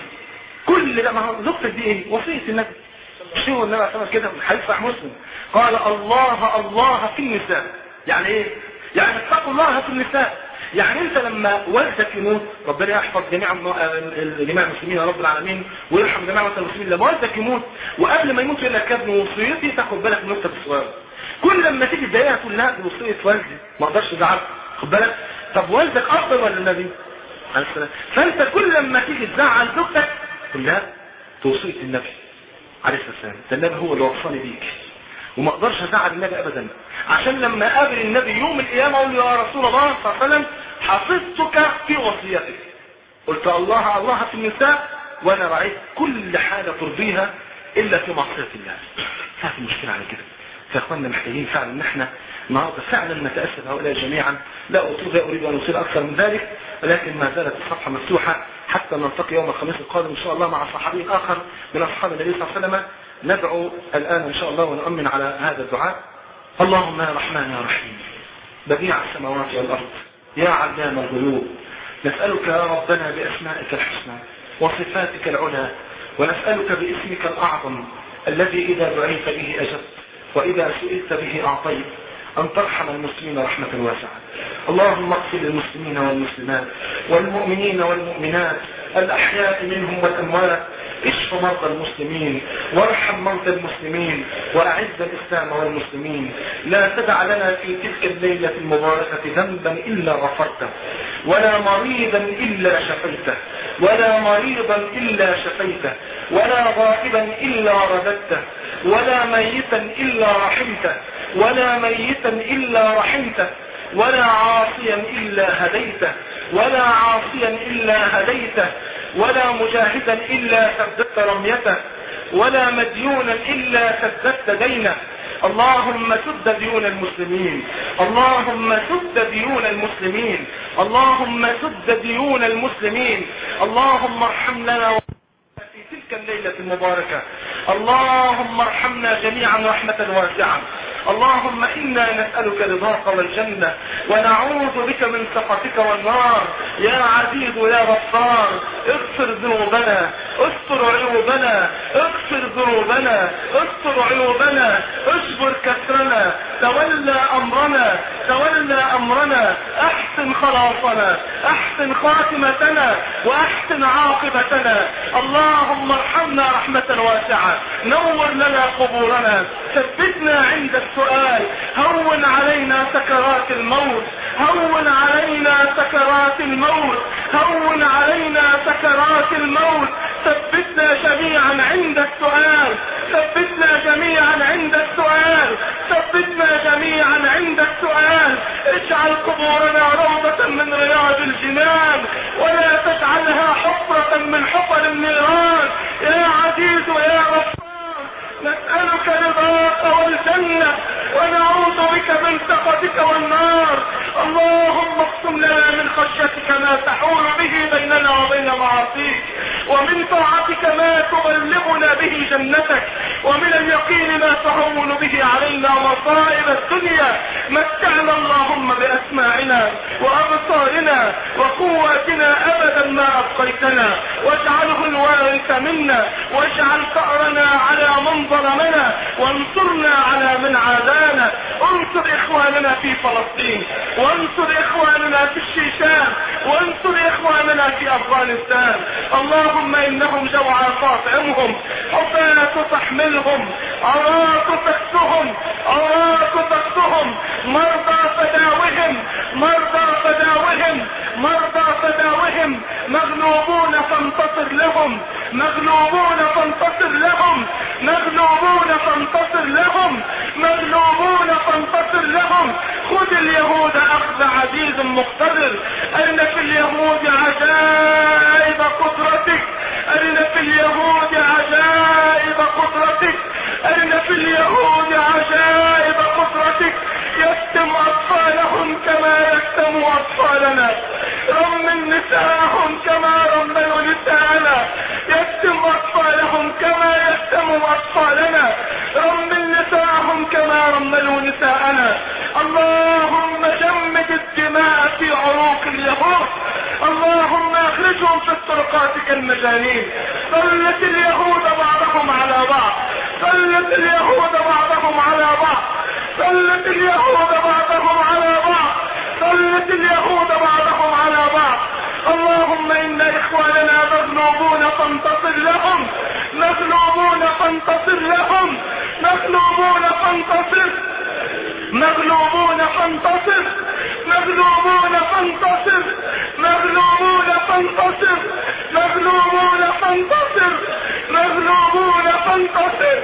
كل ده ما هو زوجتك دي ايه وصيه النبي شو النبي عليه الصلاه كده حديث صحيح مسلم قال الله الله في النساء يعني ايه يعني اتقوا الله في النساء يعني انت لما والدك يموت ربنا يحفظ جميع جميع المسلمين يا رب العالمين ويرحم جميع المسلمين لما والدك يموت وقبل ما يموت يقول لك يا ابني وصيتي تاخد بالك من نكته الصغيره كل لما تيجي تضايقها تقول لا دي وصيه والدي ما اقدرش ازعلك خد بالك طب والدك افضل ولا النبي عليه السلام فانت كل لما تيجي تزعل زوجتك تقول لا دي وصيه النبي عليه الصلاه والسلام ده النبي هو اللي وصاني بيك وما اقدرش ازعل النبي ابدا عشان لما اقابل النبي يوم القيامه اقول له يا رسول الله صلى الله عليه وسلم حفظتك في وصيتك قلت الله الله في النساء وانا رايت كل حاجه ترضيها الا في معصيه الله ما في مشكله على كده فاخواننا محتاجين فعلا ان احنا النهارده فعلا نتاسف هؤلاء جميعا لا اطيل لا اريد ان اصيل اكثر من ذلك ولكن ما زالت الصفحه مفتوحه حتى نلتقي يوم الخميس القادم ان شاء الله مع صحابي اخر من اصحاب النبي صلى الله عليه وسلم ندعو الآن إن شاء الله ونؤمن على هذا الدعاء اللهم يا رحمن يا رحيم بديع السماوات والأرض يا علام الغيوب نسألك يا ربنا بأسمائك الحسنى وصفاتك العلى ونسألك باسمك الأعظم الذي إذا دعيت به أجبت وإذا سئلت به أعطيت أن ترحم المسلمين رحمة واسعة اللهم اغفر للمسلمين والمسلمات والمؤمنين والمؤمنات الأحياء منهم والأموات اشف مرضى المسلمين وارحم موتى المسلمين وأعز الإسلام والمسلمين لا تدع لنا في تلك الليلة المباركة ذنبا إلا غفرته ولا مريضا إلا شفيته ولا مريضا إلا شفيته ولا غائبا إلا رددته ولا ميتا إلا رحمته ولا ميتا إلا رحمته ولا عاصيا إلا هديته ولا عاصيا إلا هديته ولا مجاهدا إلا سددت رميته ولا مديونا إلا سددت دينه اللهم سد ديون المسلمين اللهم سد ديون المسلمين اللهم سد ديون المسلمين اللهم ارحم لنا في تلك الليلة المباركة اللهم ارحمنا جميعا رحمة واسعة اللهم إنا نسألك رضاك والجنة ونعوذ بك من سخطك والنار يا عزيز يا غفار اغفر ذنوبنا استر عيوبنا اغفر ذنوبنا استر عيوبنا اجبر كسرنا تولى أمرنا تولى أمرنا احسن خلاصنا احسن خاتمتنا واحسن عاقبتنا اللهم ارحمنا رحمة واسعة نور لنا قبورنا ثبتنا عند السؤال هون علينا سكرات الموت هون علينا سكرات الموت هون علينا سكرات الموت ثبتنا جميعا عند السؤال ثبتنا جميعا عند السؤال ثبتنا جميعا عند السؤال اجعل قبورنا روضة من رياض الجنان ولا تجعلها حفرة من حفر النيران يا عزيز يا غفار نسألك رضاك والجنة ونعوذ بك من سخطك والنار اللهم اقسم لنا من خشيتك ما تحول به بيننا وبين معاصيك ومن طاعتك ما تبلغنا به جنتك ومن اليقين ما تهون به علينا مصائب الدنيا متعنا اللهم بأسماعنا وأبصارنا وقواتنا أبدا ما أبقيتنا واجعله الوارث منا واجعل ثأرنا على من ظلمنا وانصرنا على من عادانا انصر إخواننا في فلسطين وانصر إخواننا في الشيشان وانصر إخواننا في أفغانستان اللهم إنهم جوعى فاطعمهم حفاة تحملهم عراق تكسهم عراق تكسهم مرضى فداوهم مرضى فداوهم مرضى فداوهم مغلوبون فانتصر لهم مغلوبون فانتصر لهم مغلوبون فانتصر لهم مغلوبون فانتصر لهم خذ اليهود اخذ عزيز مقتدر ان في اليهود عجائب قدرتك ان في اليهود عجائب قدرتك ان في اليهود عجائب قدرتك يكتم اطفالهم كما يكتم اطفالنا رم نساءهم كما رموا نساءنا يكتم اطفالهم كما يكتم اطفالنا رم نساءهم كما رملوا نساءنا اللهم جمد الدماء في عروق اليهود اللهم اخرجهم في الطرقات كالمجانين سلت اليهود بعضهم على بعض سلت اليهود بعضهم على بعض سلت اليهود بعضهم على بعض سلت اليهود بعضهم على بعض اللهم ان اخواننا مغلوبون فانتصر لهم مغلوبون فانتصر لهم مغلوبون فانتصر مغلوبون فانتصر مغلوبون فانتصر مغلوبون فانتصر مغلوبون فانتصر مغلوبون فانتصر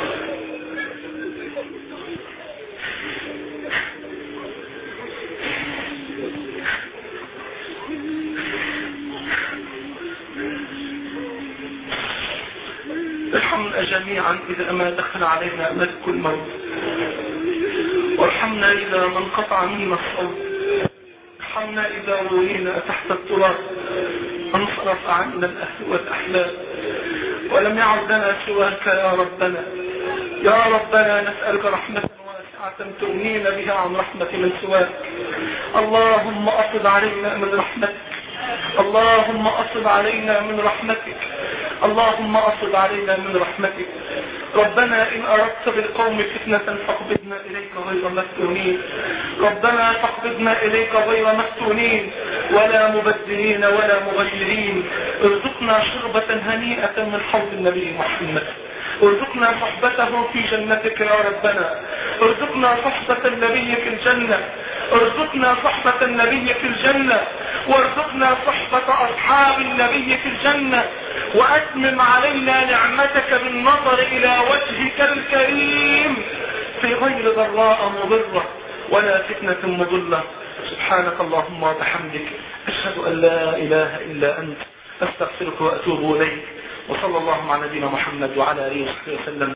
ارحمنا جميعا إذا ما دخل علينا ملك الموت وارحمنا إذا ما انقطع منا الصوت ارحمنا إذا روينا تحت التراب انصرف عنا الأهل والأحلام ولم يعد لنا سواك يا ربنا يا ربنا نسألك رحمة واسعة تغنينا بها عن رحمة من سواك اللهم أفض علينا من رحمتك اللهم أصب علينا من رحمتك اللهم أصب علينا من رحمتك ربنا إن أردت بالقوم فتنة فاقبضنا إليك غير مفتونين ربنا فاقبضنا إليك غير مفتونين ولا مبدلين ولا مغيرين ارزقنا شربة هنيئة من حوض النبي محمد ارزقنا صحبته في جنتك يا ربنا ارزقنا صحبة النبي في الجنة ارزقنا صحبة النبي في الجنة وارزقنا صحبة أصحاب النبي في الجنة وأتمم علينا نعمتك بالنظر إلى وجهك الكريم في غير ضراء مضرة ولا فتنة مضلة سبحانك اللهم وبحمدك أشهد أن لا إله إلا أنت أستغفرك وأتوب إليك وصلى الله على نبينا محمد وعلى آله وصحبه وسلم